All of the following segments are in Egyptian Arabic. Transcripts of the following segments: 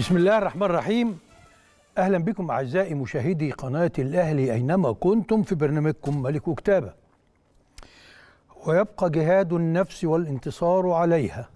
بسم الله الرحمن الرحيم اهلا بكم اعزائي مشاهدي قناه الاهلي اينما كنتم في برنامجكم ملك كتابه ويبقى جهاد النفس والانتصار عليها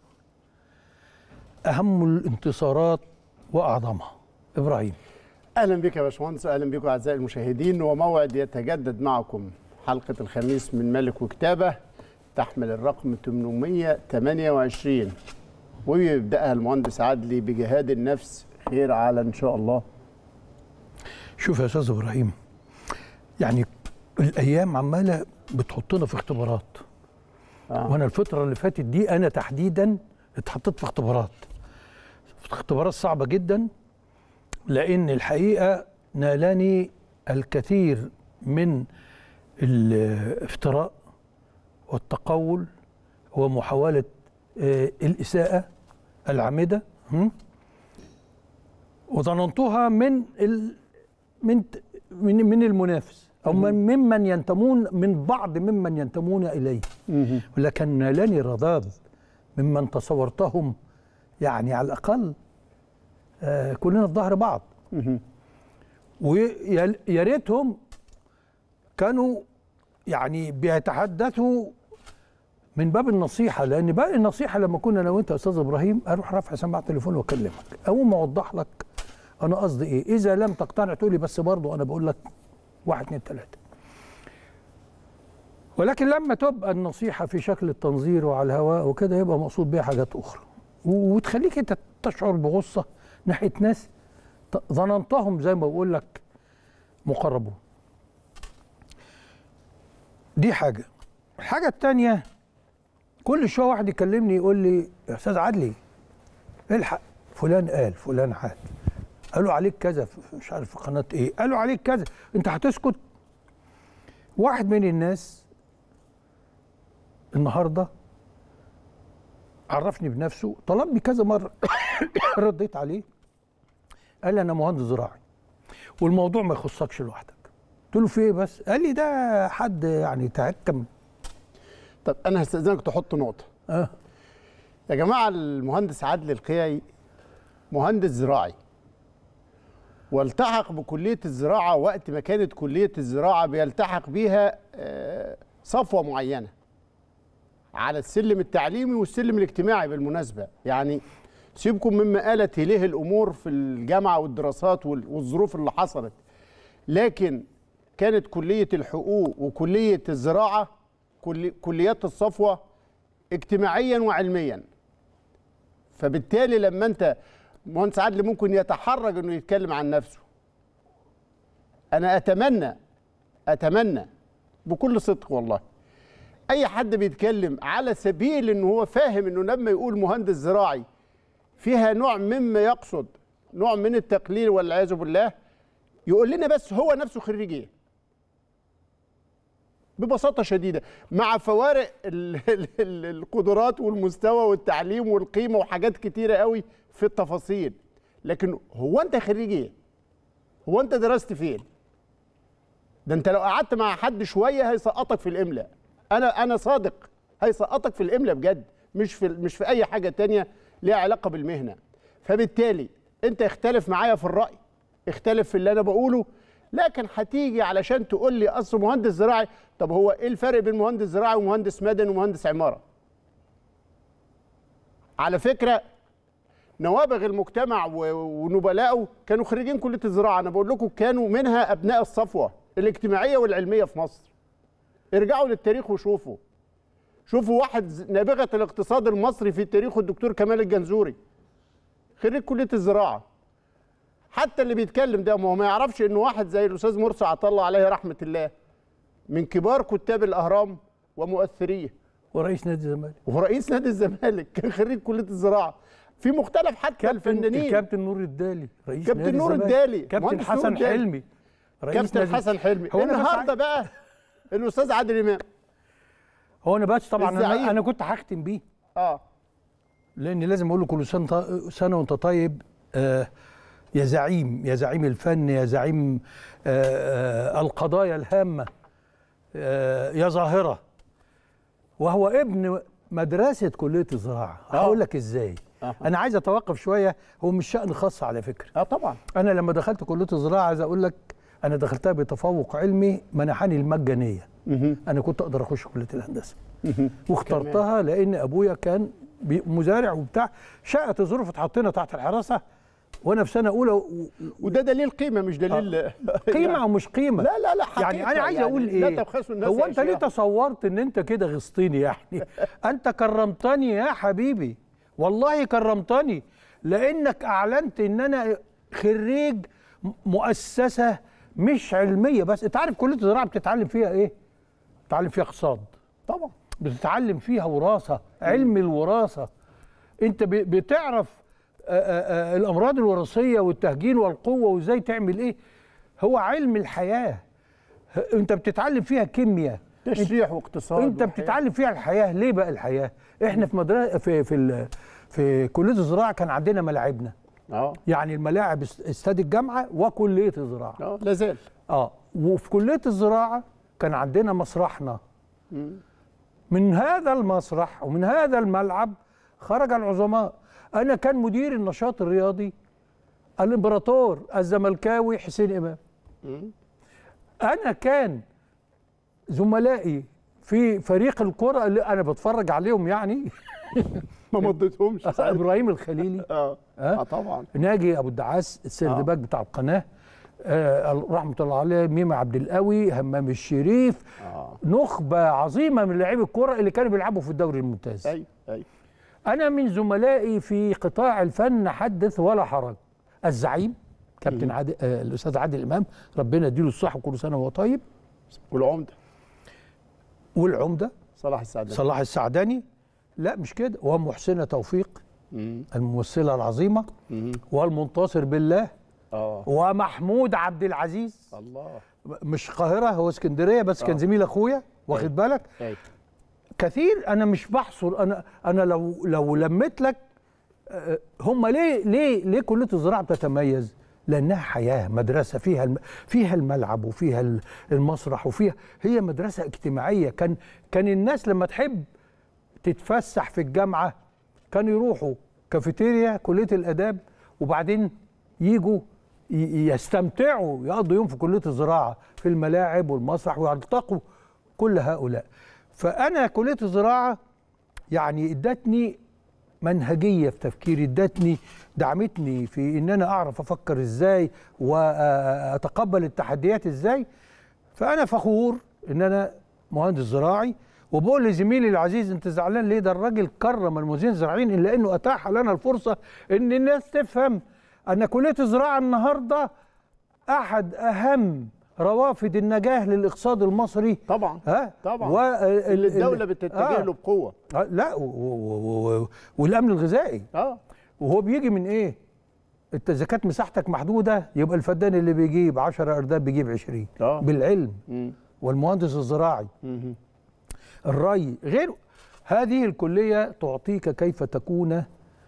اهم الانتصارات واعظمها ابراهيم اهلا بك يا باشمهندس واهلا بكم اعزائي المشاهدين وموعد يتجدد معكم حلقه الخميس من ملك وكتابه تحمل الرقم 828 ويبداها المهندس عدلي بجهاد النفس خير على ان شاء الله شوف يا استاذ ابراهيم يعني الايام عماله بتحطنا في اختبارات آه. وانا الفتره اللي فاتت دي انا تحديدا اتحطيت في اختبارات في اختبارات صعبه جدا لان الحقيقه نالني الكثير من الافتراء والتقول ومحاوله آه، الاساءه العامده هم؟ وظننتها من ال من من من المنافس او من ممن ينتمون من بعض ممن ينتمون اليه ولكن نالني رذاذ ممن تصورتهم يعني على الاقل آه كلنا في ظهر بعض ويا يا ريتهم كانوا يعني بيتحدثوا من باب النصيحه لان باب النصيحه لما كنا انا وانت يا استاذ ابراهيم اروح رافع سماعه التليفون واكلمك اقوم اوضح لك انا قصدي ايه اذا لم تقتنع تقول لي بس برضه انا بقول لك واحد اتنين تلاته ولكن لما تبقى النصيحه في شكل التنظير وعلى الهواء وكده يبقى مقصود بيها حاجات اخرى و- وتخليك انت تشعر بغصه ناحيه ناس ت- ظننتهم زي ما بقول لك مقربون دي حاجه الحاجه الثانيه كل شويه واحد يكلمني يقول لي يا استاذ عدلي الحق فلان قال فلان عاد قالوا عليك كذا في- مش عارف في قناه ايه قالوا عليك كذا انت هتسكت واحد من الناس النهارده عرفني بنفسه طلبني كذا مره رديت عليه قال لي انا مهندس زراعي والموضوع ما يخصكش لوحدك قلت له في ايه بس قال لي ده حد يعني تهكم طب انا هستاذنك تحط نقطه اه يا جماعه المهندس عادل القيعي مهندس زراعي والتحق بكليه الزراعه وقت ما كانت كليه الزراعه بيلتحق بيها آه، صفوه معينه على السلم التعليمي والسلم الاجتماعي بالمناسبه يعني سيبكم مما آلت إليه الأمور في الجامعة والدراسات وال- والظروف اللي حصلت لكن كانت كلية الحقوق وكلية الزراعة كلي- كليات الصفوة اجتماعيا وعلميا فبالتالي لما انت مهندس عادل ممكن يتحرج انه يتكلم عن نفسه انا اتمنى اتمنى بكل صدق والله اي حد بيتكلم على سبيل ان هو فاهم انه لما يقول مهندس زراعي فيها نوع مما يقصد نوع من التقليل والعياذ بالله يقول لنا بس هو نفسه خريج ايه ببساطه شديده مع فوارق ال- ال- ال- القدرات والمستوى والتعليم والقيمه وحاجات كتيره قوي في التفاصيل لكن هو انت خريج ايه هو انت درست فين ده انت لو قعدت مع حد شويه هيسقطك في الاملاء انا انا صادق هيسقطك في الاملاء بجد مش في مش في اي حاجه تانية ليها علاقه بالمهنه فبالتالي انت اختلف معايا في الراي اختلف في اللي انا بقوله لكن هتيجي علشان تقول لي اصل مهندس زراعي طب هو ايه الفرق بين مهندس زراعي ومهندس مدني ومهندس عماره على فكره نوابغ المجتمع و- ونبلاءه كانوا خريجين كليه الزراعه انا بقول لكم كانوا منها ابناء الصفوه الاجتماعيه والعلميه في مصر ارجعوا للتاريخ وشوفوا شوفوا واحد ز- نابغه الاقتصاد المصري في تاريخه الدكتور كمال الجنزوري خريج كليه الزراعه حتى اللي بيتكلم ده ما هو ما يعرفش ان واحد زي الاستاذ مرسي عطا الله عليه رحمه الله من كبار كتاب الاهرام ومؤثريه ورئيس نادي الزمالك وهو رئيس نادي الزمالك كان خريج كليه الزراعه في مختلف حتى الفنانين كابتن نور الدالي رئيس كابتن نادي نور الزمالك. الدالي، كابتن مهندس نور حسن الدالي. حلمي رئيس كابتن نادي- حسن حلمي هو أنا بس النهارده عايز- بقى الاستاذ عادل امام هو انا بس طبعا الزعيم. انا, أنا كنت هختم بيه اه لان لازم اقول له كل سنه سنه وانت طيب آه يا زعيم يا زعيم الفن يا زعيم آه آه القضايا الهامه آه يا ظاهره وهو ابن مدرسه كليه الزراعه آه. هقول لك ازاي أها. انا عايز اتوقف شويه هو مش شان خاص على فكره اه طبعا انا لما دخلت كليه الزراعه عايز اقول لك انا دخلتها بتفوق علمي منحني المجانيه مهم. انا كنت اقدر اخش كليه الهندسه واخترتها لان ابويا كان بي- مزارع وبتاع شاءت الظروف اتحطينا تحت الحراسه وانا في سنه اولى و- وده دليل قيمه مش دليل قيمه ومش قيمه لا لا لا حقيقة يعني انا عايز اقول ايه لا تبخسوا الناس هو انت ليه أشياء. تصورت ان انت كده غصتني يعني انت كرمتني يا حبيبي والله كرمتني لانك اعلنت ان انا خريج م- مؤسسه مش علميه بس انت عارف كليه الزراعه بتتعلم فيها ايه بتتعلم فيها اقتصاد طبعا بتتعلم فيها وراثه علم الوراثه انت ب- بتعرف آه، آه، آه، الامراض الوراثيه والتهجين والقوه وازاي تعمل ايه هو علم الحياه ه- انت بتتعلم فيها كيمياء تشريح واقتصاد انت وحياة. بتتعلم فيها الحياه ليه بقى الحياه احنا في مدرسه في في ال- في كليه الزراعه كان عندنا ملاعبنا اه يعني الملاعب است- استاد الجامعه وكليه الزراعه اه لا زال اه وفي كليه الزراعه كان عندنا مسرحنا من هذا المسرح ومن هذا الملعب خرج العظماء انا كان مدير النشاط الرياضي الامبراطور الزملكاوي حسين امام انا كان زملائي في فريق الكره اللي انا بتفرج عليهم يعني ما مضيتهمش ساعتها. ابراهيم الخليلي اه ها؟ اه طبعا ناجي ابو الدعاس السردباك بتاع القناه آه رحمه الله عليه ميمة عبد القوي همام الشريف اه نخبه عظيمه من لاعبي الكره اللي كانوا بيلعبوا في الدوري الممتاز ايوه ايوه انا من زملائي في قطاع الفن حدث ولا حرج الزعيم كابتن عادل آه الاستاذ عادل امام ربنا يديله الصحه وكل سنه وهو طيب والعمده والعمده صلاح السعداني صلاح السعداني لا مش كده ومحسنه توفيق مم. الممثله العظيمه مم. والمنتصر بالله اه ومحمود عبد العزيز الله مش القاهره هو اسكندريه بس كان آه. زميل اخويا واخد بالك ايوه كثير انا مش بحصر انا انا لو لو لميت لك آه، هم ليه ليه ليه كليه الزراعه بتتميز؟ لانها حياه مدرسه فيها الم فيها الملعب وفيها ال- المسرح وفيها هي مدرسه اجتماعيه كان كان الناس لما تحب تتفسح في الجامعه كانوا يروحوا كافيتيريا كليه الاداب وبعدين يجوا ي- يستمتعوا يقضوا يوم في كليه الزراعه في الملاعب والمسرح ويلتقوا كل هؤلاء فانا كليه الزراعه يعني ادتني منهجيه في تفكيري ادتني دعمتني في ان انا اعرف افكر ازاي واتقبل التحديات ازاي فانا فخور ان انا مهندس زراعي وبقول لزميلي العزيز انت زعلان ليه ده الراجل كرم المهندسين الزراعيين الا انه اتاح لنا الفرصه ان الناس تفهم ان كليه الزراعه النهارده احد اهم روافد النجاح للاقتصاد المصري طبعا ها طبعا وال- اللي الدوله ال- بتتجه آه. له بقوه آه، لا و- و- و- والامن الغذائي اه وهو بيجي من ايه؟ انت اذا كانت مساحتك محدوده يبقى الفدان اللي بيجيب 10 ارداب بيجيب 20 آه. بالعلم مم. والمهندس الزراعي مم. الري غيره هذه الكليه تعطيك كيف تكون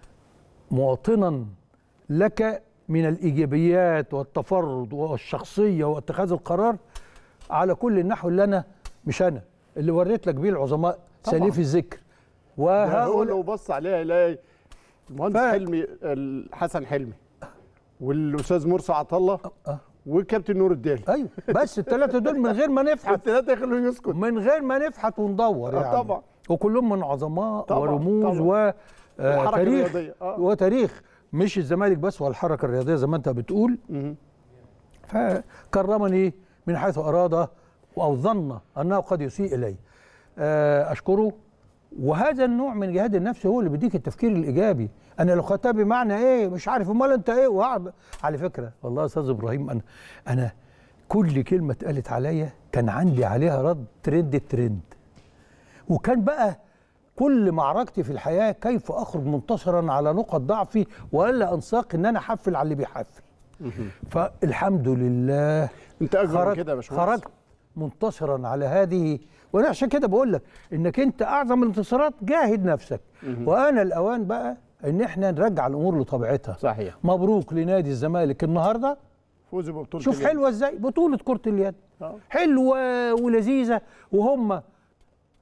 مواطنا لك من الايجابيات والتفرد والشخصيه واتخاذ القرار على كل النحو اللي انا مش انا اللي وريت لك بيه العظماء طبعاً. سليف الذكر ده هو وهؤلاء لو بص عليها يلاقي المهندس ف- حلمي ال- حسن حلمي والاستاذ مرسي عطله آه. وكابتن نور الدالي ايوه بس الثلاثه دول من غير ما نفحت الثلاثه يخلوه يسكت من غير ما نفحت وندور آه يعني طبعا. وكلهم من عظماء طبعا، ورموز طبعا. والحركة وتاريخ الرياضية، آه. وتاريخ مش الزمالك بس والحركه الرياضيه زي ما انت بتقول مم. فكرمني من حيث اراد او ظن انه قد يسيء الي آه، اشكره وهذا النوع من جهاد النفس هو اللي بيديك التفكير الايجابي انا لو خدتها بمعنى ايه مش عارف امال انت ايه وأعب. على فكره والله يا استاذ ابراهيم انا انا كل كلمه اتقالت عليا كان عندي عليها رد ترند الترند وكان بقى كل معركتي في الحياه كيف اخرج منتصرا على نقط ضعفي والا انساق ان انا احفل على اللي بيحفل فالحمد لله انت اكبر من خرج كده يا باشمهندس خرجت منتصرا على هذه وانا عشان كده بقول لك انك انت اعظم الانتصارات جاهد نفسك وانا الاوان بقى ان احنا نرجع الامور لطبيعتها صحيح مبروك لنادي الزمالك النهارده فوز ببطوله شوف اليد. حلوه ازاي بطوله كره اليد آه. حلوه ولذيذه وهم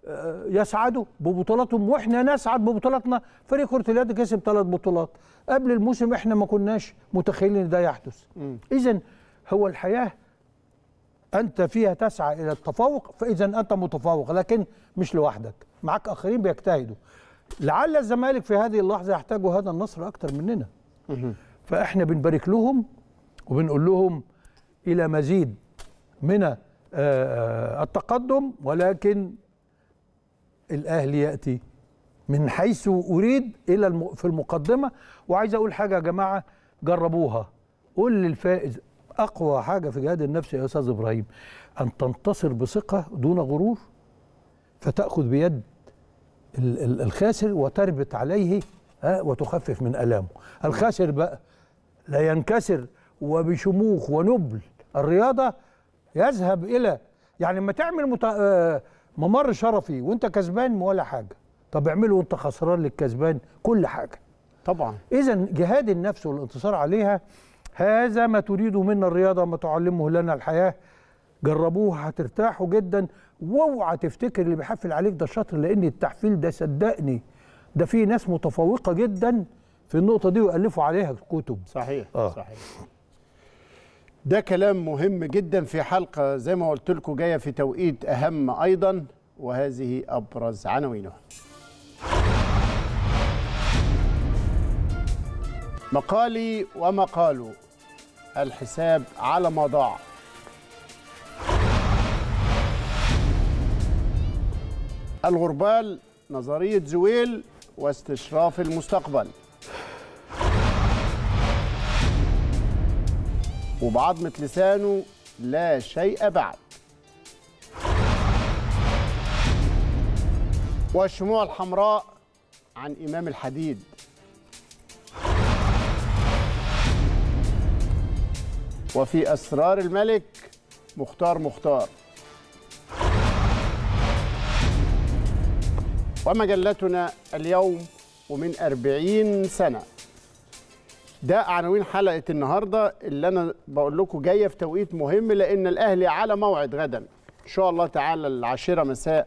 آه، يسعدوا ببطولاتهم واحنا نسعد ببطولاتنا فريق كره اليد كسب ثلاث بطولات قبل الموسم احنا ما كناش متخيلين ان ده يحدث اذا هو الحياه انت فيها تسعى الى التفوق فاذا انت متفوق لكن مش لوحدك معاك اخرين بيجتهدوا لعل الزمالك في هذه اللحظه يحتاجوا هذا النصر اكتر مننا فاحنا بنبارك لهم وبنقول لهم الى مزيد من آه، آه، التقدم ولكن الاهلي ياتي من حيث اريد الى الم... في المقدمه وعايز اقول حاجه يا جماعه جربوها قول للفائز اقوى حاجه في جهاد النفس يا استاذ ابراهيم ان تنتصر بثقه دون غرور فتاخذ بيد ال- ال- الخاسر وتربط عليه ها وتخفف من الامه الخاسر بقى لا ينكسر وبشموخ ونبل الرياضه يذهب الى يعني لما تعمل مت... آه، ممر شرفي وانت كسبان ولا حاجه طب اعمله وانت خسران للكسبان كل حاجه طبعا اذا جهاد النفس والانتصار عليها هذا ما تريده منا الرياضه ما تعلمه لنا الحياه جربوه هترتاحوا جدا واوعى تفتكر اللي بيحفل عليك ده شاطر لان التحفيل ده صدقني ده في ناس متفوقه جدا في النقطه دي ويالفوا عليها كتب صحيح آه. صحيح ده كلام مهم جدا في حلقه زي ما قلت لكم جايه في توقيت اهم ايضا وهذه ابرز عناوينها مقالي ومقاله الحساب على ما ضاع الغربال نظريه زويل واستشراف المستقبل وبعظمة لسانه لا شيء بعد والشموع الحمراء عن إمام الحديد وفي أسرار الملك مختار مختار ومجلتنا اليوم ومن أربعين سنة ده عناوين حلقه النهارده اللي انا بقول لكم جايه في توقيت مهم لان الاهلي على موعد غدا ان شاء الله تعالى العاشره مساء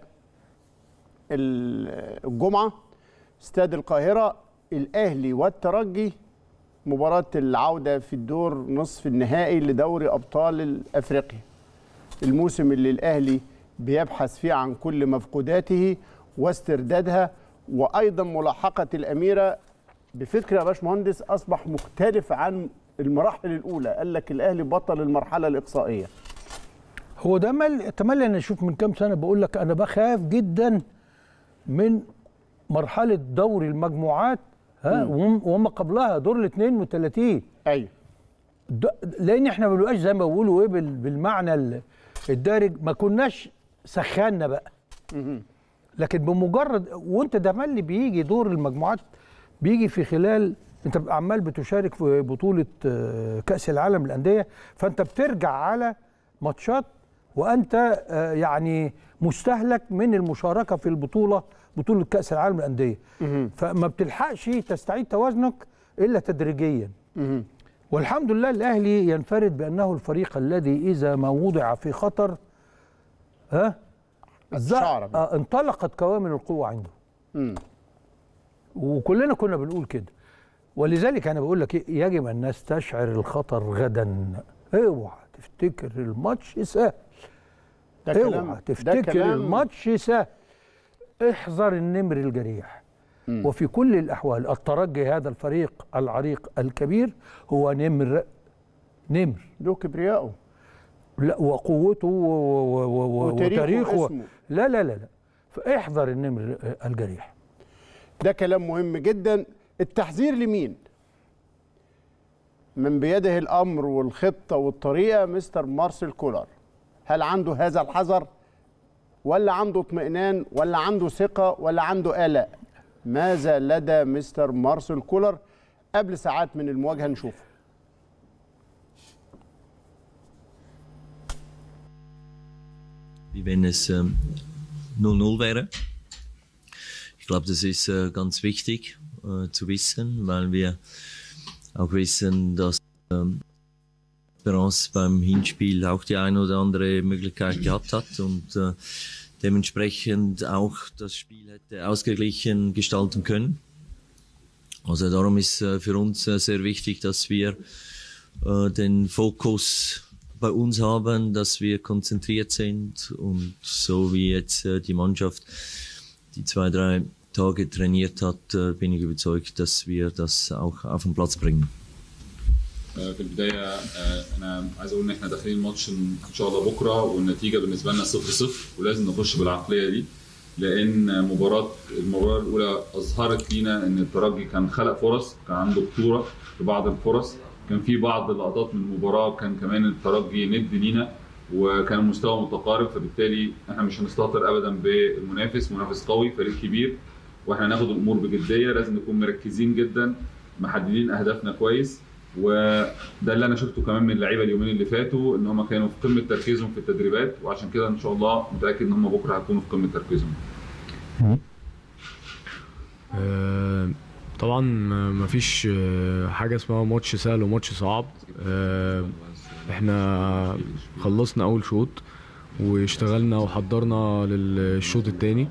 ال- الجمعه استاد القاهره الاهلي والترجي مباراه العوده في الدور نصف النهائي لدوري ابطال افريقيا الموسم اللي الاهلي بيبحث فيه عن كل مفقوداته واستردادها وايضا ملاحقه الاميره بفكر يا باشمهندس اصبح مختلف عن المراحل الاولى قال لك الاهلي بطل المرحله الاقصائيه هو ده مل تملي انا اشوف من كام سنه بقول لك انا بخاف جدا من مرحله دور المجموعات ها وم- وما قبلها دور ال 32 ايوه د- لان احنا ما بنبقاش زي ما بيقولوا ايه بال- بالمعنى ال- الدارج ما كناش سخنا بقى لكن بمجرد وانت ده ملي بيجي دور المجموعات بيجي في خلال انت بتبقى عمال بتشارك في بطوله آه، كاس العالم للانديه فانت بترجع على ماتشات وانت آه، يعني مستهلك من المشاركه في البطوله بطوله كاس العالم للانديه فما بتلحقش تستعيد توازنك الا تدريجيا والحمد لله الاهلي ينفرد بانه الفريق الذي اذا ما وضع في خطر ها ز- شعر بيه. آه انطلقت كوامن القوه عنده مم. وكلنا كنا بنقول كده ولذلك انا بقول لك إيه، يجب ان نستشعر الخطر غدا اوعى تفتكر الماتش سهل ده كلام اوعى ده تفتكر كلام الماتش سهل احذر النمر الجريح وفي كل الاحوال الترجي هذا الفريق العريق الكبير هو نمر نمر له كبريائه لا وقوته و- و- و- و- وتاريخه وتاريخه واسمه. لا لا لا لا فاحذر النمر الجريح ده كلام مهم جدا التحذير لمين من بيده الامر والخطه والطريقه مستر مارسيل كولر هل عنده هذا الحذر ولا عنده اطمئنان ولا عنده ثقه ولا عنده قلق ماذا لدى مستر مارسيل كولر قبل ساعات من المواجهه نشوف wie wenn es ähm, 0-0 wäre. Ich glaube, das ist äh, ganz wichtig äh, zu wissen, weil wir auch wissen, dass ähm, Esperance beim Hinspiel auch die eine oder andere Möglichkeit gehabt hat und äh, dementsprechend auch das Spiel hätte ausgeglichen gestalten können. Also darum ist äh, für uns äh, sehr wichtig, dass wir äh, den Fokus bei uns haben, dass wir konzentriert sind und so wie jetzt äh, die Mannschaft die zwei, drei Tage trainiert hat, äh, bin ich überzeugt, dass wir das auch auf den Platz bringen. آه، في البدايه آه، انا عايز اقول ان احنا داخلين الماتش ان شاء الله بكره والنتيجه بالنسبه لنا 0 0 ولازم نخش بالعقليه دي لان مباراه المباراه الاولى اظهرت لينا ان الترجي كان خلق فرص كان عنده خطوره في بعض الفرص كان في بعض اللقطات من المباراه كان كمان الترجي ند لينا وكان المستوى متقارب فبالتالي احنا مش هنستهتر ابدا بالمنافس منافس قوي فريق كبير واحنا ناخد الامور بجديه لازم نكون مركزين جدا محددين اهدافنا كويس وده اللي انا شفته كمان من اللعيبه اليومين اللي فاتوا ان هم كانوا في قمه تركيزهم في التدريبات وعشان كده ان شاء الله متاكد ان هم بكره هيكونوا في قمه تركيزهم آه، طبعا ما- مفيش آه، حاجة اسمها ماتش سهل وماتش صعب آه، احنا خلصنا أول شوط واشتغلنا وحضرنا للشوط التاني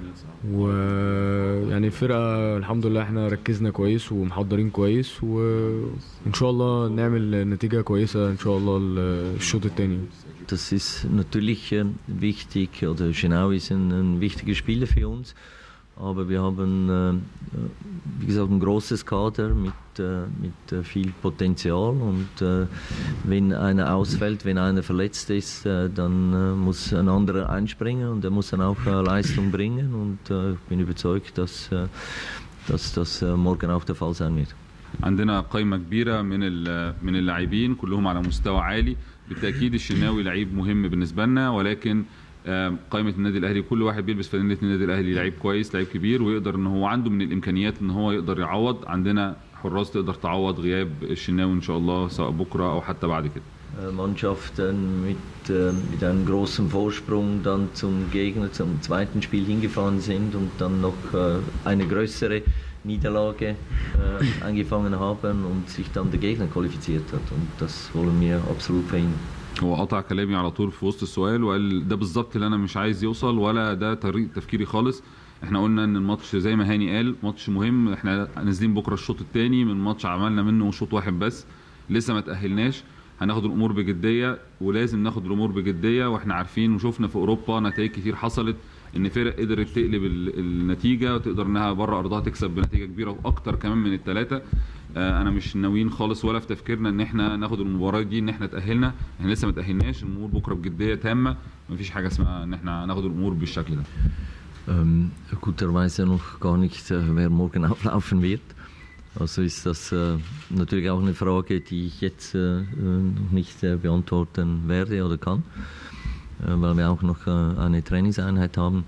ويعني الفرقة الحمد لله احنا ركزنا كويس ومحضرين كويس وإن شاء الله نعمل نتيجة كويسة إن شاء الله الشوط التاني Das ist natürlich äh, wichtig, oder Genau ist ein, ein wichtiger Spieler für uns. Aber wir haben, äh, äh, wie gesagt, ein großes Kader mit, äh, mit äh, viel Potenzial. Und äh, wenn einer ausfällt, wenn einer verletzt ist, äh, dann äh, muss ein anderer einspringen und er muss dann auch äh, Leistung bringen. Und äh, ich bin überzeugt, dass, äh, dass das äh, morgen auch der Fall sein wird. عندنا قائمه كبيره من ال- من اللاعبين كلهم على مستوى عالي بالتاكيد الشناوي لعيب مهم بالنسبه لنا ولكن آم، قائمه النادي الاهلي كل واحد بيلبس فانيله النادي الاهلي لعيب كويس لعيب كبير ويقدر ان هو عنده من الامكانيات ان هو يقدر يعوض عندنا حراس تقدر تعوض غياب الشناوي ان شاء الله سواء بكره او حتى بعد كده äh, Mannschaften mit, äh, mit einem großen Vorsprung dann zum Gegner zum zweiten Spiel hingefahren sind und dann noch äh, eine größere Niederlage äh, eingefangen haben und sich dann der Gegner qualifiziert hat. Und das wollen wir absolut verhindern. هو قطع كلامي على طول في وسط السؤال وقال ده بالظبط اللي انا مش عايز يوصل ولا ده طريقه تفكيري خالص احنا قلنا ان الماتش زي ما هاني قال ماتش مهم احنا نازلين بكره الشوط الثاني من ماتش عملنا منه شوط واحد بس لسه ما تاهلناش هناخد الامور بجديه ولازم ناخد الامور بجديه واحنا عارفين وشفنا في اوروبا نتائج كتير حصلت ان فرق قدرت تقلب ال- النتيجه وتقدر انها بره ارضها تكسب بنتيجه كبيره واكتر كمان من الثلاثه آه، انا مش ناويين خالص ولا في تفكيرنا ان احنا ناخد المباراه دي ان احنا تاهلنا احنا لسه ما تاهلناش الامور بكره بجديه تامه مفيش حاجه اسمها ان احنا ناخد الامور بالشكل ده Ähm, guterweise noch gar nicht, äh, wer morgen auflaufen wird. Also ist das äh, natürlich auch eine Frage, die ich jetzt äh, äh, noch nicht äh, beantworten werde oder kann, äh, weil wir auch noch äh, eine Trainingseinheit haben.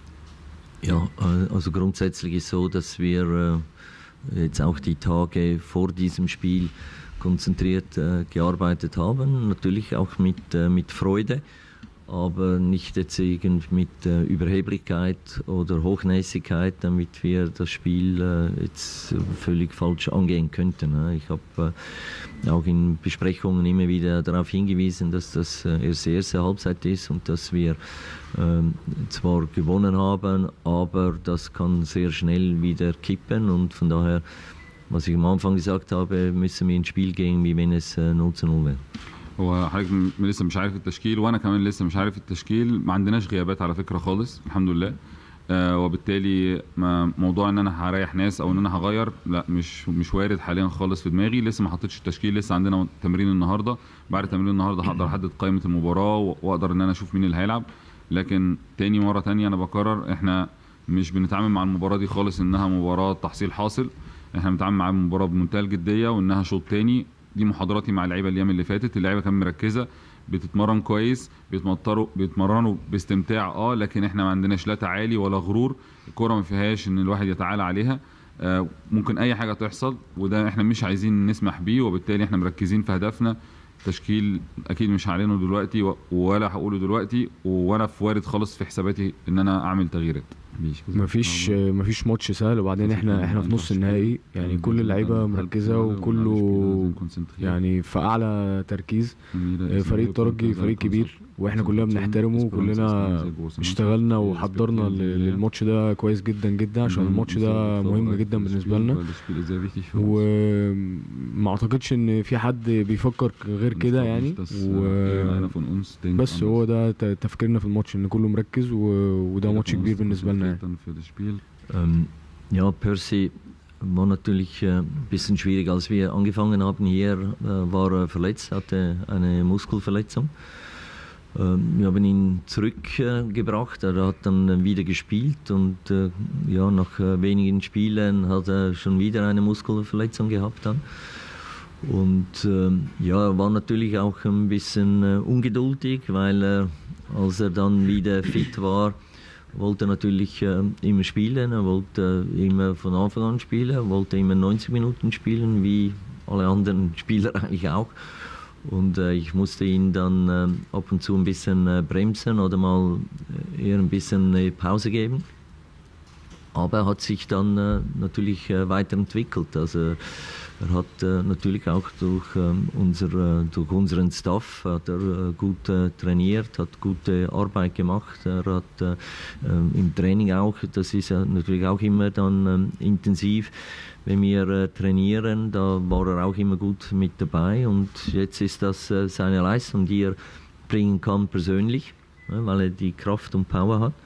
Ja, äh, also grundsätzlich ist so, dass wir äh, jetzt auch die Tage vor diesem Spiel konzentriert äh, gearbeitet haben, natürlich auch mit, äh, mit Freude aber nicht jetzt irgend mit äh, Überheblichkeit oder Hochnäsigkeit, damit wir das Spiel äh, jetzt völlig falsch angehen könnten. Ne? Ich habe äh, auch in Besprechungen immer wieder darauf hingewiesen, dass das äh, erst die erste Halbzeit ist und dass wir ähm, zwar gewonnen haben, aber das kann sehr schnell wieder kippen und von daher, was ich am Anfang gesagt habe, müssen wir ins Spiel gehen, wie wenn es äh, 0 zu 0 wäre. هو حضرتك م- لسه مش عارف التشكيل وانا كمان لسه مش عارف التشكيل ما عندناش غيابات على فكره خالص الحمد لله آه وبالتالي ما موضوع ان انا هريح ناس او ان انا هغير لا مش مش وارد حاليا خالص في دماغي لسه ما حطيتش التشكيل لسه عندنا تمرين النهارده بعد تمرين النهارده هقدر احدد قائمه المباراه و- واقدر ان انا اشوف مين اللي هيلعب لكن تاني مره تانية انا بكرر احنا مش بنتعامل مع المباراه دي خالص انها مباراه تحصيل حاصل احنا بنتعامل مع المباراه بمنتهى الجديه وانها شوط تاني دي محاضراتي مع اللعيبه الايام اللي فاتت اللعيبه كانت مركزه بتتمرن كويس بيتمطروا بيتمرنوا باستمتاع اه لكن احنا ما عندناش لا تعالي ولا غرور الكوره ما فيهاش ان الواحد يتعالى عليها آه ممكن اي حاجه تحصل وده احنا مش عايزين نسمح بيه وبالتالي احنا مركزين في هدفنا تشكيل اكيد مش هعلنه دلوقتي و- ولا هقوله دلوقتي ولا في وارد خالص في حساباتي ان انا اعمل تغييرات مفيش مفيش ماتش سهل وبعدين احنا احنا في نص النهائي يعني كل اللعيبه مركزه وكله يعني في اعلى تركيز فريق الترجي فريق كبير واحنا كلنا بنحترمه وكلنا اشتغلنا وحضرنا ل- للماتش ده كويس جدا جدا عشان الماتش ده مهم جدا بالنسبه لنا وما اعتقدش ان في حد بيفكر غير كده يعني و... بس هو ده ت- تفكيرنا في الماتش ان كله مركز و... وده ماتش كبير بالنسبه لنا يعني. Ähm, ja, Percy war natürlich äh, ein bisschen schwierig. Als wir angefangen haben hier, äh, war er verletzt, hatte eine Muskelverletzung. Ähm, wir haben ihn zurückgebracht, er hat dann wieder gespielt und äh, ja, nach äh, wenigen Spielen hat er schon wieder eine Muskelverletzung gehabt dann. Und ähm, ja, er war natürlich auch ein bisschen äh, ungeduldig, weil er, als er dann wieder fit war, wollte er natürlich äh, immer spielen, er wollte äh, immer von Anfang an spielen, er wollte immer 90 Minuten spielen, wie alle anderen Spieler eigentlich auch. Und äh, ich musste ihn dann äh, ab und zu ein bisschen äh, bremsen oder mal äh, eher ein bisschen eine Pause geben. Aber er hat sich dann äh, natürlich äh, weiterentwickelt. Also er hat äh, natürlich auch durch, ähm, unser, äh, durch unseren Staff hat er, äh, gut äh, trainiert, hat gute Arbeit gemacht. Er hat äh, ähm, im Training auch, das ist ja natürlich auch immer dann ähm, intensiv, wenn wir äh, trainieren, da war er auch immer gut mit dabei. Und jetzt ist das äh, seine Leistung, die er bringen kann persönlich, ja, weil er die Kraft und Power hat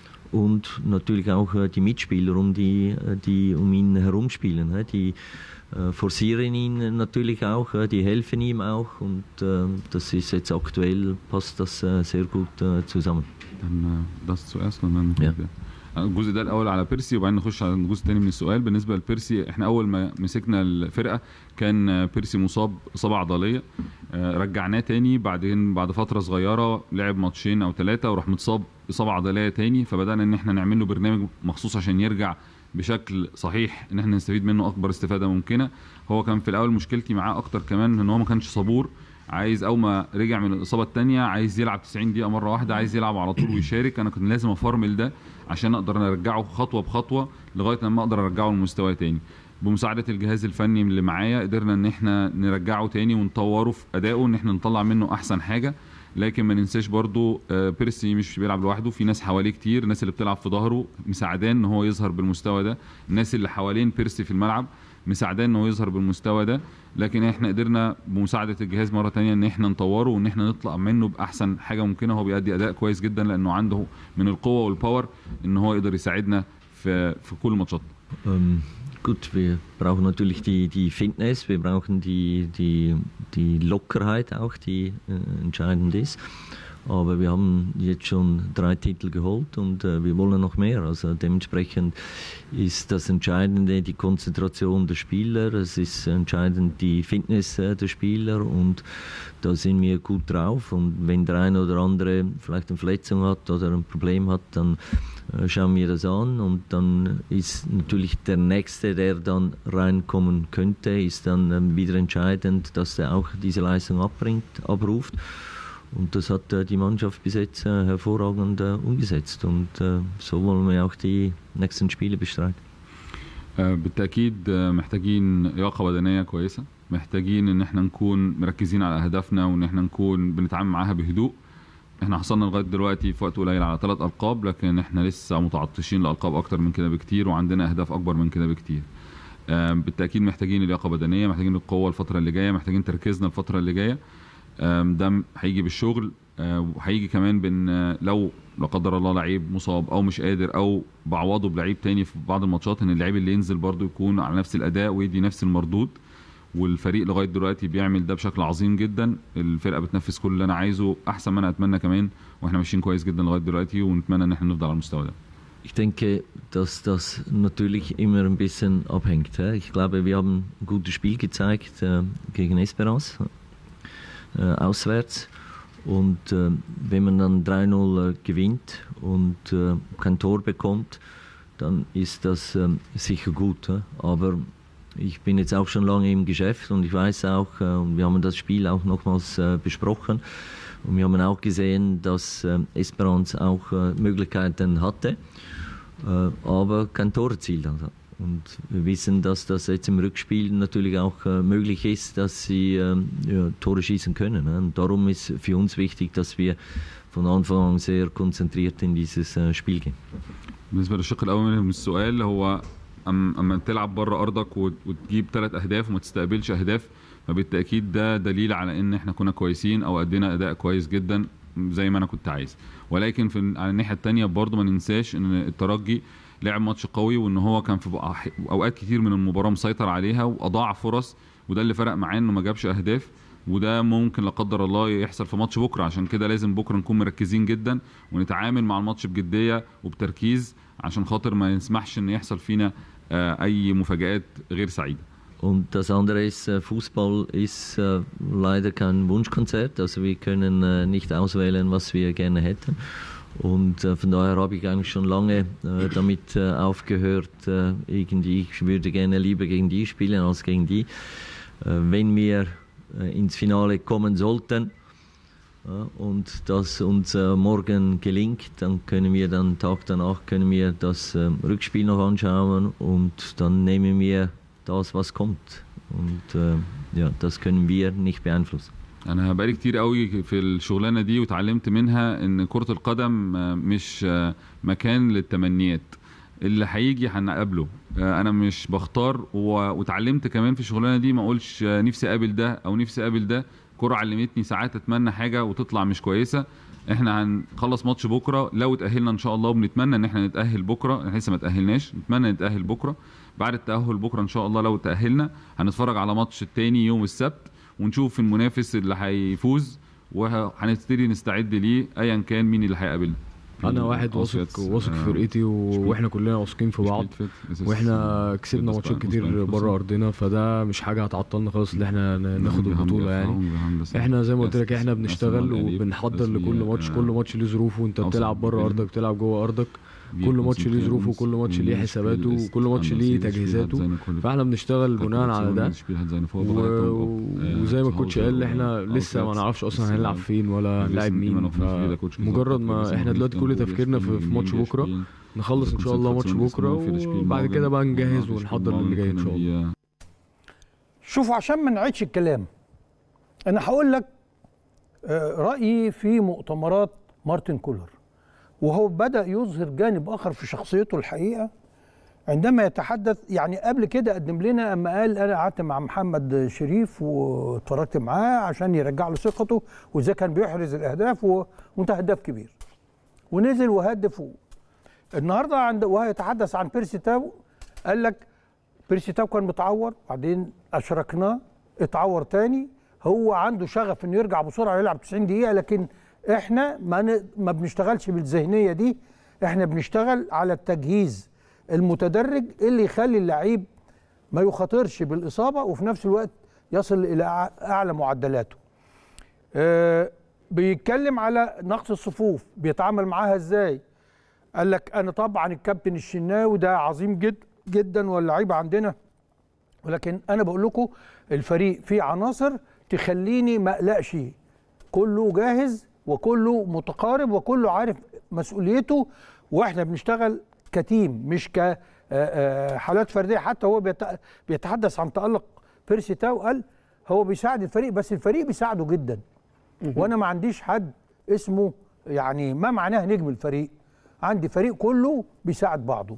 und natürlich auch äh, die Mitspieler, um die, äh, die um ihn herum spielen. äh, Die äh, forcieren ihn natürlich auch, äh, die helfen ihm auch und äh, das ist jetzt aktuell, passt das äh, sehr gut äh, zusammen. dann äh, das zuerst und dann Ja. الجزء ده الاول على بيرسي وبعدين نخش على الجزء الثاني من السؤال بالنسبه لبيرسي احنا اول ما مسكنا الفرقه كان آه، بيرسي مصاب اصابه عضليه آه، رجعناه تاني بعدين بعد فتره صغيره لعب ماتشين او ثلاثه وراح متصاب اصابه عضليه تاني فبدانا ان احنا نعمل له برنامج مخصوص عشان يرجع بشكل صحيح ان احنا نستفيد منه اكبر استفاده ممكنه هو كان في الاول مشكلتي معاه اكتر كمان ان هو ما كانش صبور عايز اول ما رجع من الاصابه الثانيه عايز يلعب 90 دقيقه مره واحده عايز يلعب على طول ويشارك انا كنت لازم افرمل ده عشان اقدر ارجعه خطوه بخطوه لغايه لما اقدر ارجعه لمستوى تاني بمساعده الجهاز الفني اللي معايا قدرنا ان احنا نرجعه تاني ونطوره في ادائه ان احنا نطلع منه احسن حاجه لكن ما ننساش برضو آه، بيرسي مش بيلعب لوحده في ناس حواليه كتير الناس اللي بتلعب في ظهره مساعداه ان هو يظهر بالمستوى ده الناس اللي حوالين بيرسي في الملعب مساعداه ان هو يظهر بالمستوى ده لكن احنا قدرنا بمساعده الجهاز مره تانية ان احنا نطوره وان احنا نطلع منه باحسن حاجه ممكنه هو بيأدي اداء كويس جدا لانه عنده من القوه والباور ان هو يقدر يساعدنا في في كل ماتشاتنا Ähm, gut, wir brauchen natürlich die, die Fitness, wir brauchen die, die, die Lockerheit auch, die äh, entscheidend ist. Aber wir haben jetzt schon drei Titel geholt und äh, wir wollen noch mehr. Also dementsprechend ist das Entscheidende die Konzentration der Spieler, es ist entscheidend die Fitness äh, der Spieler und da sind wir gut drauf. Und wenn der eine oder andere vielleicht eine Verletzung hat oder ein Problem hat, dann äh, schauen wir das an und dann ist natürlich der Nächste, der dann reinkommen könnte, ist dann ähm, wieder entscheidend, dass er auch diese Leistung abbringt, abruft. Und das hat äh, die Mannschaft bis jetzt äh, hervorragend äh, umgesetzt und äh, so wollen wir auch die nächsten Spiele bestreiten. آه، بالتاكيد آه، محتاجين لياقه بدنيه كويسه محتاجين ان احنا نكون مركزين على اهدافنا وان احنا نكون بنتعامل معاها بهدوء احنا حصلنا لغايه دلوقتي في وقت قليل على ثلاث القاب لكن احنا لسه متعطشين لالقاب اكتر من كده بكتير وعندنا اهداف اكبر من كده بكتير آم، بالتاكيد محتاجين لياقه بدنيه محتاجين القوه الفتره اللي جايه محتاجين تركيزنا الفتره اللي جايه آم، ده هيجي بالشغل آه، وهيجي كمان بان آه، لو لا قدر الله لعيب مصاب او مش قادر او بعوضه بلعيب تاني في بعض الماتشات ان اللعيب اللي ينزل برضو يكون على نفس الاداء ويدي نفس المردود والفريق لغايه دلوقتي بيعمل ده بشكل عظيم جدا الفرقه بتنفذ كل اللي انا عايزه احسن ما انا اتمنى كمان واحنا ماشيين كويس جدا لغايه دلوقتي ونتمنى ان احنا نفضل على المستوى ده Ich denke, dass das natürlich immer ein bisschen abhängt. hä? Ich glaube, wir haben ein gutes Spiel gezeigt äh, gegen Esperance äh, auswärts. Und äh, wenn man dann 3-0 äh, gewinnt und äh, kein Tor bekommt, dann ist das ähm, sicher gut. hä? Aber ich bin jetzt auch schon lange im Geschäft und ich weiß auch, äh, und wir haben das Spiel auch nochmals äh, besprochen, und wir haben auch gesehen, dass äh, Esperance auch äh, Möglichkeiten hatte, äh, aber kein Tor erzielt hat. Und wir wissen, dass das jetzt im Rückspiel natürlich auch äh, möglich ist, dass sie ähm, ja, Tore schießen können. Ne? Und darum ist für uns wichtig, dass wir von Anfang an sehr konzentriert in dieses äh, Spiel gehen. بالنسبه للشق الاول من السؤال هو أم- اما تلعب بره ارضك وت- وتجيب ثلاث اهداف وما تستقبلش اهداف فبالتاكيد ده دليل على ان احنا كنا كويسين او ادينا اداء كويس جدا زي ما انا كنت عايز ولكن في على الناحيه الثانيه برضه ما ننساش ان الترجي لعب ماتش قوي وان هو كان في بق- اوقات كتير من المباراه مسيطر عليها واضاع فرص وده اللي فرق معاه انه ما جابش اهداف وده ممكن لا قدر الله يحصل في ماتش بكره عشان كده لازم بكره نكون مركزين جدا ونتعامل مع الماتش بجديه وبتركيز عشان خاطر ما نسمحش ان يحصل فينا آه، اي مفاجآت غير سعيده Und das andere ist, äh, Fußball ist äh, leider kein Wunschkonzert. Also wir können äh, nicht auswählen, was wir gerne hätten. Und äh, von daher habe ich eigentlich schon lange äh, damit äh, aufgehört, äh, irgendwie, ich würde gerne lieber gegen die spielen als gegen die. Äh, wenn wir äh, ins Finale kommen sollten, ja, und das uns äh, morgen gelingt, dann können wir dann Tag danach können wir das ähm, Rückspiel noch anschauen und dann nehmen wir das, was kommt. Und äh, ja, das können wir nicht beeinflussen. انا بقالي كتير قوي في الشغلانه دي وتعلمت منها ان كره القدم آه، مش آه، مكان للتمنيات اللي هيجي هنقابله آه، انا مش بختار و- وتعلمت كمان في الشغلانه دي ما اقولش آه، نفسي اقابل ده او نفسي اقابل ده كرة علمتني ساعات اتمنى حاجه وتطلع مش كويسه احنا هنخلص ماتش بكره لو اتاهلنا ان شاء الله وبنتمنى ان احنا نتاهل بكره احنا لسه ما تاهلناش نتمنى نتاهل بكره بعد التاهل بكره ان شاء الله لو تاهلنا هنتفرج على ماتش التاني يوم السبت ونشوف المنافس اللي هيفوز وهنبتدي نستعد ليه ايا كان مين اللي هيقابلنا انا واحد واثق واثق في فرقتي و- واحنا كلنا واثقين في بعض واحنا كسبنا ماتشات كتير بره ارضنا فده مش حاجه هتعطلنا خالص ان احنا ن- ناخد البطوله يعني احنا زي ما قلت لك احنا بنشتغل وبنحضر لكل ماتش كل ماتش ليه ظروفه انت بتلعب بره ارضك بتلعب جوه ارضك كل ماتش ليه ظروفه وكل ماتش ليه حساباته وكل ماتش ليه تجهيزاته فاحنا بنشتغل بناء على ده و- وزي ما الكوتش قال احنا لسه ما نعرفش اصلا هنلعب فين ولا هنلاعب مين فمجرد ما احنا دلوقتي كل تفكيرنا في في ماتش بكره نخلص ان شاء الله ماتش بكره وبعد كده بقى نجهز ونحضر للي جاي ان شاء الله شوفوا عشان ما نعيدش الكلام انا هقول لك آه، رايي في مؤتمرات مارتن كولر وهو بدا يظهر جانب اخر في شخصيته الحقيقه عندما يتحدث يعني قبل كده قدم لنا اما قال انا قعدت مع محمد شريف واتفرجت معاه عشان يرجع له ثقته وازاي كان بيحرز الاهداف و- وانت هداف كبير ونزل وهدف و- النهارده عند وهو يتحدث عن بيرسي تاو قال لك بيرسي تاو كان متعور بعدين اشركناه اتعور تاني هو عنده شغف انه يرجع بسرعه يلعب 90 دقيقه لكن احنا ما ن... ما بنشتغلش بالذهنيه دي احنا بنشتغل على التجهيز المتدرج اللي يخلي اللعيب ما يخاطرش بالاصابه وفي نفس الوقت يصل الى أع- اعلى معدلاته آه بيتكلم على نقص الصفوف بيتعامل معاها ازاي قال لك انا طبعا الكابتن الشناوي ده عظيم جدا جدا واللعيبه عندنا ولكن انا بقول لكم الفريق فيه عناصر تخليني ما اقلقش كله جاهز وكله متقارب وكله عارف مسؤوليته واحنا بنشتغل كتيم مش كحالات فرديه حتى هو بيت- بيتحدث عن تالق بيرسي تاو قال هو بيساعد الفريق بس الفريق بيساعده جدا وانا ما عنديش حد اسمه يعني ما معناه نجم الفريق عندي فريق كله بيساعد بعضه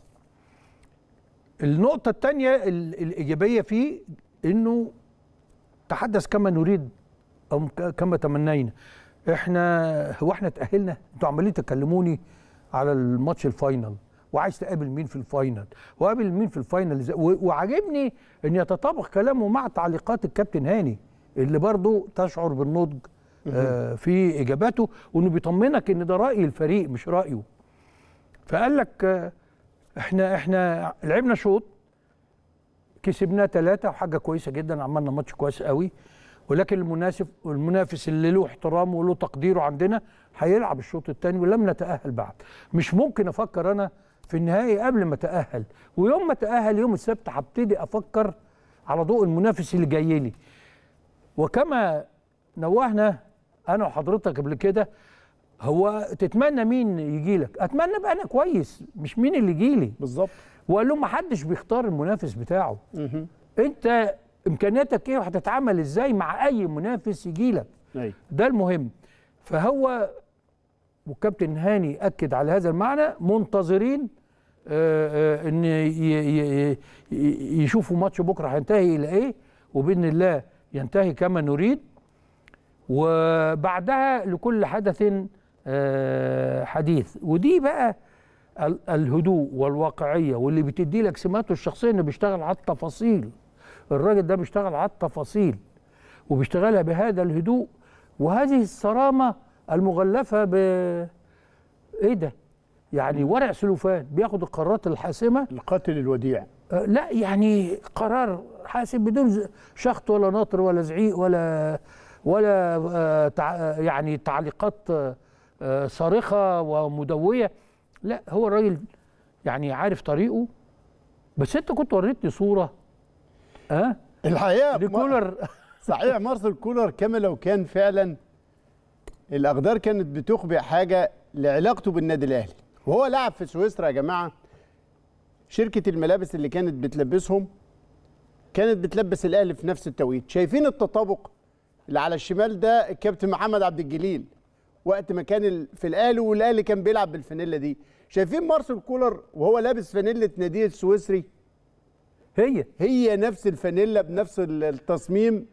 النقطة الثانية الإيجابية فيه إنه تحدث كما نريد أو ك- كما تمنينا إحنا هو إحنا تأهلنا أنتوا عمالين تكلموني على الماتش الفاينل وعايز تقابل مين في الفاينل وقابل مين في الفاينل إزاي؟ و- وعاجبني ان يتطابق كلامه مع تعليقات الكابتن هاني اللي برضه تشعر بالنضج آه في اجاباته وانه بيطمنك ان ده راي الفريق مش رايه فقال لك آه احنا احنا لعبنا شوط كسبناه ثلاثة وحاجة كويسة جدا عملنا ماتش كويس قوي ولكن المناسب المنافس اللي له احترامه وله تقديره عندنا هيلعب الشوط الثاني ولم نتأهل بعد مش ممكن افكر انا في النهائي قبل ما اتأهل ويوم ما اتأهل يوم السبت هبتدي افكر على ضوء المنافس اللي جاي لي وكما نوهنا انا وحضرتك قبل كده هو تتمنى مين يجي لك اتمنى ابقى انا كويس مش مين اللي يجي لي بالظبط وقال لهم ما حدش بيختار المنافس بتاعه انت امكانياتك ايه وهتتعامل ازاي مع اي منافس يجي لك ايوه ده المهم فهو والكابتن هاني اكد على هذا المعنى منتظرين آه، آه، ان ي- ي- ي- ي- يشوفوا ماتش بكره هينتهي الى ايه وباذن الله ينتهي كما نريد وبعدها لكل حدث آه، حديث ودي بقى ال- الهدوء والواقعيه واللي بتدي لك سماته الشخصيه انه بيشتغل على التفاصيل الراجل ده بيشتغل على التفاصيل وبيشتغلها بهذا الهدوء وهذه الصرامه المغلفه ب ايه ده؟ يعني ورق سلوفان بياخد القرارات الحاسمه القاتل الوديع آه، لا يعني قرار حاسم بدون ز- شخط ولا نطر ولا زعيق ولا ولا آه، تع- آه، يعني تعليقات آه، آه، صارخه ومدويه لا هو الراجل يعني عارف طريقه بس انت كنت وريتني صوره ها الحقيقه لكولر صحيح مارسيل كولر كما لو كان فعلا الاقدار كانت بتخبئ حاجه لعلاقته بالنادي الاهلي وهو لعب في سويسرا يا جماعه شركه الملابس اللي كانت بتلبسهم كانت بتلبس الاهلي في نفس التوقيت شايفين التطابق اللي على الشمال ده الكابتن محمد عبد الجليل وقت ما كان ال- في الاهلي والاهلي كان بيلعب بالفانيلا دي شايفين مارسيل كولر وهو لابس فانيله نادي السويسري هي هي نفس الفانيلا بنفس ال- التصميم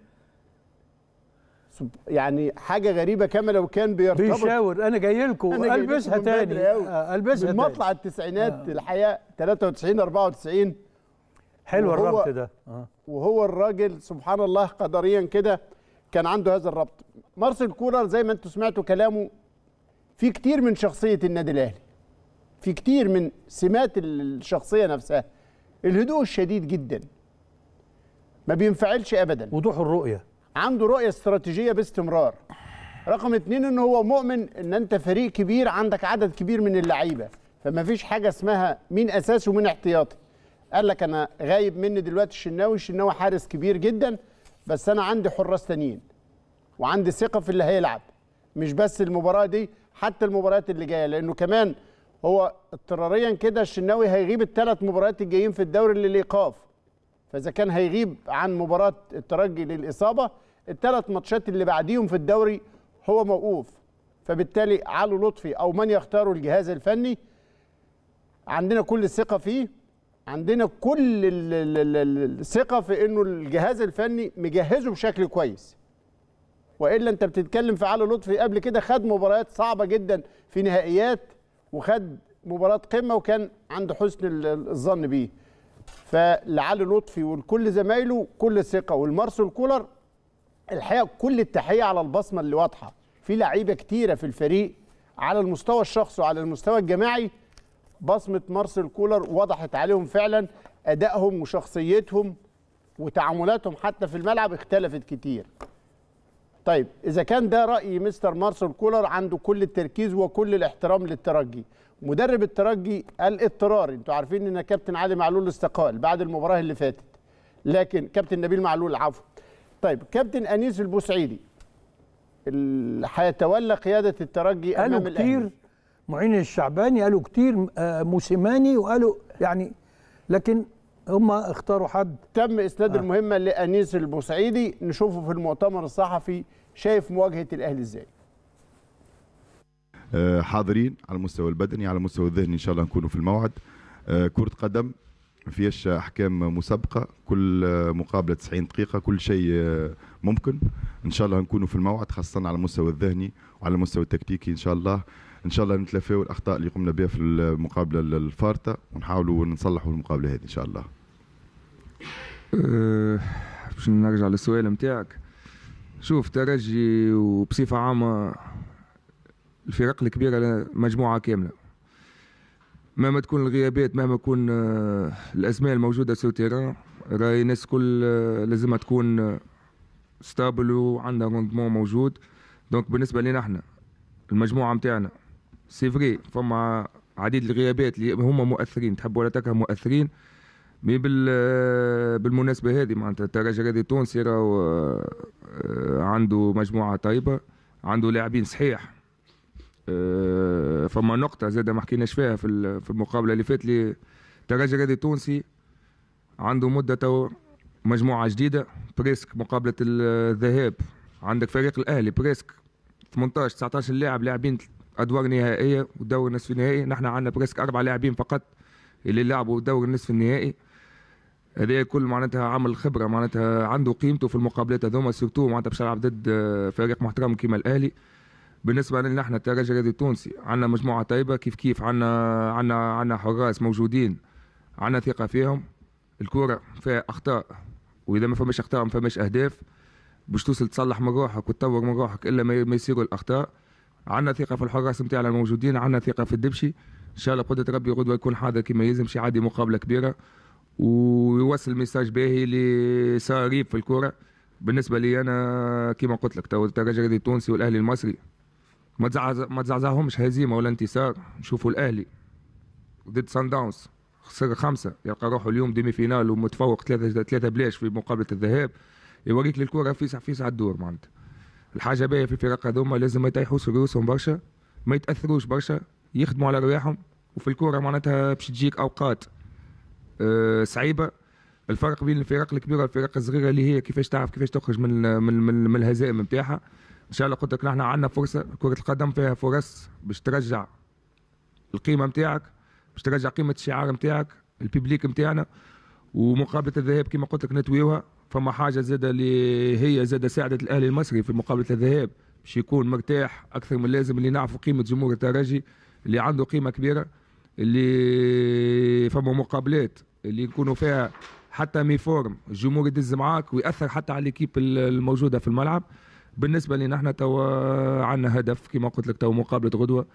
سب- يعني حاجه غريبه كما لو كان بيرتبط بيشاور انا جاي لكم أنا جاي لكم البسها من تاني بدري أوي. آه، البسها من تاني مطلع التسعينات الحقيقه 93 94 حلو وهو- الربط ده آه. وهو الراجل سبحان الله قدريا كده كان عنده هذا الربط مارسيل كولر زي ما انتم سمعتوا كلامه في كتير من شخصيه النادي الاهلي في كتير من سمات الشخصيه نفسها الهدوء الشديد جدا ما بينفعلش ابدا وضوح الرؤيه عنده رؤية استراتيجية باستمرار رقم اتنين ان هو مؤمن ان انت فريق كبير عندك عدد كبير من اللعيبة فما فيش حاجة اسمها مين اساسي ومين احتياطي قال لك انا غايب مني دلوقتي الشناوي الشناوي حارس كبير جدا بس انا عندي حراس تانيين وعندي ثقة في اللي هيلعب مش بس المباراة دي حتى المباريات اللي جاية لانه كمان هو اضطراريا كده الشناوي هيغيب الثلاث مباريات الجايين في الدوري للايقاف فاذا كان هيغيب عن مباراه الترجي للاصابه الثلاث ماتشات اللي بعديهم في الدوري هو موقوف فبالتالي علي لطفي او من يختاره الجهاز الفني عندنا كل الثقه فيه عندنا كل ال- ال- ال- ال- الثقه في انه الجهاز الفني مجهزه بشكل كويس والا انت بتتكلم في علي لطفي قبل كده خد مباريات صعبه جدا في نهائيات وخد مباراه قمه وكان عند حسن ال- ال- الظن بيه فلعلي لطفي ولكل زمايله كل الثقه والمارسيل كولر الحقيقه كل التحيه على البصمه اللي واضحه في لعيبه كتيره في الفريق على المستوى الشخصي وعلى المستوى الجماعي بصمه مارسيل كولر وضحت عليهم فعلا ادائهم وشخصيتهم وتعاملاتهم حتى في الملعب اختلفت كتير طيب اذا كان ده راي مستر مارسيل كولر عنده كل التركيز وكل الاحترام للترجي مدرب الترجي الاضطرار انتوا عارفين ان كابتن علي معلول استقال بعد المباراه اللي فاتت لكن كابتن نبيل معلول عفوا طيب كابتن انيس البوسعيدي اللي هيتولى قياده الترجي قالوا امام الأهلي. كتير معين الشعباني قالوا كتير آه، موسيماني وقالوا يعني لكن هم اختاروا حد تم اسناد المهمه لانيس البوسعيدي نشوفه في المؤتمر الصحفي شايف مواجهه الاهلي ازاي آه، حاضرين على المستوى البدني على المستوى الذهني ان شاء الله نكونوا في الموعد آه، كرة قدم ما فيهاش احكام مسبقة كل آه، مقابلة 90 دقيقة كل شيء آه، ممكن ان شاء الله نكونوا في الموعد خاصة على المستوى الذهني وعلى المستوى التكتيكي ان شاء الله ان شاء الله نتلافاو الاخطاء اللي قمنا بها في المقابلة الفارطة ونحاولوا نصلحوا المقابلة هذه ان شاء الله أه، باش نرجع للسؤال نتاعك شوف ترجي وبصفة عامة الفرق الكبيرة مجموعة كاملة مهما تكون الغيابات مهما تكون آه، الأسماء الموجودة سو تيران راهي الناس كل آه، لازمها تكون آه، ستابل وعندها روندمون موجود دونك بالنسبة لنا احنا المجموعة متاعنا سي فري فما عديد الغيابات اللي هما مؤثرين تحب ولا تكره مؤثرين مي بال بالمناسبة هذه معناتها الترجي الرياضي التونسي راهو آه، عنده مجموعة طيبة عنده لاعبين صحيح آه، فما نقطة زادة ما حكيناش فيها في ال- في المقابلة اللي فاتت لي الترجي الرياضي التونسي عنده مدة تو مجموعة جديدة بريسك مقابلة الذهاب عندك فريق الأهلي بريسك 18 19 لاعب لاعبين أدوار نهائية ودور نصف النهائي نحن عندنا بريسك أربع لاعبين فقط اللي لعبوا دور النصف النهائي هذا كل معناتها عمل خبرة معناتها عنده قيمته في المقابلات هذوما سيرتو معناتها باش يلعب ضد آه، فريق محترم كيما الأهلي بالنسبه لنا احنا الترجي الرياضي التونسي عندنا مجموعه طيبه كيف كيف عندنا عندنا عندنا حراس موجودين عندنا ثقه فيهم الكوره فيها اخطاء واذا ما فماش اخطاء ما فماش اهداف باش توصل تصلح من روحك وتطور من روحك الا ما ما يصيروا الاخطاء عندنا ثقه في الحراس نتاعنا الموجودين عندنا ثقه في الدبشي ان شاء الله بقدره ربي غدوه يكون حاضر كما يلزم شي عادي مقابله كبيره ويوصل ميساج باهي لساريب في الكوره بالنسبه لي انا كما قلت لك تو الترجي الرياضي التونسي والاهلي المصري ما تزعز ما تزعزعهمش هزيمه ولا انتصار نشوفوا الاهلي ضد سان داونز خسر خمسه يلقى روحه اليوم ديمي فينال ومتفوق ثلاثه ثلاثه بلاش في مقابله الذهاب يوريك لي الكره في في ساعه الدور معناتها الحاجه باهيه في الفرق هذوما لازم ما يطيحوش رؤوسهم برشا ما يتاثروش برشا يخدموا على رواحهم وفي الكوره معناتها باش تجيك اوقات أه صعيبه الفرق بين الفرق الكبيره والفرق الصغيره اللي هي كيفاش تعرف كيفاش تخرج من من من, من الهزائم نتاعها ان شاء الله قلت لك نحن عندنا فرصه كره القدم فيها فرص باش ترجع القيمه نتاعك باش ترجع قيمه الشعار نتاعك البيبليك نتاعنا ومقابله الذهاب كما قلت لك نتويوها فما حاجه زاده اللي هي زاده ساعدت الاهلي المصري في مقابله الذهاب باش يكون مرتاح اكثر من اللازم اللي نعرفوا قيمه جمهور الترجي اللي عنده قيمه كبيره اللي فما مقابلات اللي يكونوا فيها حتى ميفورم الجمهور يدز معاك ويأثر حتى على الكيب الموجوده في الملعب بالنسبه لنا احنا توا عندنا هدف كما قلت لك توا مقابله غدوه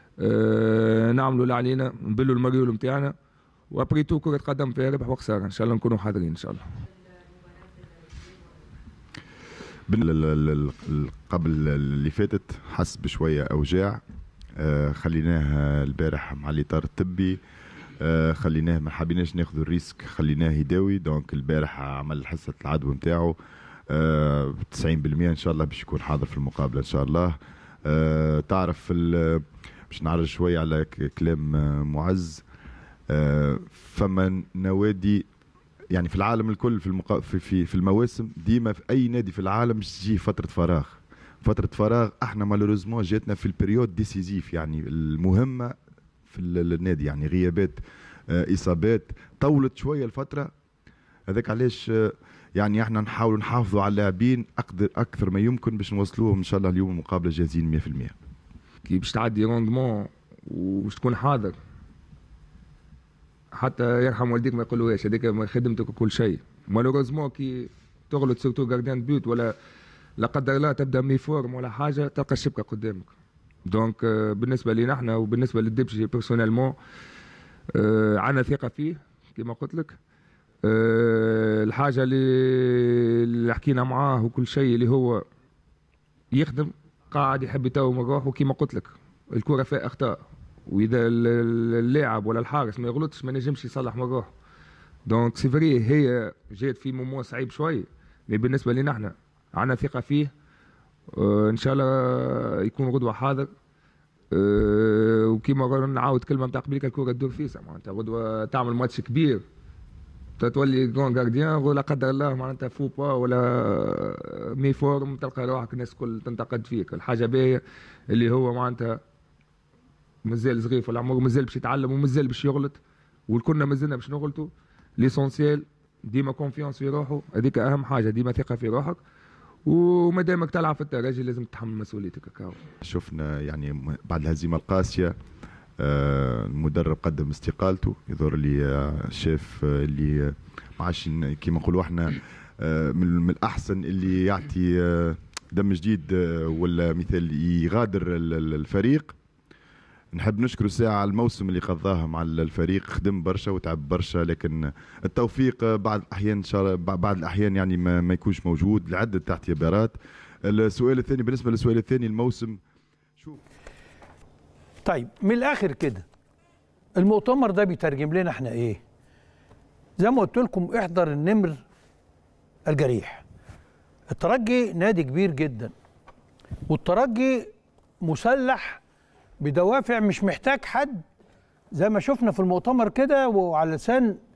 اه نعملوا اللي علينا نبلوا المريول نتاعنا وابريتو كره قدم فيها ربح وخساره ان شاء الله نكونوا حاضرين ان شاء الله بال- ال- ال- ال- قبل اللي فاتت حس بشويه اوجاع آه، خليناه البارح مع الاطار الطبي آه، خليناه ما حبيناش ناخذ الريسك خليناه يداوي دونك البارح عمل حصه العدوى نتاعو آه، 90% ان شاء الله باش يكون حاضر في المقابله ان شاء الله آه، تعرف ال- باش نعرج شويه على ك- كلام آه، معز آه، فما نوادي يعني في العالم الكل في المقا... في في, في المواسم ديما في اي نادي في العالم باش تجي فتره فراغ فتره فراغ احنا مالوريزمون جاتنا في البريود ديسيزيف يعني المهمه في ال- النادي يعني غيابات آه، اصابات طولت شويه الفتره هذاك علاش آه، يعني احنا نحاولوا نحافظوا على اللاعبين اقدر اكثر ما يمكن باش نوصلوهم ان شاء الله اليوم مقابله جاهزين 100% كي باش تعدي روندمون وباش تكون حاضر حتى يرحم والديك ما يقولوهاش هذيك ما خدمتك وكل شيء مالوروزمون كي تغلط سورتو جارديان بيوت ولا لا قدر الله تبدا مي فورم ولا حاجه تلقى الشبكه قدامك دونك آه، بالنسبه لنا احنا وبالنسبه للدبشي بيرسونيلمون آه، عندنا ثقه فيه كما قلت لك آه، الحاجه اللي اللي حكينا معاه وكل شيء اللي هو يخدم قاعد يحب يتو من روحه وكما قلت لك الكره فيها اخطاء واذا ال- ال- اللاعب ولا الحارس ما يغلطش ما نجمش يصلح من روحه دونك سي فري هي جات في مومون صعيب شوي مي بالنسبه لنا احنا عندنا ثقه فيه آه ان شاء الله يكون غدوه حاضر آه وكيما قلنا نعاود كلمه نتاع قبيل الكره تدور فيسا معناتها غدوه تعمل ماتش كبير تولي جون جارديان ولا قدر الله معناتها فوبا ولا مي فورم تلقى روحك الناس الكل تنتقد فيك الحاجه باهيه اللي هو معناتها مازال صغير في العمر مازال باش يتعلم ومازال باش يغلط والكلنا مازلنا باش نغلطوا ليسونسيال ديما كونفيونس في روحه هذيك اهم حاجه ديما ثقه في روحك وما دامك تلعب في الترجي لازم تتحمل مسؤوليتك هكا شفنا يعني م- بعد الهزيمه القاسيه آه، المدرب قدم استقالته يظهر لي آه، شاف آه، اللي آه، ما عادش ن- كيما نقولوا احنا آه، من من الاحسن اللي يعطي آه، دم جديد آه، ولا مثال يغادر ال- ال- الفريق نحب نشكر ساعة على الموسم اللي قضاه مع الفريق خدم برشا وتعب برشا لكن التوفيق آه، بعض الأحيان إن شاء الله بعض الأحيان يعني ما, ما يكونش موجود لعدة اعتبارات السؤال الثاني بالنسبة للسؤال الثاني الموسم شوف طيب من الاخر كده المؤتمر ده بيترجم لنا احنا ايه زي ما قلت لكم احضر النمر الجريح الترجي نادي كبير جدا والترجي مسلح بدوافع مش محتاج حد زي ما شفنا في المؤتمر كده وعلى لسان آه،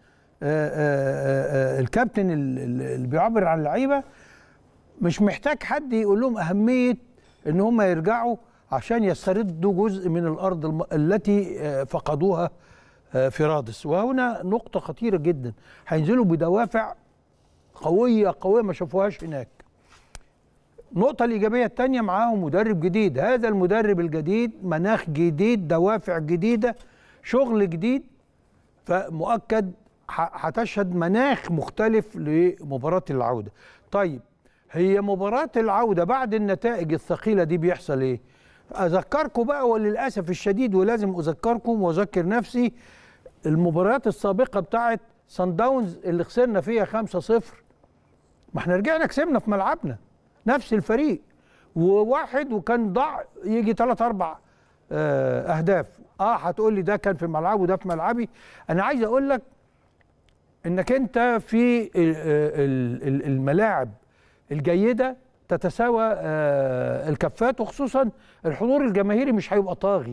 آه، آه، الكابتن ال- ال- اللي بيعبر عن اللعيبه مش محتاج حد يقول لهم اهميه ان هم يرجعوا عشان يستردوا جزء من الارض الم- التي آه، فقدوها آه، في رادس وهنا نقطه خطيره جدا هينزلوا بدوافع قويه قويه ما شافوهاش هناك النقطة الإيجابية الثانية معاهم مدرب جديد هذا المدرب الجديد مناخ جديد دوافع جديدة شغل جديد فمؤكد ح- هتشهد مناخ مختلف لمباراة العودة طيب هي مباراة العودة بعد النتائج الثقيلة دي بيحصل ايه أذكركم بقى وللأسف الشديد ولازم أذكركم وأذكر نفسي المباريات السابقة بتاعت سان داونز اللي خسرنا فيها 5-0 ما احنا رجعنا كسبنا في ملعبنا نفس الفريق وواحد وكان ضاع يجي ثلاث اربع آه، اهداف اه هتقول لي ده كان في ملعبه وده في ملعبي انا عايز اقول لك انك انت في ال- ال- ال- الملاعب الجيده تتساوى آه، الكفات وخصوصا الحضور الجماهيري مش هيبقى طاغي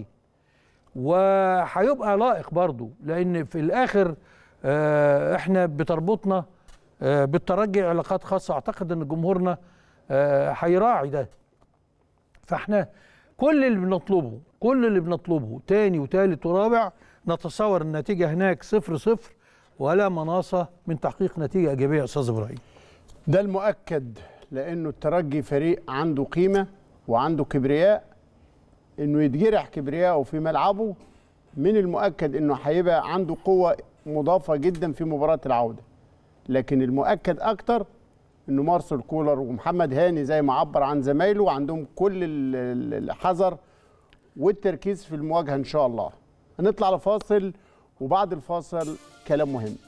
وهيبقى لائق برضو لان في الاخر آه، احنا بتربطنا آه، بالترجي علاقات خاصه اعتقد ان جمهورنا آه، هيراعي ده فاحنا كل اللي بنطلبه كل اللي بنطلبه تاني وتالت ورابع نتصور النتيجه هناك صفر صفر ولا مناصه من تحقيق نتيجه ايجابيه يا استاذ ابراهيم ده المؤكد لانه الترجي فريق عنده قيمه وعنده كبرياء انه يتجرح كبرياءه في ملعبه من المؤكد انه هيبقى عنده قوه مضافه جدا في مباراه العوده لكن المؤكد اكتر انه مارسيل كولر ومحمد هاني زي ما عبر عن زمايله عندهم كل ال- ال- الحذر والتركيز في المواجهه ان شاء الله هنطلع لفاصل وبعد الفاصل كلام مهم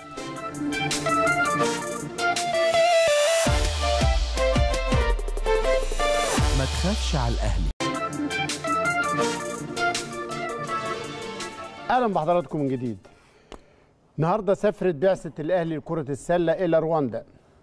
ما تخافش على الأهلي اهلا بحضراتكم من جديد النهارده سافرت بعثه الاهلي لكره السله الى رواندا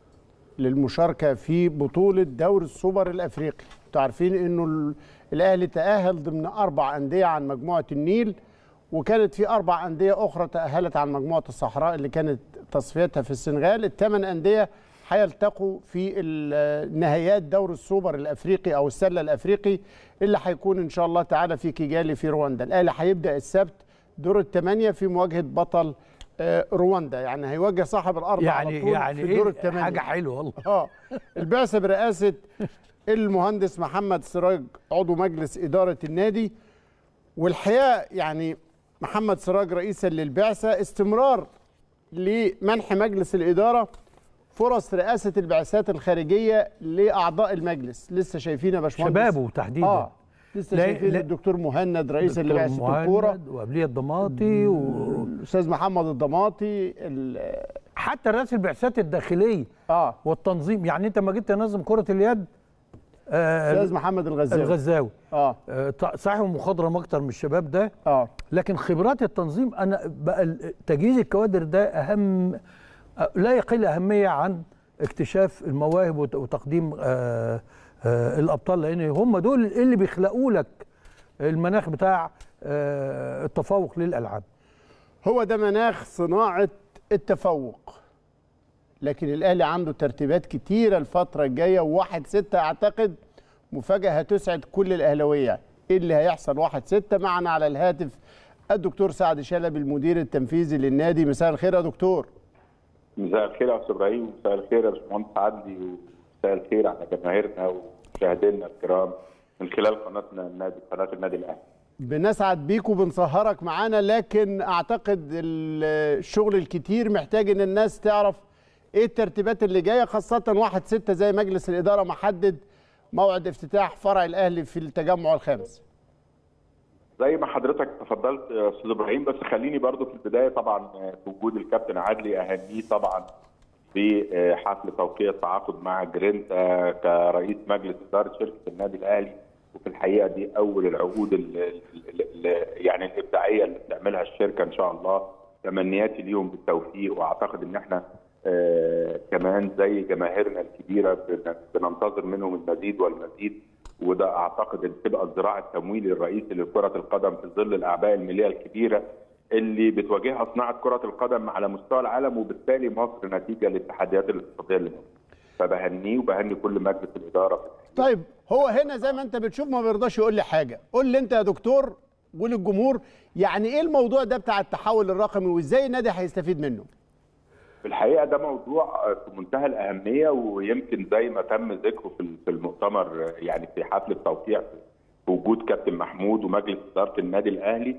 للمشاركه في بطوله دوري السوبر الافريقي انتوا عارفين انه ال- الاهلي تاهل ضمن اربع انديه عن مجموعه النيل وكانت في اربع انديه اخرى تاهلت عن مجموعه الصحراء اللي كانت تصفيتها في السنغال الثمان انديه هيلتقوا في ال- نهائيات دوري السوبر الافريقي او السله الافريقي اللي هيكون ان شاء الله تعالى في كيجالي في رواندا الاهلي هيبدا السبت دور الثمانيه في مواجهه بطل آه، رواندا يعني هيواجه صاحب الارض على يعني طول يعني في دور ايه الثمانيه حاجه حلوه والله اه البعثه برئاسه المهندس محمد سراج عضو مجلس اداره النادي والحقيقه يعني محمد سراج رئيسا للبعثه استمرار لمنح مجلس الاداره فرص رئاسه البعثات الخارجيه لاعضاء المجلس لسه شايفين يا باشمهندس شبابه تحديدا اه لسه لا- شايفين لا- الدكتور مهند رئيسا دكتور لبعثه الكوره مهند وقبليه الضماطي و... الاستاذ محمد الضماطي ال- حتى رئيس البعثات الداخليه اه والتنظيم يعني انت ما جيت تنظم كره اليد آه الاستاذ محمد الغزالي الغزاوي اه آه ط- صحيح مخضرم اكتر من الشباب ده اه لكن خبرات التنظيم انا بقى ال- تجهيز الكوادر ده اهم آه، لا يقل اهميه عن اكتشاف المواهب وت- وتقديم آه آه الابطال لان هم دول اللي بيخلقوا لك المناخ بتاع آه التفوق للالعاب هو ده مناخ صناعة التفوق لكن الأهلي عنده ترتيبات كتيرة الفترة الجاية وواحد ستة أعتقد مفاجأة هتسعد كل الأهلاوية إيه اللي هيحصل واحد ستة معنا على الهاتف الدكتور سعد شلبي المدير التنفيذي للنادي مساء الخير يا دكتور مساء الخير يا استاذ ابراهيم مساء الخير يا باشمهندس عدلي ومساء الخير على جماهيرنا ومشاهدينا الكرام من خلال قناتنا النادي قناه النادي الاهلي بنسعد بيك وبنسهرك معانا لكن أعتقد ال- الشغل الكتير محتاج إن الناس تعرف إيه الترتيبات اللي جاية خاصة واحد ستة زي مجلس الإدارة محدد موعد افتتاح فرع الأهلي في التجمع الخامس زي ما حضرتك تفضلت يا استاذ ابراهيم بس خليني برضو في البدايه طبعا في وجود الكابتن عدلي اهنيه طبعا بحفل توقيع التعاقد مع جرينتا كرئيس مجلس اداره شركه النادي الاهلي وفي الحقيقه دي اول العقود ال ال ال يعني الابداعيه اللي بتعملها الشركه ان شاء الله تمنياتي ليهم بالتوفيق واعتقد ان احنا آه كمان زي جماهيرنا الكبيره بن- بننتظر منهم المزيد والمزيد وده اعتقد ان تبقى الذراع التمويلي الرئيسي لكره القدم في ظل الاعباء الماليه الكبيره اللي بتواجهها صناعه كره القدم على مستوى العالم وبالتالي مصر نتيجه للتحديات الاقتصاديه اللي موجودة. فبهنيه وبهني كل مجلس الاداره طيب هو هنا زي ما انت بتشوف ما بيرضاش يقول لي حاجه قول لي انت يا دكتور وللجمهور يعني ايه الموضوع ده بتاع التحول الرقمي وازاي النادي هيستفيد منه في الحقيقه ده موضوع في منتهى الاهميه ويمكن زي ما تم ذكره في في المؤتمر يعني في حفل التوقيع في وجود كابتن محمود ومجلس اداره النادي الاهلي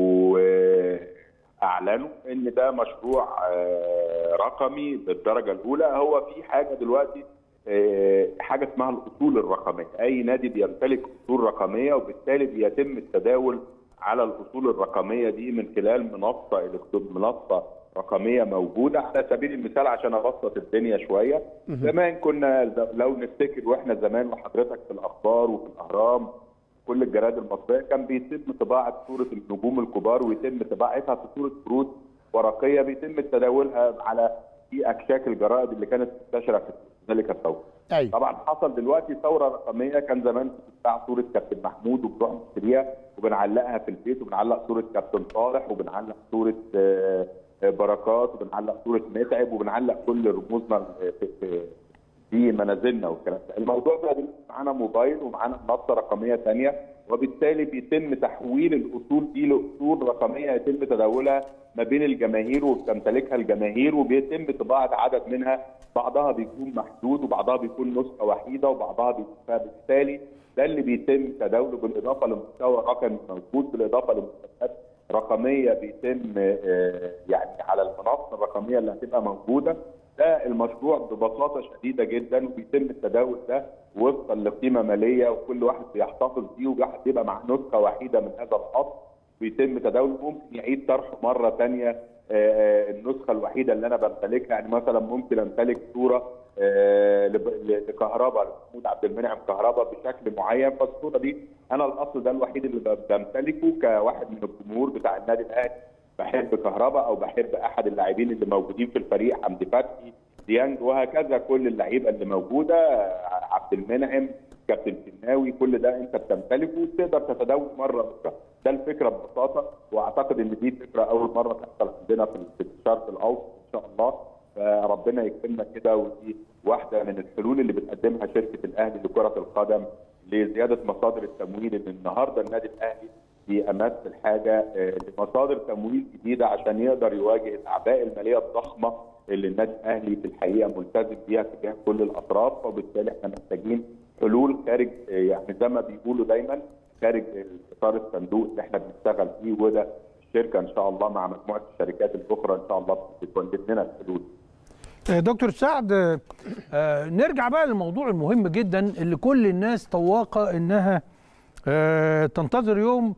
واعلنوا ان ده مشروع آه، رقمي بالدرجه الاولى هو في حاجه دلوقتي آه، حاجه اسمها الاصول الرقميه اي نادي بيمتلك اصول رقميه وبالتالي بيتم التداول على الاصول الرقميه دي من خلال منصه إلكترو- منصه رقميه موجوده على سبيل المثال عشان ابسط الدنيا شويه زمان كنا لو نفتكر واحنا زمان وحضرتك في الاخبار وفي الاهرام كل الجرائد المصريه كان بيتم طباعه صوره النجوم الكبار ويتم طباعتها في صوره كروت ورقيه بيتم تداولها على في اكشاك الجرائد اللي كانت منتشره في ذلك التوقيت. ايوه طبعا حصل دلوقتي ثوره رقميه كان زمان بتتباع صوره كابتن محمود وبنروح نشتريها وبنعلقها في البيت وبنعلق صوره كابتن صالح وبنعلق صوره آه، آه، بركات وبنعلق صوره متعب وبنعلق كل رموزنا في, في, في منازلنا والكلام ده الموضوع ده دلوقتي معانا موبايل ومعانا منصه رقميه ثانيه وبالتالي بيتم تحويل الاصول دي لاصول رقميه يتم تداولها ما بين الجماهير وبتمتلكها الجماهير وبيتم طباعه عدد منها بعضها بيكون محدود وبعضها بيكون نسخه وحيده وبعضها بيكون فبالتالي ده اللي بيتم تداوله بالاضافه لمستوى رقمي موجود بالاضافه لمستويات رقميه بيتم آه، يعني على المنصه الرقميه اللي هتبقى موجوده ده المشروع ببساطه شديده جدا وبيتم التداول ده وفقا لقيمه ماليه وكل واحد بيحتفظ بيه وواحد بيبقى مع نسخه وحيده من هذا الاصل بيتم تداوله ممكن يعيد طرحه مره ثانيه النسخه الوحيده اللي انا بمتلكها يعني مثلا ممكن امتلك صوره آه، لب- ل- لكهرباء لمحمود عبد المنعم كهرباء بشكل معين فالصوره دي انا الاصل ده الوحيد اللي ب- بمتلكه كواحد من الجمهور بتاع النادي الاهلي بحب كهرباء او بحب احد اللاعبين اللي موجودين في الفريق حمدي فتحي ديانج وهكذا كل اللعيبه اللي موجوده آه، عبد المنعم كابتن شناوي كل ده انت بتمتلكه وتقدر تتداول مره اخرى ده الفكره ببساطه واعتقد ان دي فكره اول مره تحصل عندنا في في الشرق الاوسط ان شاء الله فربنا يكرمنا كده ودي واحده من الحلول اللي بتقدمها شركه الاهلي لكره القدم لزياده مصادر التمويل ان النهارده النادي الاهلي في امس الحاجه آه، لمصادر تمويل جديده عشان يقدر يواجه الاعباء الماليه الضخمه اللي النادي الاهلي في الحقيقه ملتزم بيها تجاه كل الاطراف وبالتالي احنا محتاجين حلول خارج آه، يعني زي ما بيقولوا دايما خارج اطار الصندوق اللي احنا بنشتغل فيه وده الشركه ان شاء الله مع مجموعه الشركات الاخرى ان شاء الله بتوجد لنا الحلول آه، دكتور سعد آه، آه، نرجع بقى للموضوع المهم جدا اللي كل الناس طواقة انها آه، تنتظر يوم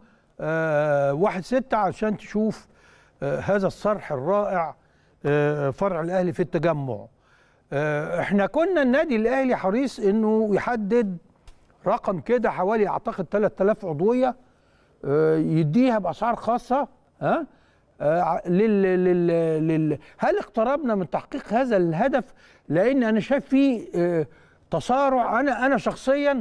آه، واحد ستة عشان تشوف آه، هذا الصرح الرائع آه، فرع الاهلي في التجمع آه، احنا كنا النادي الاهلي حريص انه يحدد رقم كده حوالي اعتقد 3000 عضويه آه، يديها باسعار خاصه ها آه، لل لل لل هل اقتربنا من تحقيق هذا الهدف لان انا شايف فيه آه، تسارع انا انا شخصيا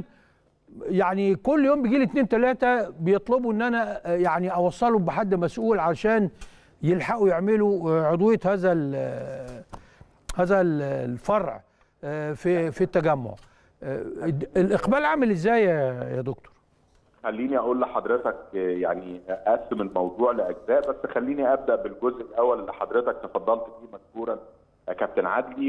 يعني كل يوم بيجي لي اتنين تلاته بيطلبوا ان انا آه، يعني اوصلهم بحد مسؤول عشان يلحقوا يعملوا آه، عضويه هذا ال- هذا ال- الفرع آه، في في التجمع آه، الاقبال عامل ازاي يا يا دكتور خليني اقول لحضرتك آه، يعني اقسم الموضوع لاجزاء بس خليني ابدا بالجزء الاول اللي حضرتك تفضلت فيه مشكورا يا كابتن عدلي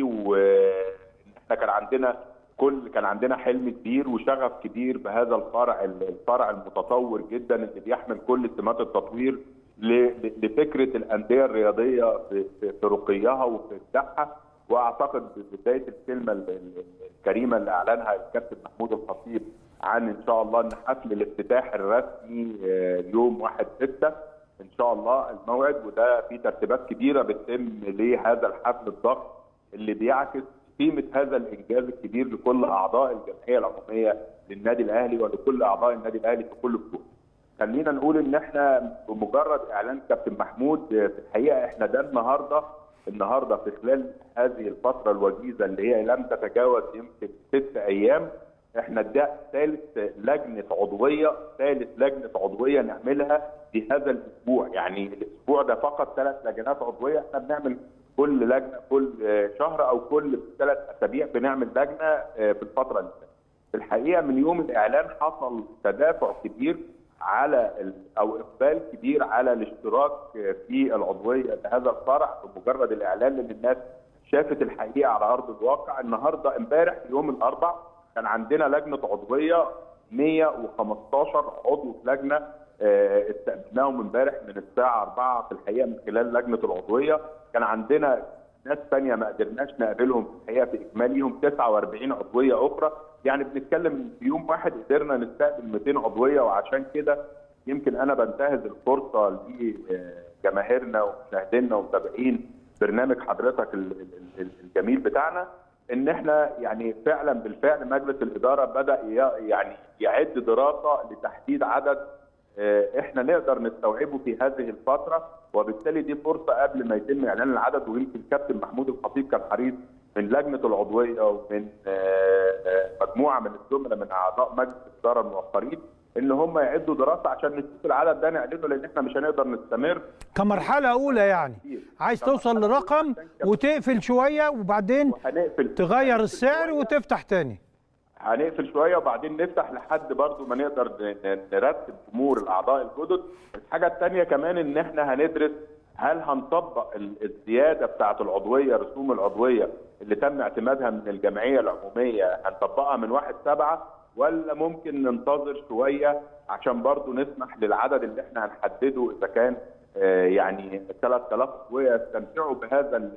واحنا كان عندنا كل كان عندنا حلم كبير وشغف كبير بهذا الفرع الفرع المتطور جدا اللي بيحمل كل سمات التطوير ل- لفكره الانديه الرياضيه في في- في رقيها وفي ابداعها واعتقد بدايه الكلمه ال- ال- الكريمه اللي اعلنها الكابتن محمود الخطيب عن ان شاء الله ان حفل الافتتاح الرسمي آه، يوم 1 6 ان شاء الله الموعد وده في ترتيبات كبيره بتتم لهذا الحفل الضخم اللي بيعكس قيمه هذا الانجاز الكبير لكل اعضاء الجمعيه العموميه للنادي الاهلي ولكل اعضاء النادي الاهلي في كل فروع. خلينا نقول ان احنا بمجرد اعلان كابتن محمود آه، في الحقيقه احنا ده النهارده النهارده في خلال هذه الفتره الوجيزه اللي هي لم تتجاوز يمكن ست ايام احنا ده ثالث لجنه عضويه ثالث لجنه عضويه نعملها في هذا الاسبوع يعني الاسبوع ده فقط ثلاث لجنات عضويه احنا بنعمل كل لجنه كل آه، شهر او كل ثلاث اسابيع بنعمل لجنه آه، في الفتره اللي فاتت. في الحقيقه من يوم الاعلان حصل تدافع كبير على ال- او اقبال كبير على الاشتراك في العضويه لهذا الفرع بمجرد الاعلان لان الناس شافت الحقيقه على ارض الواقع النهارده امبارح يوم الاربع كان عندنا لجنه عضويه 115 عضو في لجنه آه، استقبلناهم امبارح من الساعه 4 في الحقيقه من خلال لجنه العضويه كان عندنا ناس ثانيه ما قدرناش نقابلهم في الحقيقه في اجماليهم 49 عضويه اخرى يعني بنتكلم إن في يوم واحد قدرنا نستقبل 200 عضويه وعشان كده يمكن انا بنتهز الفرصه لجماهيرنا ومشاهدينا ومتابعين برنامج حضرتك ال- ال- ال- الجميل بتاعنا ان احنا يعني فعلا بالفعل مجلس الاداره بدا ي- يعني يعد دراسه لتحديد عدد آه، احنا نقدر نستوعبه في هذه الفتره وبالتالي دي فرصه قبل ما يتم اعلان العدد ويمكن الكابتن محمود الخطيب كان حريص من لجنه العضويه ومن آه، آه، مجموعه من الزملاء من اعضاء مجلس الاداره الموفرين ان هم يعدوا دراسه عشان نشوف العدد ده نعلنه لان احنا مش هنقدر نستمر كمرحله اولى يعني عايز توصل لرقم وتقفل شويه وبعدين وهنقفل تغير السعر وتفتح تاني هنقفل شويه وبعدين نفتح لحد برضو ما نقدر ن- ن- نرتب امور الاعضاء الجدد الحاجه الثانيه كمان ان احنا هندرس هل هنطبق ال- الزياده بتاعه العضويه رسوم العضويه اللي تم اعتمادها من الجمعيه العموميه هنطبقها من 1 7 ولا ممكن ننتظر شويه عشان برضو نسمح للعدد اللي احنا هنحدده اذا كان آه، يعني 3000 عضويه يستمتعوا بهذا ال-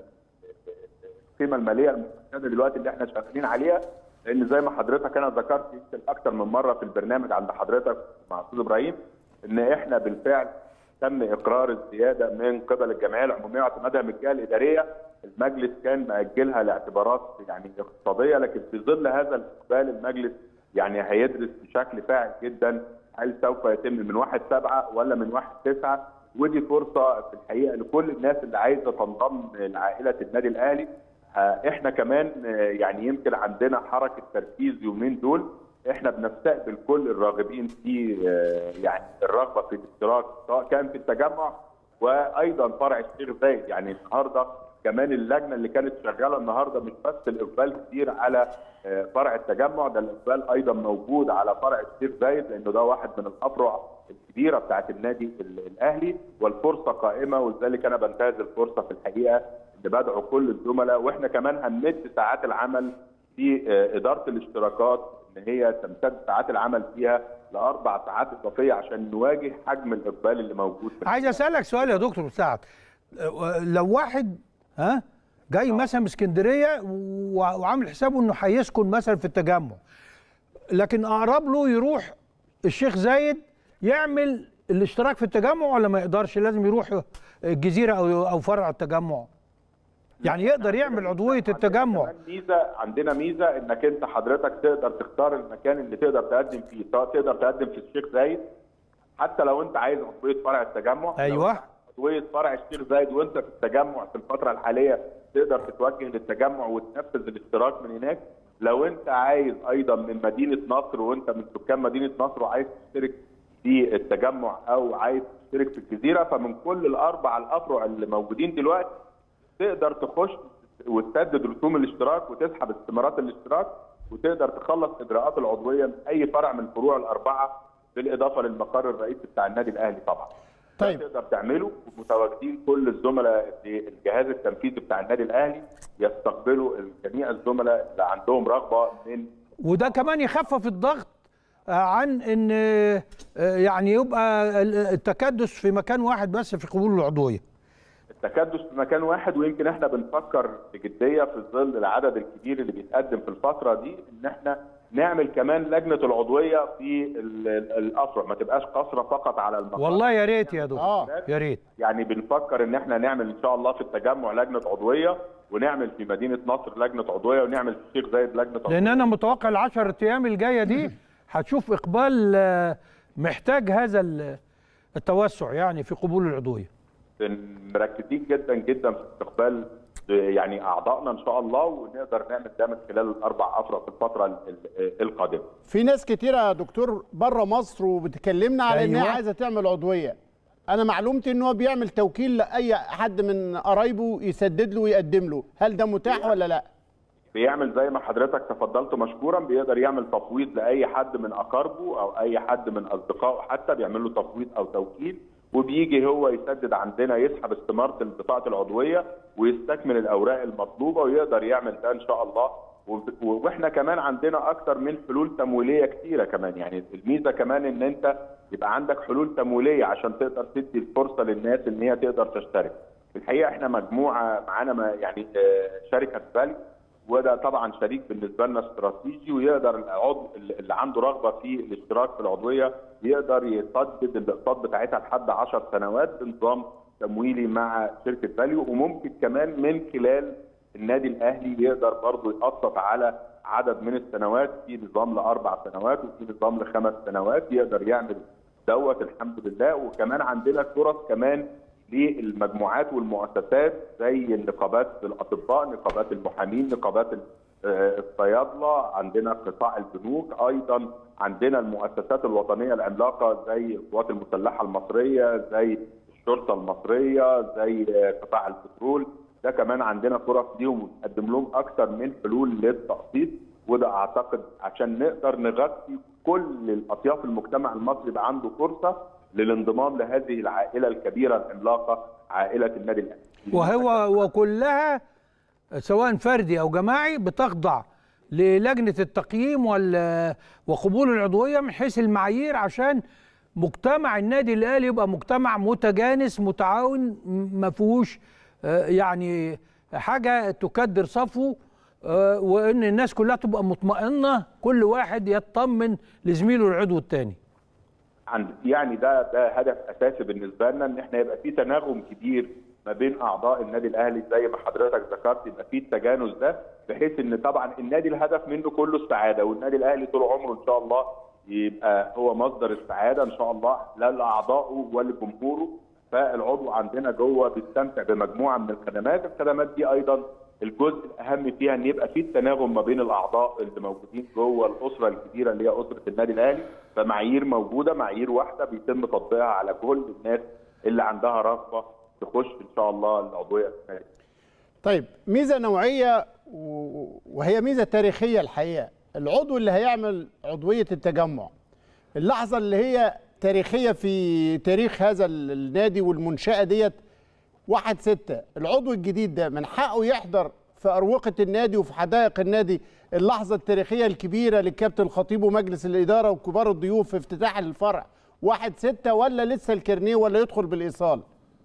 القيمه الماليه المحدده دلوقتي اللي احنا شغالين عليها لان زي ما حضرتك انا ذكرت يمكن اكثر من مره في البرنامج عند حضرتك مع استاذ ابراهيم ان احنا بالفعل تم اقرار الزياده من قبل الجمعيه العموميه واعتمادها من الجهه الاداريه المجلس كان ماجلها لاعتبارات يعني اقتصاديه لكن في ظل هذا الاقبال المجلس يعني هيدرس بشكل فاعل جدا هل سوف يتم من 1 7 ولا من 1 9 ودي فرصه في الحقيقه لكل الناس اللي عايزه تنضم لعائله النادي الاهلي آه، احنا كمان آه، يعني يمكن عندنا حركه تركيز يومين دول احنا بنستقبل كل الراغبين في آه، يعني الرغبه في الاشتراك سواء كان في التجمع وايضا فرع الشيخ زايد يعني النهارده كمان اللجنه اللي كانت شغاله النهارده مش بس الاقبال كتير على آه، فرع التجمع ده الاقبال ايضا موجود على فرع الشيخ زايد لانه ده واحد من الافرع الكبيره بتاعت النادي ال- الاهلي والفرصه قائمه ولذلك انا بنتهز الفرصه في الحقيقه اللي بدعو كل الزملاء واحنا كمان هنمد ساعات العمل في آه، اداره الاشتراكات ان هي تمتد ساعات العمل فيها لاربع ساعات اضافيه عشان نواجه حجم الاقبال اللي موجود في عايز اسالك سؤال يا دكتور سعد أه، لو واحد ها جاي مثلا من اسكندريه و- وعامل حسابه انه هيسكن مثلا في التجمع لكن اقرب له يروح الشيخ زايد يعمل الاشتراك في التجمع ولا ما يقدرش لازم يروح الجزيره او او فرع التجمع يعني يقدر يعمل عضويه التجمع كمان ميزه عندنا ميزه انك انت حضرتك تقدر تختار المكان اللي تقدر تقدم فيه سواء تقدر تقدم في الشيخ زايد حتى لو انت عايز عضويه فرع التجمع أيوة. لو عضويه فرع الشيخ زايد وانت في التجمع في الفتره الحاليه تقدر تتوجه للتجمع وتنفذ الاشتراك من هناك لو انت عايز ايضا من مدينه نصر وانت من سكان مدينه نصر وعايز تشترك في التجمع او عايز تشترك في الجزيره فمن كل الاربع الافرع اللي موجودين دلوقتي تقدر تخش وتسدد رسوم الاشتراك وتسحب استمارات الاشتراك وتقدر تخلص اجراءات العضويه من اي فرع من الفروع الاربعه بالاضافه للمقر الرئيسي بتاع النادي الاهلي طبعا. طيب. ده تقدر تعمله ومتواجدين كل الزملاء في الجهاز التنفيذي بتاع النادي الاهلي يستقبلوا جميع الزملاء اللي عندهم رغبه من وده كمان يخفف الضغط آه، عن ان آه، يعني يبقى ال- التكدس في مكان واحد بس في قبول العضويه التكدس في مكان واحد ويمكن احنا بنفكر بجديه في ظل العدد الكبير اللي بيتقدم في الفتره دي ان احنا نعمل كمان لجنه العضويه في ال- ال- الافرع ما تبقاش قاصره فقط على المقر والله يا ريت يا دكتور اه يا ريت يعني بنفكر ان احنا نعمل ان شاء الله في التجمع لجنه عضويه ونعمل في مدينه نصر لجنه عضويه ونعمل في الشيخ زايد لجنه عضويه لان انا متوقع العشر ايام الجايه دي هتشوف اقبال آه، محتاج هذا ال- التوسع يعني في قبول العضويه مركزين جدا جدا في استقبال يعني اعضائنا ان شاء الله ونقدر نعمل ده من خلال الاربع افرع في الفتره ال- ال- القادمه. في ناس كتيره يا دكتور بره مصر وبتكلمنا على ان هي أيوة. عايزه تعمل عضويه انا معلومتي ان هو بيعمل توكيل لاي حد من قرايبه يسدد له ويقدم له هل ده متاح ولا لا بيعمل زي ما حضرتك تفضلت مشكورا بيقدر يعمل تفويض لاي حد من اقاربه او اي حد من اصدقائه حتى بيعمل له تفويض او توكيل وبيجي هو يسدد عندنا يسحب استماره البطاقه العضويه ويستكمل الاوراق المطلوبه ويقدر يعمل ده ان شاء الله وب- واحنا كمان عندنا اكتر من حلول تمويليه كتيره كمان يعني الميزه كمان ان انت يبقى عندك حلول تمويليه عشان تقدر تدي الفرصه للناس ان هي تقدر تشترك. في الحقيقه احنا مجموعه معانا ما- يعني آه، شركه فالي وده طبعا شريك بالنسبه لنا استراتيجي ويقدر العضو اللي عنده رغبه في الاشتراك في العضويه يقدر يسدد الاقساط بتاعتها لحد 10 سنوات بنظام تمويلي مع شركه فاليو وممكن كمان من خلال النادي الاهلي يقدر برضه يقسط على عدد من السنوات في نظام لاربع سنوات وفي نظام لخمس سنوات يقدر يعمل دوت الحمد لله وكمان عندنا فرص كمان للمجموعات والمؤسسات زي نقابات الاطباء، نقابات المحامين، نقابات ال- آه، الصيادله، عندنا قطاع البنوك، ايضا عندنا المؤسسات الوطنيه العملاقه زي القوات المسلحه المصريه، زي الشرطه المصريه، زي آه، قطاع البترول، ده كمان عندنا فرص ليهم ونقدم لهم اكثر من حلول للتقسيط وده اعتقد عشان نقدر نغطي كل الاطياف المجتمع المصري يبقى عنده فرصه للانضمام لهذه العائله الكبيره العملاقه عائله النادي الاهلي. وهو وكلها سواء فردي او جماعي بتخضع للجنه التقييم وال- وقبول العضويه من حيث المعايير عشان مجتمع النادي الاهلي يبقى مجتمع متجانس متعاون م- ما فيهوش آه، يعني حاجه تكدر صفه آه، وان الناس كلها تبقى مطمئنه كل واحد يطمن لزميله العضو الثاني عند يعني ده ده هدف اساسي بالنسبه لنا ان احنا يبقى في تناغم كبير ما بين اعضاء النادي الاهلي زي ما حضرتك ذكرت يبقى في التجانس ده بحيث ان طبعا النادي الهدف منه كله السعاده والنادي الاهلي طول عمره ان شاء الله يبقى هو مصدر السعاده ان شاء الله لا لاعضائه ولا لجمهوره فالعضو عندنا جوه بيستمتع بمجموعه من الخدمات، الخدمات دي ايضا الجزء الاهم فيها ان يبقى في التناغم ما بين الاعضاء اللي موجودين جوه الاسره الكبيره اللي هي اسره النادي الاهلي فمعايير موجوده معايير واحده بيتم تطبيقها على كل الناس اللي عندها رغبه تخش ان شاء الله العضويه في النادي. طيب ميزه نوعيه و- وهي ميزه تاريخيه الحقيقه العضو اللي هيعمل عضويه التجمع اللحظه اللي هي تاريخيه في تاريخ هذا ال- النادي والمنشاه ديت واحد ستة العضو الجديد ده من حقه يحضر في أروقة النادي وفي حدائق النادي اللحظة التاريخية الكبيرة للكابتن الخطيب ومجلس الإدارة وكبار الضيوف في افتتاح الفرع واحد ستة ولا لسه الكرنيه ولا يدخل بالإيصال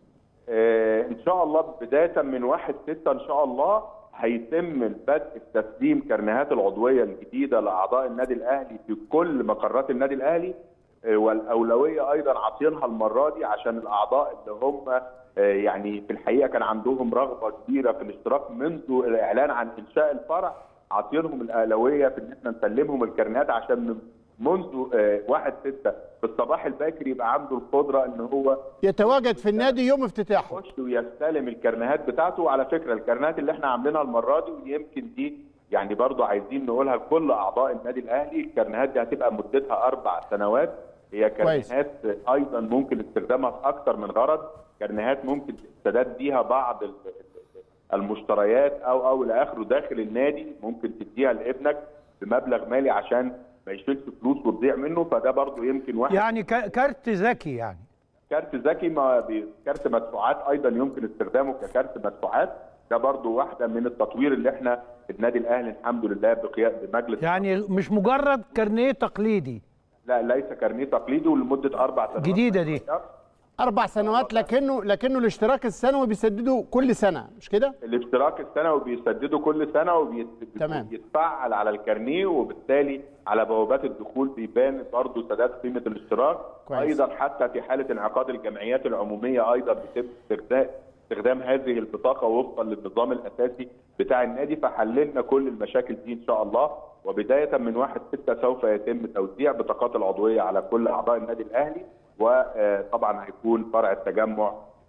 آه، ان شاء الله بدايه من 1 6 ان شاء الله هيتم البدء في تسليم كرنيهات العضويه الجديده لاعضاء النادي الاهلي في كل مقرات النادي الاهلي آه، والاولويه ايضا عاطينها المره دي عشان الاعضاء اللي هم آه، يعني في الحقيقه كان عندهم رغبه كبيره في الاشتراك منذ الاعلان عن انشاء الفرع عاطينهم الاولويه في ان احنا نسلمهم الكرنيهات عشان من- منذ آه، 1 6 في الصباح الباكر يبقى عنده القدره ان هو يتواجد في النادي يوم افتتاحه يخش ويستلم الكرنيهات بتاعته وعلى فكره الكرنيهات اللي احنا عاملينها المره دي ويمكن دي يعني برضو عايزين نقولها لكل اعضاء النادي الاهلي الكرنيهات دي هتبقى مدتها اربع سنوات هي كويس. كرنيهات ايضا ممكن استخدامها في اكثر من غرض كرنيهات ممكن تستداد بيها بعض ال- ال- المشتريات او او الى اخره داخل النادي ممكن تديها لابنك بمبلغ مالي عشان ما يشيلش فلوس وتضيع منه فده برضو يمكن واحد يعني ك- كارت ذكي يعني كارت ذكي ما بي- كارت مدفوعات ايضا يمكن استخدامه ككارت مدفوعات ده برضو واحده من التطوير اللي احنا النادي الاهلي الحمد لله بقياده بمجلس يعني مش مجرد كارنيه تقليدي لا ليس كارنيه تقليدي ولمده اربع سنوات جديدة دي. أربع سنوات لكنه لكنه الاشتراك السنوي بيسدده كل سنة مش كده؟ الاشتراك السنوي بيسدده كل سنه تمام. وبيتفعل على الكارنيه وبالتالي على بوابات الدخول بيبان برضه سداد قيمه الاشتراك كويس. ايضا حتى في حاله انعقاد الجمعيات العموميه ايضا بيتم استخدام استخدام هذه البطاقه وفقا للنظام الاساسي بتاع النادي فحللنا كل المشاكل دي ان شاء الله وبدايه من 1 6 سوف يتم توزيع بطاقات العضويه على كل اعضاء النادي الاهلي وطبعا هيكون فرع التجمع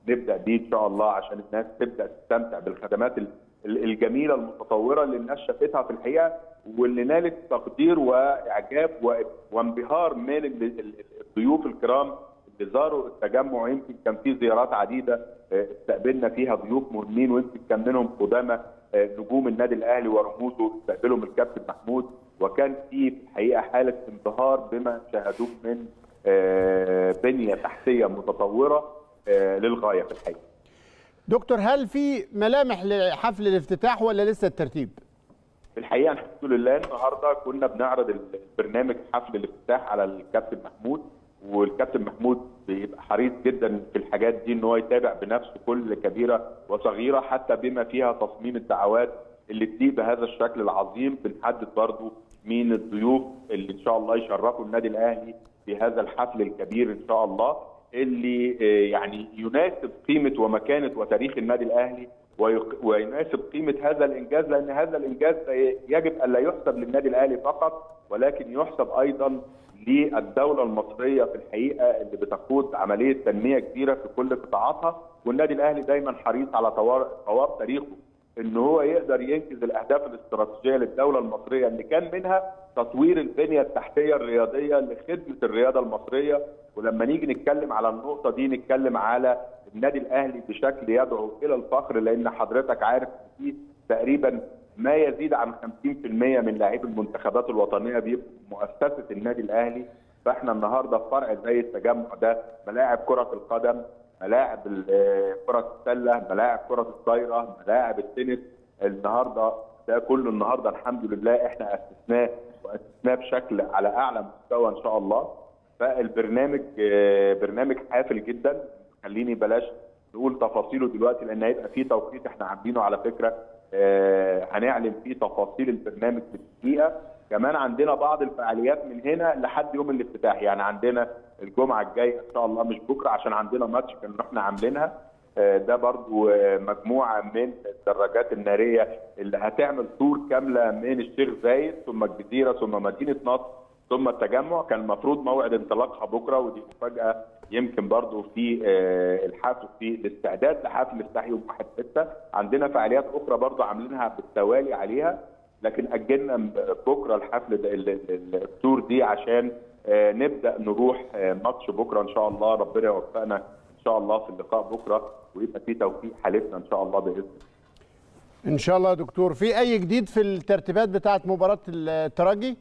نبدا بيه ان شاء الله عشان الناس تبدا تستمتع بالخدمات ال- ال- الجميله المتطوره اللي الناس شافتها في الحقيقه واللي نالت تقدير واعجاب و- وانبهار من ال- ال- الضيوف الكرام اللي زاروا التجمع يمكن كان في زيارات عديده آه، استقبلنا فيها ضيوف مهمين ويمكن كان منهم قدامى آه، نجوم النادي الاهلي ورموزه استقبلهم الكابتن محمود وكان في في الحقيقه حاله انبهار بما شاهدوه من آه، بنيه تحتيه متطوره آه، للغايه في الحقيقه. دكتور هل في ملامح لحفل الافتتاح ولا لسه الترتيب؟ في الحقيقه الحمد لله النهارده كنا بنعرض البرنامج حفل الافتتاح على الكابتن محمود والكابتن محمود بيبقى حريص جدا في الحاجات دي ان هو يتابع بنفسه كل كبيره وصغيره حتى بما فيها تصميم الدعوات اللي تليق بهذا الشكل العظيم بنحدد برضو مين الضيوف اللي ان شاء الله يشرفوا النادي الاهلي في هذا الحفل الكبير ان شاء الله اللي آه، يعني يناسب قيمه ومكانه وتاريخ النادي الاهلي ويق- ويناسب قيمه هذا الانجاز لان هذا الانجاز يجب الا يحسب للنادي الاهلي فقط ولكن يحسب ايضا للدوله المصريه في الحقيقه اللي بتقود عمليه تنميه كبيره في كل قطاعاتها والنادي الاهلي دايما حريص على طوار طوار تاريخه ان هو يقدر ينجز الاهداف الاستراتيجيه للدوله المصريه اللي كان منها تطوير البنيه التحتيه الرياضيه لخدمه الرياضه المصريه ولما نيجي نتكلم على النقطه دي نتكلم على النادي الاهلي بشكل يدعو الى الفخر لان حضرتك عارف إن في تقريبا ما يزيد عن 50% من لاعبي المنتخبات الوطنيه بيبقوا مؤسسه النادي الاهلي فاحنا النهارده في فرع زي التجمع ده ملاعب كره القدم ملاعب ال- آه، كره السله ملاعب كره الطايره ملاعب التنس النهارده ده كله النهارده الحمد لله احنا اسسناه واسسناه بشكل على اعلى مستوى ان شاء الله فالبرنامج آه، برنامج حافل جدا خليني بلاش نقول تفاصيله دلوقتي لان هيبقى فيه توقيت احنا عاملينه على فكره آه، هنعلن فيه تفاصيل البرنامج في الدقيقه كمان عندنا بعض الفعاليات من هنا لحد يوم الافتتاح يعني عندنا الجمعه الجايه ان شاء الله مش بكره عشان عندنا ماتش كنا احنا عاملينها آه، ده برضو آه، مجموعه من الدراجات الناريه اللي هتعمل طور كامله من الشيخ زايد ثم الجزيره ثم مدينه نصر ثم التجمع كان المفروض موعد انطلاقها بكره ودي مفاجاه يمكن برضو في آه، الحفل في الاستعداد لحفل افتتاح يوم 1 6 عندنا فعاليات اخرى برضو عاملينها بالتوالي عليها لكن اجلنا بكره الحفل ده ال- ال- التور دي عشان آه، نبدا نروح آه، ماتش بكره ان شاء الله ربنا يوفقنا ان شاء الله في اللقاء بكره ويبقى في توفيق حالفنا ان شاء الله باذن الله ان شاء الله يا دكتور في اي جديد في الترتيبات بتاعه مباراه الترجي؟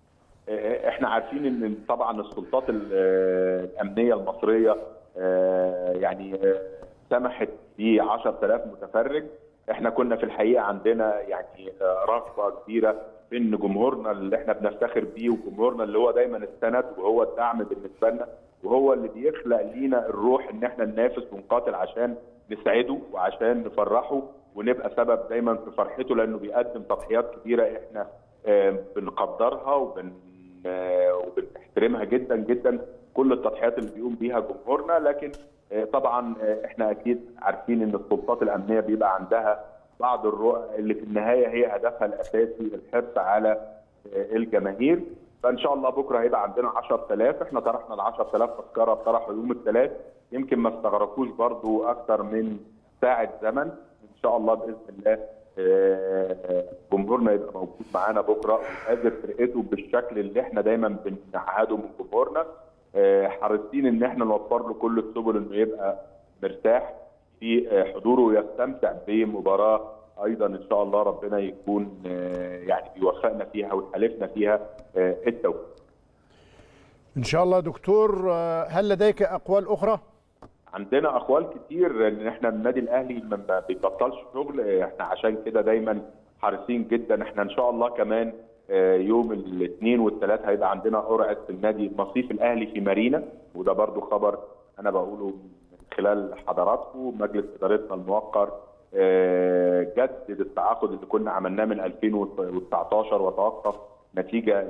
احنا عارفين ان طبعا السلطات ال- الامنيه المصريه آه، يعني آه، سمحت ب 10000 متفرج احنا كنا في الحقيقه عندنا يعني آه، رغبه كبيره ان جمهورنا اللي احنا بنفتخر بيه وجمهورنا اللي هو دايما السند وهو الدعم بالنسبه لنا وهو اللي بيخلق لينا الروح ان احنا ننافس ونقاتل عشان نسعده وعشان نفرحه ونبقى سبب دايما في فرحته لانه بيقدم تضحيات كبيره احنا آه، بنقدرها وبن آه، وبنحترمها جدا جدا كل التضحيات اللي بيقوم بيها جمهورنا لكن آه، طبعا آه، احنا اكيد عارفين ان السلطات الامنيه بيبقى عندها بعض الرؤى اللي في النهايه هي هدفها الاساسي الحرص على آه، الجماهير فان شاء الله بكره هيبقى عندنا 10000 احنا طرحنا ال 10000 تذكره طرحوا يوم الثلاث يمكن ما استغرقوش برضو اكثر من ساعه زمن ان شاء الله باذن الله آه، جمهورنا يبقى موجود معانا بكره ويقدر فرقته بالشكل اللي احنا دايما بنعهده من جمهورنا آه، حريصين ان احنا نوفر له كل السبل انه يبقى مرتاح في آه، حضوره ويستمتع بمباراه ايضا ان شاء الله ربنا يكون آه، يعني بيوفقنا فيها ويحالفنا فيها آه، التوفيق. ان شاء الله يا دكتور آه، هل لديك اقوال اخرى؟ عندنا اقوال كتير ان احنا النادي الاهلي ما ما بيبطلش شغل احنا عشان كده دايما حريصين جدا احنا ان شاء الله كمان آه، يوم الاثنين والثلاث هيبقى عندنا قرعه في النادي مصيف الاهلي في مارينا وده برضو خبر انا بقوله من خلال حضراتكم مجلس ادارتنا الموقر آه، جدد التعاقد اللي كنا عملناه من 2019 وتوقف نتيجه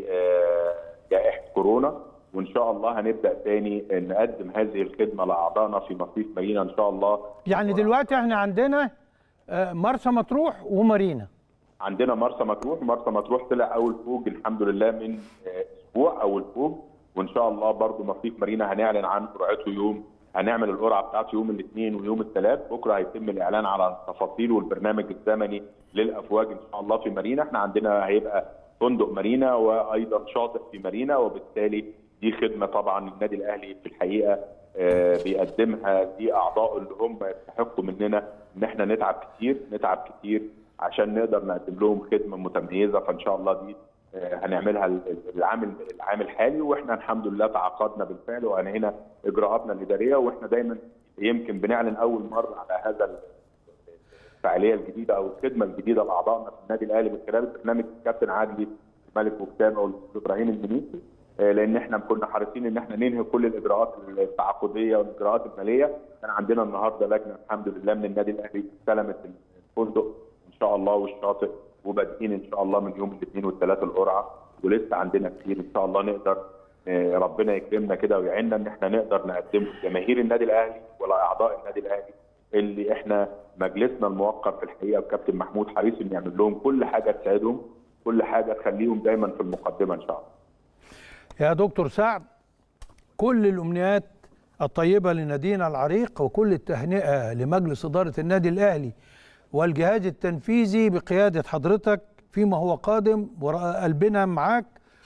لجائحه كورونا وان شاء الله هنبدا تاني نقدم هذه الخدمه لاعضائنا في مصيف مارينا ان شاء الله يعني دلوقتي احنا عندنا آه، مرسى مطروح ومارينا عندنا مرسى مطروح مرسى مطروح طلع اول فوج الحمد لله من آه، اسبوع اول فوج وان شاء الله برضو مصيف مارينا هنعلن عن قرعته يوم هنعمل القرعه بتاعته يوم الاثنين ويوم الثلاث بكره هيتم الاعلان على التفاصيل والبرنامج الزمني للافواج ان شاء الله في مارينا احنا عندنا هيبقى فندق مارينا وايضا شاطئ في مارينا وبالتالي دي خدمه طبعا النادي الاهلي في الحقيقه آه، بيقدمها دي اعضاء اللي هم يستحقوا مننا ان احنا نتعب كتير نتعب كتير عشان نقدر نقدم لهم خدمه متميزه فان شاء الله دي آه، هنعملها ال- ال- العام العام الحالي واحنا الحمد لله تعاقدنا بالفعل وانهينا اجراءاتنا الاداريه واحنا دايما يمكن بنعلن اول مره على هذا ال- الفعاليه الجديده او الخدمه الجديده لاعضائنا في النادي الاهلي من خلال برنامج الكابتن عادلي الملك وكتابه والاستاذ ابراهيم المنيسي آه، لان احنا كنا حريصين ان احنا ننهي كل الاجراءات التعاقديه والاجراءات الماليه كان عندنا النهارده لجنه الحمد لله من النادي الاهلي استلمت الفندق ان شاء الله والشاطئ وبادئين ان شاء الله من يوم الاثنين والثلاث القرعه ولسه عندنا كتير ان شاء الله نقدر آه، ربنا يكرمنا كده ويعيننا ان احنا نقدر نقدمه لجماهير النادي الاهلي ولاعضاء النادي الاهلي اللي احنا مجلسنا الموقر في الحقيقه وكابتن محمود حريص انه يعمل لهم كل حاجه تساعدهم كل حاجه تخليهم دايما في المقدمه ان شاء الله يا دكتور سعد كل الامنيات الطيبه لنادينا العريق وكل التهنئه لمجلس اداره النادي الاهلي والجهاز التنفيذي بقياده حضرتك فيما هو قادم وقلبنا معاك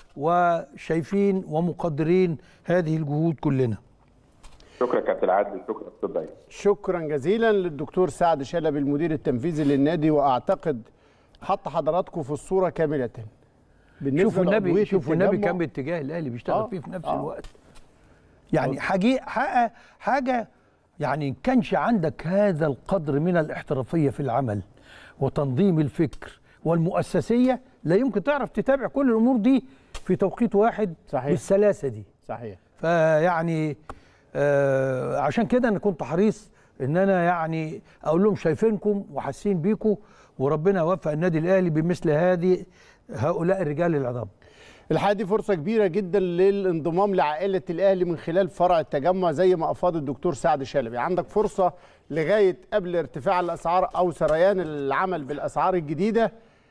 وشايفين ومقدرين هذه الجهود كلنا شكرا كابتن عادل شكرا استاذ ضيف شكرا جزيلا للدكتور سعد شلبي المدير التنفيذي للنادي واعتقد حط حضراتكم في الصوره كامله بالنسبه شوفوا النبي لعضوية شوفوا النبي التجمع، كان باتجاه الاهلي بيشتغل آه، فيه في نفس آه. الوقت يعني حاجه حاجه حاجه يعني إن كانش عندك هذا القدر من الاحترافيه في العمل وتنظيم الفكر والمؤسسيه لا يمكن تعرف تتابع كل الامور دي في توقيت واحد صحيح. بالسلاسه دي صحيح فيعني آه عشان كده انا كنت حريص ان انا يعني اقول لهم شايفينكم وحاسين بيكم وربنا يوفق النادي الاهلي بمثل هذه هؤلاء الرجال العظام الحقيقه دي فرصه كبيره جدا للانضمام لعائله الاهلي من خلال فرع التجمع زي ما افاض الدكتور سعد شلبي عندك فرصه لغايه قبل ارتفاع الاسعار او سريان العمل بالاسعار الجديده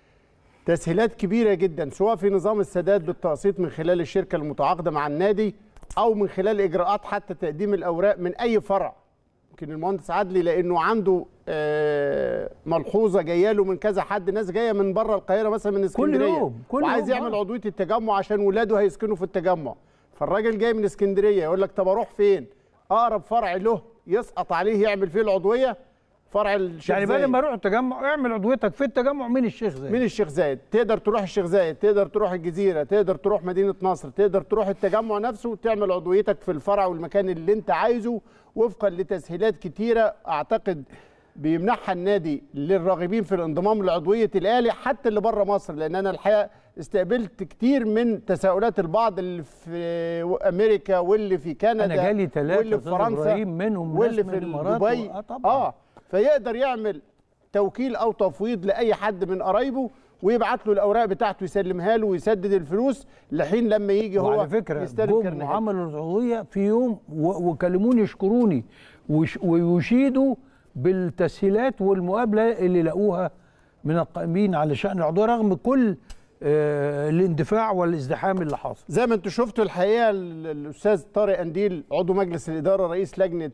تسهيلات كبيره جدا سواء في نظام السداد بالتقسيط من خلال الشركه المتعاقده مع النادي او من خلال اجراءات حتى تقديم الاوراق من اي فرع يمكن المهندس عدلي لانه عنده آه، ملحوظه جايه له من كذا حد ناس جايه من بره القاهره مثلا من اسكندريه يوم، كل وعايز يوم، يعمل آه. عضويه التجمع عشان ولاده هيسكنوا في التجمع فالراجل جاي من اسكندريه يقول لك طب اروح فين اقرب فرع له يسقط عليه يعمل فيه العضويه فرع الشيخ يعني بدل زايد. ما اروح التجمع اعمل عضويتك في التجمع من الشيخ زايد من الشيخ زايد تقدر تروح الشيخ زايد تقدر تروح الجزيره تقدر تروح مدينه نصر تقدر تروح التجمع نفسه تعمل عضويتك في الفرع والمكان اللي انت عايزه وفقا لتسهيلات كتيره اعتقد بيمنحها النادي للراغبين في الانضمام لعضويه الاهلي حتى اللي بره مصر لان انا الحقيقه استقبلت كتير من تساؤلات البعض اللي في امريكا واللي في كندا انا جالي ثلاثه واللي في فرنسا ابراهيم منهم واللي ناس في من الامارات دبي و- اه طبعا اه فيقدر يعمل توكيل او تفويض لاي حد من قرايبه ويبعت له الاوراق بتاعته يسلمها له ويسدد الفلوس لحين لما يجي هو وعلى فكره يستلم جم كارنيهات. وعملوا العضويه في يوم و- وكلموني يشكروني ويش- ويشيدوا بالتسهيلات والمقابله اللي لقوها من القائمين على شان العضويه رغم كل آه الاندفاع والازدحام اللي حاصل زي ما انتم شفتوا الحقيقه ال- الاستاذ طارق انديل عضو مجلس الاداره رئيس لجنه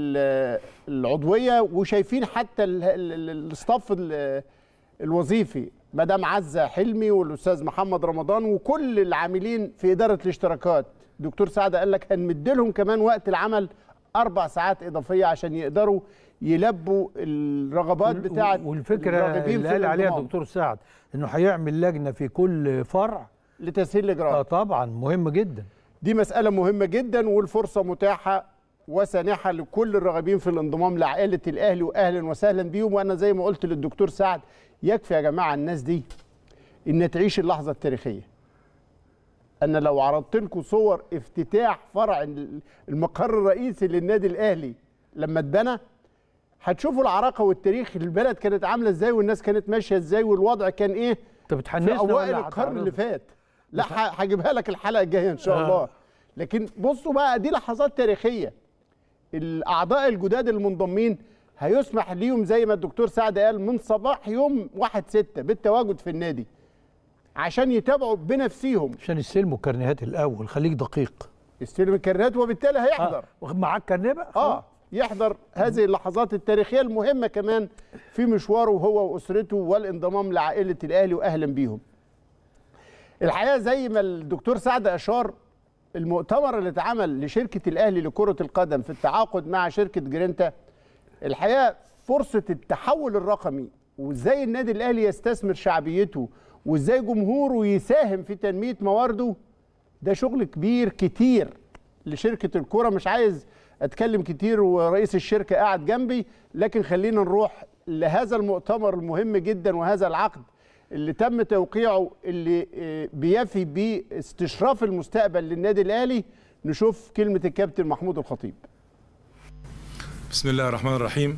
ال- العضويه وشايفين حتى ال- ال- ال- الاستاف ال- الوظيفي مدام عزه حلمي والاستاذ محمد رمضان وكل العاملين في اداره الاشتراكات دكتور سعد قال لك هنمد لهم كمان وقت العمل اربع ساعات اضافيه عشان يقدروا يلبوا الرغبات وال- بتاعه والفكره الراغبين اللي في قال عليها الانضمام الدكتور سعد انه هيعمل لجنه في كل فرع لتسهيل الاجراءات اه طبعا مهم جدا دي مسألة مهمة جدا والفرصة متاحة وسانحة لكل الراغبين في الانضمام لعائلة الأهلي وأهلا وسهلا بيهم وأنا زي ما قلت للدكتور سعد يكفي يا جماعة الناس دي إن تعيش اللحظة التاريخية أنا لو عرضت لكم صور افتتاح فرع المقر الرئيسي للنادي الأهلي لما اتبنى هتشوفوا العراقة والتاريخ البلد كانت عاملة ازاي والناس كانت ماشية ازاي والوضع كان ايه انت بتحنسنا في اوائل ولا القرن هتعرضنا؟ اللي فات لا ح- هجيبها لك الحلقه الجايه ان شاء آه. الله لكن بصوا بقى دي لحظات تاريخيه الاعضاء الجداد المنضمين هيسمح ليهم زي ما الدكتور سعد قال من صباح يوم 1 6 بالتواجد في النادي عشان يتابعوا بنفسيهم عشان يستلموا الكارنيهات الاول خليك دقيق يستلم الكارنيهات وبالتالي هيحضر آه. معاك كارنيه بقى اه يحضر هذه اللحظات التاريخيه المهمه كمان في مشواره هو واسرته والانضمام لعائله الاهلي واهلا بيهم. الحقيقه زي ما الدكتور سعد اشار المؤتمر اللي اتعمل لشركه الاهلي لكره القدم في التعاقد مع شركه جرينتا الحقيقه فرصه التحول الرقمي وازاي النادي الاهلي يستثمر شعبيته وازاي جمهوره يساهم في تنميه موارده ده شغل كبير كتير لشركه الكره مش عايز اتكلم كتير ورئيس الشركه قاعد جنبي لكن خلينا نروح لهذا المؤتمر المهم جدا وهذا العقد اللي تم توقيعه اللي آه، بيفي باستشراف المستقبل للنادي الاهلي نشوف كلمه الكابتن محمود الخطيب بسم الله الرحمن الرحيم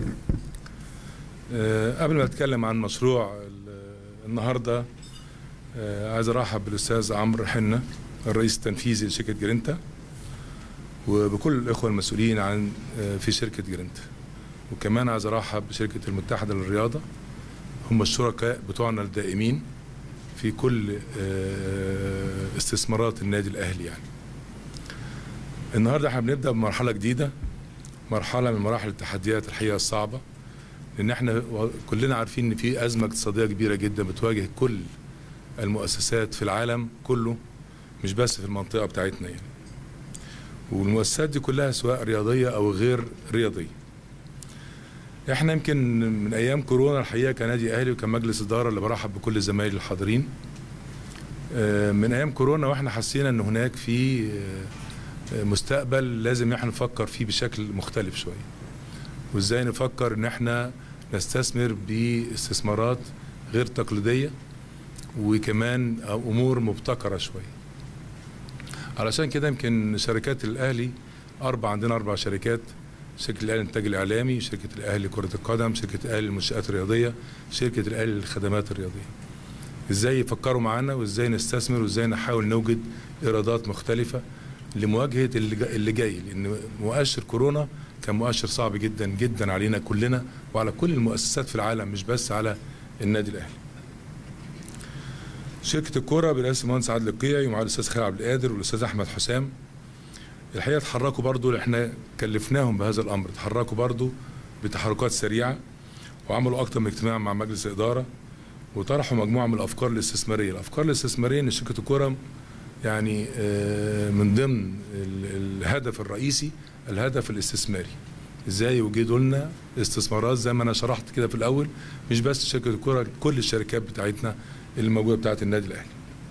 آه، قبل ما اتكلم عن مشروع ال- النهارده آه، عايز ارحب بالاستاذ عمرو حنه الرئيس التنفيذي لشركه جرينتا وبكل الاخوه المسؤولين عن آه، في شركه جرينتا وكمان عايز ارحب بشركه المتحده للرياضه هم الشركاء بتوعنا الدائمين في كل آه، استثمارات النادي الاهلي يعني النهارده احنا بنبدا بمرحله جديده مرحله من مراحل التحديات الحقيقه الصعبه لان احنا و- كلنا عارفين ان في ازمه اقتصاديه كبيره جدا بتواجه كل المؤسسات في العالم كله مش بس في المنطقه بتاعتنا يعني والمؤسسات دي كلها سواء رياضيه او غير رياضيه احنا يمكن من ايام كورونا الحقيقه كنادي اهلي وكمجلس اداره اللي برحب بكل زمايلي الحاضرين آه، من ايام كورونا واحنا حسينا ان هناك في آه، مستقبل لازم احنا نفكر فيه بشكل مختلف شويه وازاي نفكر ان احنا نستثمر باستثمارات غير تقليديه وكمان امور مبتكره شويه علشان كده يمكن شركات الاهلي اربع عندنا اربع شركات شركه الاهلي للانتاج الاعلامي شركه الاهلي لكره القدم شركه الاهلي للمنشات الرياضيه شركه الاهلي للخدمات الرياضيه ازاي يفكروا معانا وازاي نستثمر وازاي نحاول نوجد ايرادات مختلفه لمواجهه اللي جا- اللي جاي لان مؤشر كورونا كان مؤشر صعب جدا جدا علينا كلنا وعلى كل المؤسسات في العالم مش بس على النادي الاهلي. شركه الكوره برئاسه المهندس عادل القيعي ومع الاستاذ خالد عبد القادر والاستاذ احمد حسام الحقيقه اتحركوا برضو احنا كلفناهم بهذا الامر اتحركوا برضو بتحركات سريعه وعملوا اكتر من اجتماع مع مجلس الاداره وطرحوا مجموعه من الافكار الاستثماريه، الافكار الاستثماريه ان شركه الكوره يعني آه، من ضمن ال- الهدف الرئيسي الهدف الاستثماري ازاي يوجدوا لنا استثمارات زي ما انا شرحت كده في الاول مش بس شركه الكوره كل الشركات بتاعتنا اللي موجوده بتاعت النادي الاهلي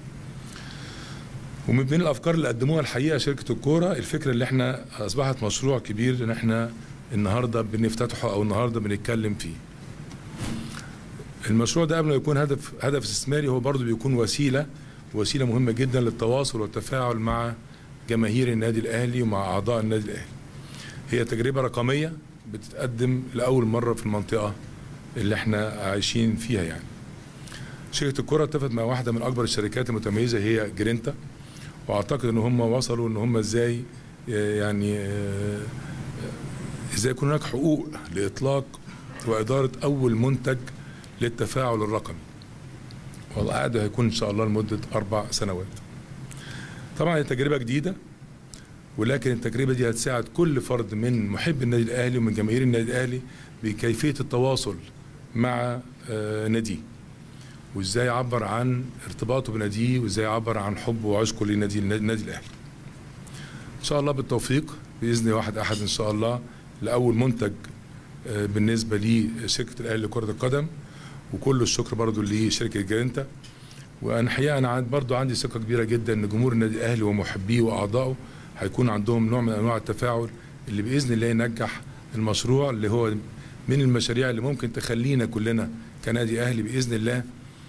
ومن بين الافكار اللي قدموها الحقيقه شركه الكوره الفكره اللي احنا اصبحت مشروع كبير ان احنا النهارده بنفتتحه او النهارده بنتكلم فيه المشروع ده قبل ما يكون هدف هدف استثماري هو برضه بيكون وسيله وسيله مهمه جدا للتواصل والتفاعل مع جماهير النادي الاهلي ومع اعضاء النادي الاهلي. هي تجربه رقميه بتتقدم لاول مره في المنطقه اللي احنا عايشين فيها يعني. شركه الكره اتفقت مع واحده من اكبر الشركات المتميزه هي جرينتا واعتقد ان هم وصلوا ان هم ازاي يعني آه، ازاي يكون هناك حقوق لاطلاق واداره اول منتج للتفاعل الرقمي والعقد هيكون ان شاء الله لمده اربع سنوات طبعا هي تجربه جديده ولكن التجربه دي هتساعد كل فرد من محب النادي الاهلي ومن جماهير النادي الاهلي بكيفيه التواصل مع آه، ناديه وازاي يعبر عن ارتباطه بناديه وازاي يعبر عن حبه وعشقه لنادي النادي الاهلي ان شاء الله بالتوفيق باذن واحد احد ان شاء الله لاول منتج آه، بالنسبه لشركه الاهلي لكره القدم وكل الشكر برضو لشركه جرينتا وانا الحقيقه انا عند برضو عندي ثقه كبيره جدا ان جمهور النادي الاهلي ومحبيه واعضائه هيكون عندهم نوع من انواع التفاعل اللي باذن الله ينجح المشروع اللي هو من المشاريع اللي ممكن تخلينا كلنا كنادي اهلي باذن الله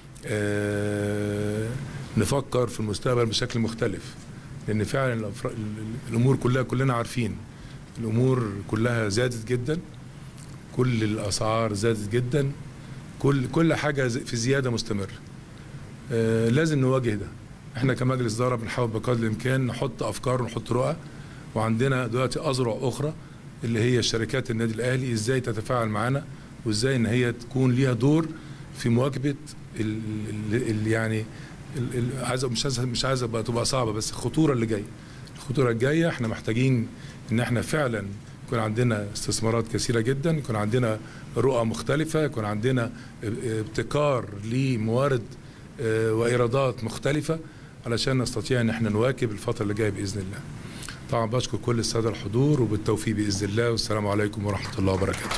آه، نفكر في المستقبل بشكل مختلف لان فعلا الأفر- الامور كلها كلنا عارفين الامور كلها زادت جدا كل الاسعار زادت جدا كل كل حاجه ز- في زياده مستمره آه، لازم نواجه ده احنا كمجلس اداره بنحاول بقدر الامكان نحط افكار ونحط رؤى وعندنا دلوقتي اذرع اخرى اللي هي شركات النادي الاهلي ازاي تتفاعل معانا وازاي ان هي تكون ليها دور في مواكبه ال ال ال يعني ال- ال- عايز مش عايز مش عايز ابقى تبقى صعبه بس الخطوره اللي جايه الخطوره الجايه احنا محتاجين ان احنا فعلا يكون عندنا استثمارات كثيره جدا يكون عندنا رؤى مختلفه يكون عندنا ابتكار لموارد آه، وايرادات مختلفه علشان نستطيع ان احنا نواكب الفتره اللي جايه باذن الله طبعا بشكر كل الساده الحضور وبالتوفيق باذن الله والسلام عليكم ورحمه الله وبركاته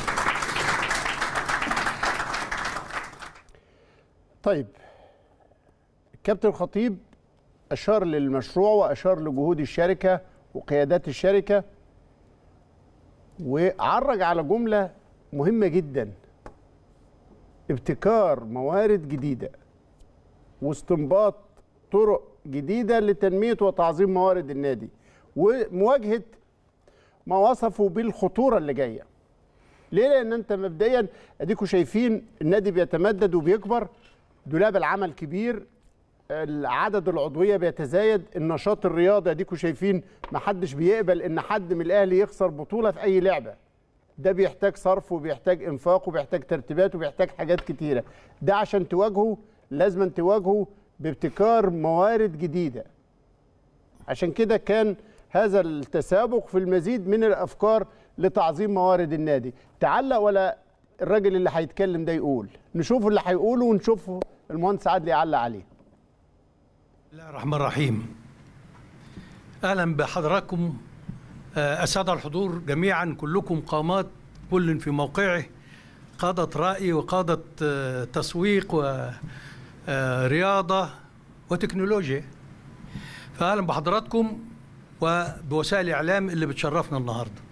طيب الكابتن الخطيب أشار للمشروع وأشار لجهود الشركة وقيادات الشركة وعرج على جملة مهمة جدا ابتكار موارد جديدة واستنباط طرق جديدة لتنمية وتعظيم موارد النادي ومواجهة ما وصفوا بالخطورة اللي جاية ليه؟ لأن أنت مبدئيا أديكوا شايفين النادي بيتمدد وبيكبر دولاب العمل كبير العدد العضويه بيتزايد النشاط الرياضي اديكوا شايفين ما حدش بيقبل ان حد من الاهلي يخسر بطوله في اي لعبه ده بيحتاج صرف وبيحتاج انفاق وبيحتاج ترتيبات وبيحتاج حاجات كتيره ده عشان تواجهه لازم تواجهه بابتكار موارد جديده عشان كده كان هذا التسابق في المزيد من الافكار لتعظيم موارد النادي تعلق ولا الراجل اللي هيتكلم ده يقول نشوف اللي هيقوله ونشوف المهندس عادل يعلق عليه بسم الله الرحمن الرحيم اهلا بحضراتكم آه، الساده الحضور جميعا كلكم قامات كل في موقعه قادة رأي وقادة آه، تسويق ورياضة وتكنولوجيا فأهلا بحضراتكم وبوسائل الإعلام اللي بتشرفنا النهاردة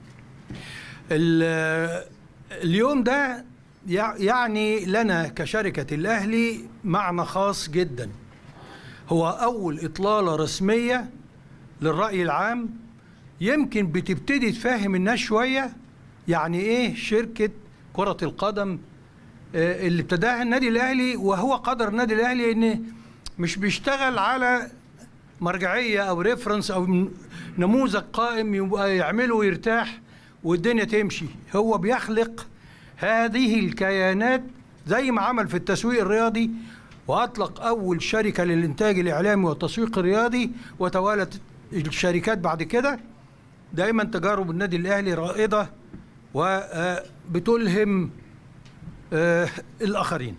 ال- اليوم ده يع- يعني لنا كشركة الأهلي معنى خاص جداً هو أول إطلالة رسمية للرأي العام يمكن بتبتدي تفهم الناس شوية يعني إيه شركة كرة القدم آه، اللي ابتداها النادي الأهلي وهو قدر النادي الأهلي إن مش بيشتغل على مرجعية أو ريفرنس أو ن- نموذج قائم يبقى يعمله ويرتاح والدنيا تمشي هو بيخلق هذه الكيانات زي ما عمل في التسويق الرياضي واطلق اول شركه للانتاج الاعلامي والتسويق الرياضي وتوالت الشركات بعد كده دايما تجارب النادي الاهلي رائده وبتلهم الاخرين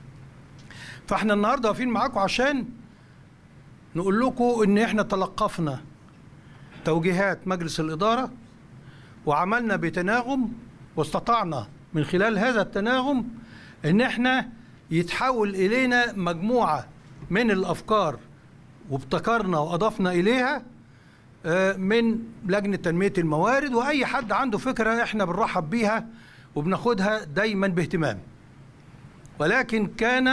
فاحنا النهارده واقفين معاكم عشان نقول لكم ان احنا تلقفنا توجيهات مجلس الاداره وعملنا بتناغم واستطعنا من خلال هذا التناغم ان احنا يتحول الينا مجموعه من الافكار وابتكرنا واضفنا اليها آه، من لجنه تنميه الموارد واي حد عنده فكره احنا بنرحب بيها وبناخدها دايما باهتمام ولكن كان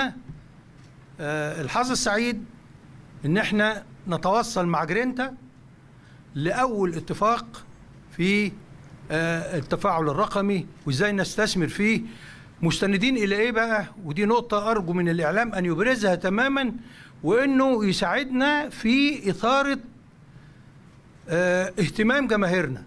آه، الحظ السعيد ان احنا نتوصل مع جرينتا لاول اتفاق في آه، التفاعل الرقمي وازاي نستثمر فيه مستندين الى ايه بقى ودي نقطه ارجو من الاعلام ان يبرزها تماما وانه يساعدنا في اثاره آه، اهتمام جماهيرنا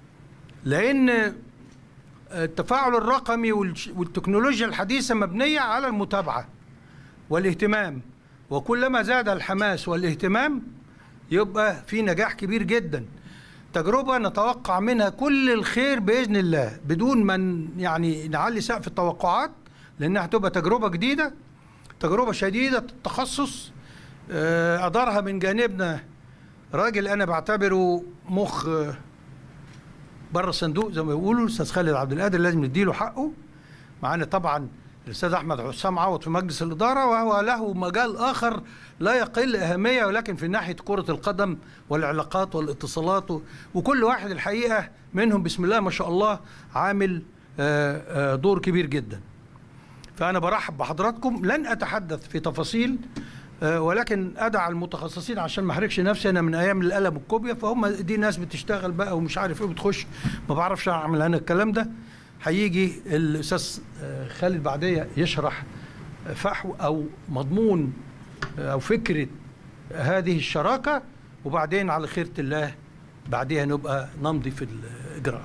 لان التفاعل الرقمي والش- والتكنولوجيا الحديثه مبنيه على المتابعه والاهتمام وكلما زاد الحماس والاهتمام يبقى في نجاح كبير جدا تجربة نتوقع منها كل الخير بإذن الله بدون ما ن- يعني نعلي سقف التوقعات لأنها هتبقى تجربة جديدة تجربة شديدة التخصص آه، أدارها من جانبنا راجل أنا بعتبره مخ آه، بره الصندوق زي ما بيقولوا الأستاذ خالد عبد القادر لازم نديله حقه معانا طبعا الاستاذ احمد حسام عوض في مجلس الاداره وهو له مجال اخر لا يقل اهميه ولكن في ناحيه كره القدم والعلاقات والاتصالات و- وكل واحد الحقيقه منهم بسم الله ما شاء الله عامل آه، آه، دور كبير جدا. فانا برحب بحضراتكم لن اتحدث في تفاصيل آه، ولكن ادعى المتخصصين عشان ما احرجش نفسي انا من ايام القلم والكوبيا فهم دي ناس بتشتغل بقى ومش عارف ايه بتخش ما بعرفش اعمل انا الكلام ده هيجي الاستاذ آه، خالد بعديه يشرح فحو او مضمون آه، او فكره هذه الشراكه وبعدين على خيره الله بعديها نبقى نمضي في الاجراءات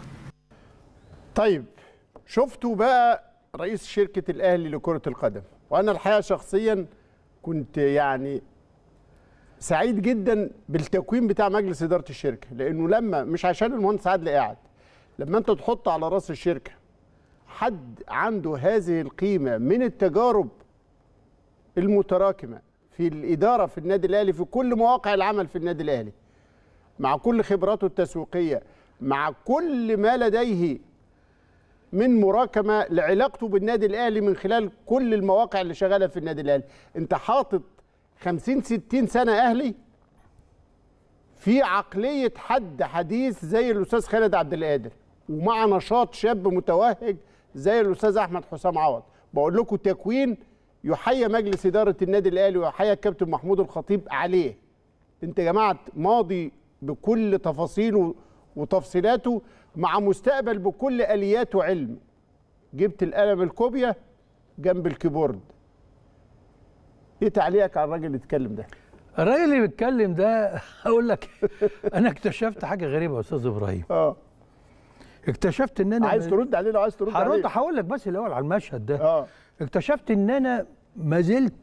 طيب شفتوا بقى رئيس شركة الأهلي لكرة القدم وأنا الحقيقة شخصيا كنت يعني سعيد جدا بالتكوين بتاع مجلس اداره الشركه لانه لما مش عشان المهندس عادل قاعد لما انت تحط على راس الشركه حد عنده هذه القيمه من التجارب المتراكمه في الاداره في النادي الاهلي في كل مواقع العمل في النادي الاهلي مع كل خبراته التسويقيه مع كل ما لديه من مراكمه لعلاقته بالنادي الاهلي من خلال كل المواقع اللي شغاله في النادي الاهلي انت حاطط 50 60 سنه اهلي في عقليه حد حديث زي الاستاذ خالد عبد القادر ومع نشاط شاب متوهج زي الاستاذ احمد حسام عوض بقول لكم تكوين يحيى مجلس اداره النادي الاهلي ويحيى الكابتن محمود الخطيب عليه انت يا جماعه ماضي بكل تفاصيله وتفصيلاته مع مستقبل بكل اليات وعلم جبت القلم الكوبيا جنب الكيبورد ايه تعليقك على الراجل اللي اتكلم ده الراجل اللي بيتكلم ده اقول لك انا اكتشفت حاجه غريبه يا استاذ ابراهيم اه اكتشفت ان انا عايز ترد عليه لو عايز ترد هرد عليه هقول لك بس الاول على المشهد ده اه اكتشفت ان انا ما زلت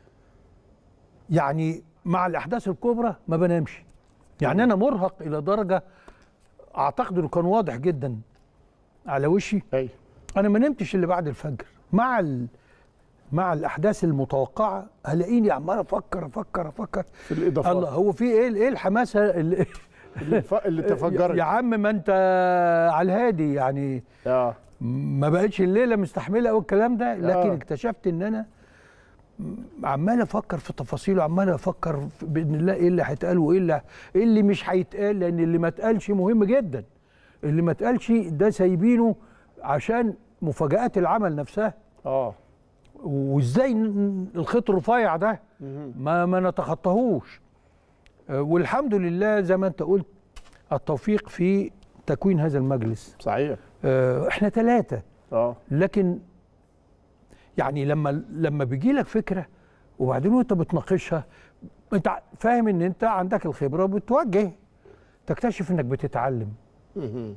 يعني مع الاحداث الكبرى ما بنامش يعني انا مرهق الى درجه اعتقد انه كان واضح جدا على وشي ايوه انا ما نمتش الا بعد الفجر مع ال... مع الاحداث المتوقعه هلاقيني عمال افكر افكر افكر في الاضافات الله هو في ايه ايه الحماسه اللي, اللي, ف... اللي تفجرت يا عم ما انت على الهادي يعني اه ما بقتش الليله مستحمله قوي الكلام ده لكن آه. اكتشفت ان انا عمال افكر في تفاصيله عمال افكر في- باذن الله ايه اللي هيتقال وايه اللي ايه اللي مش هيتقال لان اللي ما اتقالش مهم جدا اللي ما اتقالش ده سايبينه عشان مفاجات العمل نفسها اه وازاي ن- الخيط الرفيع ده ما ما نتخطاهوش آه، والحمد لله زي ما انت قلت التوفيق في تكوين هذا المجلس صحيح آه، احنا ثلاثه اه لكن يعني لما لما بيجي لك فكره وبعدين وانت بتناقشها انت ع- فاهم ان انت عندك الخبره وبتوجه تكتشف انك بتتعلم مهم.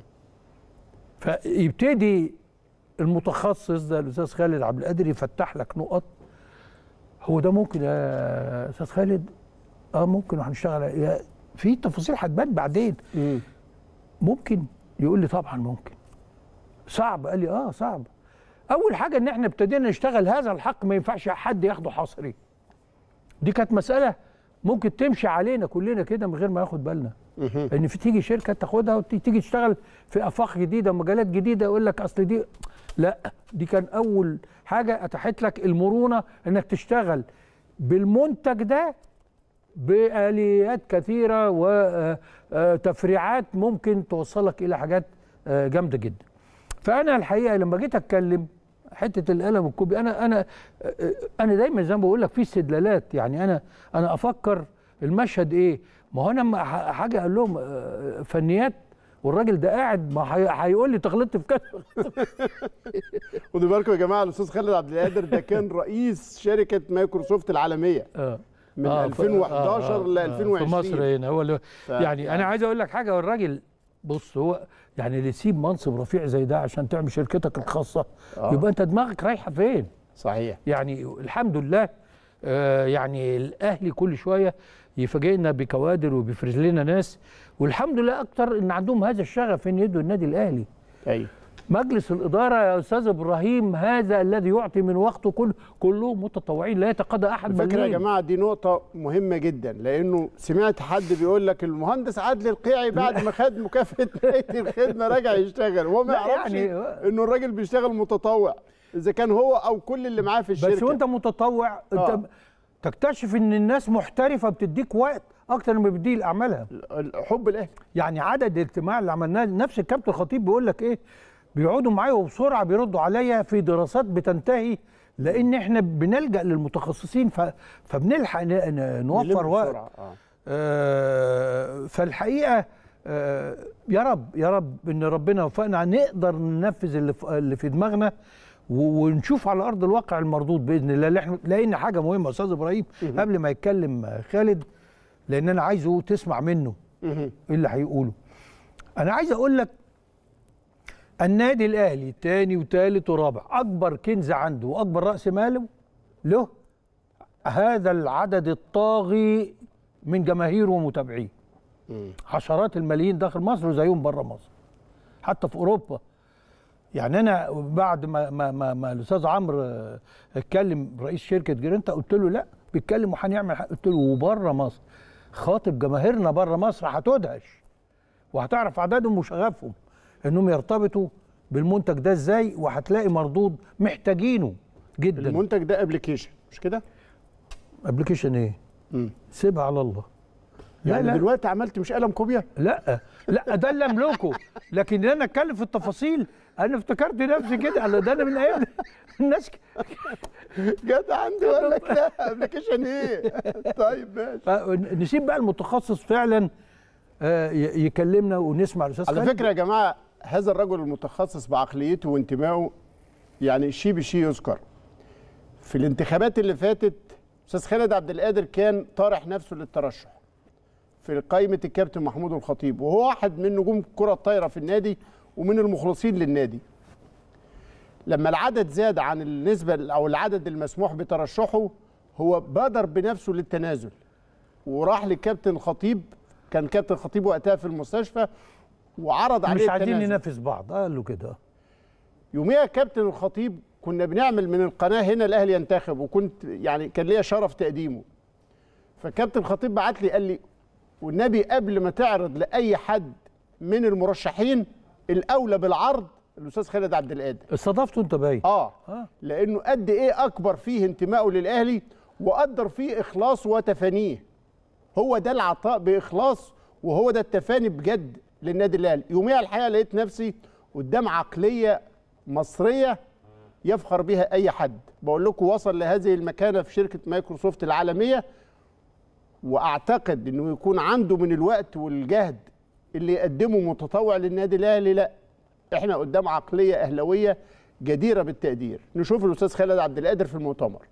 فيبتدي المتخصص ده الاستاذ خالد عبد القادر يفتح لك نقط هو ده ممكن يا استاذ خالد اه ممكن وهنشتغل على- يا- في تفاصيل هتبان بعدين مم. ممكن يقول لي طبعا ممكن صعب قال لي اه صعب اول حاجه ان احنا ابتدينا نشتغل هذا الحق ما ينفعش حد ياخده حصري دي كانت مساله ممكن تمشي علينا كلنا كده من غير ما ياخد بالنا مهم. ان في تيجي شركه تاخدها وتيجي تشتغل في افاق جديده ومجالات جديده يقول لك اصل دي لا دي كان اول حاجه اتاحت لك المرونه انك تشتغل بالمنتج ده باليات كثيره وتفريعات ممكن توصلك الى حاجات آه، جامده جدا فانا الحقيقه لما جيت اتكلم حته القلم والكوبي انا انا آه، آه، انا دايما زي ما بقول لك في استدلالات يعني انا انا افكر المشهد ايه ما هو انا لما ح- حاجه اقول لهم آه، فنيات والراجل ده قاعد ما هي- هيقول لي تغلطت في كذا خدوا بالكم يا جماعه الاستاذ خالد عبد القادر ده كان رئيس شركه مايكروسوفت العالميه آه. من آه، ف- 2011 آه، آه، ل آه، 2020 في مصر هنا هو اللي ف- يعني انا عايز اقول لك حاجه والراجل بص هو يعني اللي يسيب منصب رفيع زي ده عشان تعمل شركتك الخاصه آه. يبقى انت دماغك رايحه فين صحيح يعني الحمد لله آه يعني الاهلي كل شويه يفاجئنا بكوادر وبيفرز لنا ناس والحمد لله اكتر ان عندهم هذا الشغف ان يدوا النادي الاهلي ايوه مجلس الاداره يا استاذ ابراهيم هذا الذي يعطي من وقته كل كلهم متطوعين لا يتقاضى احد فكرة يا مليم. جماعة دي نقطة مهمة جدا لأنه سمعت حد بيقول لك المهندس عادل القيعي بعد ما خد مكافأة نهاية الخدمة رجع يشتغل وهو ما لا يعرفش يعني- إنه الراجل بيشتغل متطوع إذا كان هو أو كل اللي معاه في الشركة بس وانت متطوع انت آه. تكتشف ان الناس محترفه بتديك وقت اكتر ما بتدي لاعمالها حب الأهلي يعني عدد الاجتماع اللي عملناه نفس الكابتن الخطيب بيقول لك ايه بيقعدوا معايا وبسرعه بيردوا عليا في دراسات بتنتهي لان احنا بنلجا للمتخصصين ف... فبنلحق ن... ن- نوفر نلم وقت بسرعة. آه. آه فالحقيقه آه يا رب يا رب ان ربنا وفقنا نقدر ننفذ اللي في, اللي في دماغنا و- ونشوف على ارض الواقع المردود باذن الله لأن- لان حاجه مهمه يا استاذ ابراهيم قبل ما يتكلم خالد لان انا عايزه تسمع منه مهم. ايه اللي هيقوله انا عايز اقول لك النادي الاهلي تاني وتالت ورابع اكبر كنز عنده واكبر راس ماله له هذا العدد الطاغي من جماهيره ومتابعيه عشرات الملايين داخل مصر وزيهم بره مصر حتى في اوروبا يعني انا بعد ما ما ما, ما الاستاذ عمرو آه، اتكلم رئيس شركه جرينتا قلت له لا بيتكلم وهنعمل حاجة. قلت له وبره مصر خاطب جماهيرنا بره مصر هتدهش وهتعرف عددهم وشغفهم انهم يرتبطوا بالمنتج ده ازاي وهتلاقي مردود محتاجينه جدا المنتج ده ابلكيشن مش كده؟ ابلكيشن ايه؟ سيبها على الله لا يعني لا. دلوقتي عملت مش قلم كوبيا لا لا ده اللي املكه لكن انا اتكلم في التفاصيل انا افتكرت نفسي كده على ده انا من ايام الناس ك- جت عندي وقال لك لا ابلكيشن ايه؟ طيب ماشي نسيب بقى المتخصص فعلا آه، ي- يكلمنا ونسمع الاستاذ على خالد. فكره يا جماعه هذا الرجل المتخصص بعقليته وانتمائه يعني شيء بشيء يذكر في الانتخابات اللي فاتت استاذ خالد عبد القادر كان طارح نفسه للترشح في قائمه الكابتن محمود الخطيب وهو واحد من نجوم الكره الطايره في النادي ومن المخلصين للنادي لما العدد زاد عن النسبه او العدد المسموح بترشحه هو بادر بنفسه للتنازل وراح للكابتن الخطيب كان كابتن الخطيب وقتها في المستشفى وعرض عليه مش عايزين التنازل. ننافس بعض قالوا كده يوميها كابتن الخطيب كنا بنعمل من القناه هنا الاهلي ينتخب وكنت يعني كان ليا شرف تقديمه فكابتن الخطيب بعت لي قال لي والنبي قبل ما تعرض لاي حد من المرشحين الاولى بالعرض الاستاذ خالد عبد القادر استضافته انت باين اه لانه قد ايه اكبر فيه انتمائه للاهلي وقدر فيه اخلاصه وتفانيه هو ده العطاء باخلاص وهو ده التفاني بجد للنادي الاهلي يوميها الحقيقه لقيت نفسي قدام عقليه مصريه يفخر بها اي حد بقول لكم وصل لهذه المكانه في شركه مايكروسوفت العالميه واعتقد انه يكون عنده من الوقت والجهد اللي يقدمه متطوع للنادي الاهلي لا احنا قدام عقليه اهلاويه جديره بالتقدير نشوف الاستاذ خالد عبد القادر في المؤتمر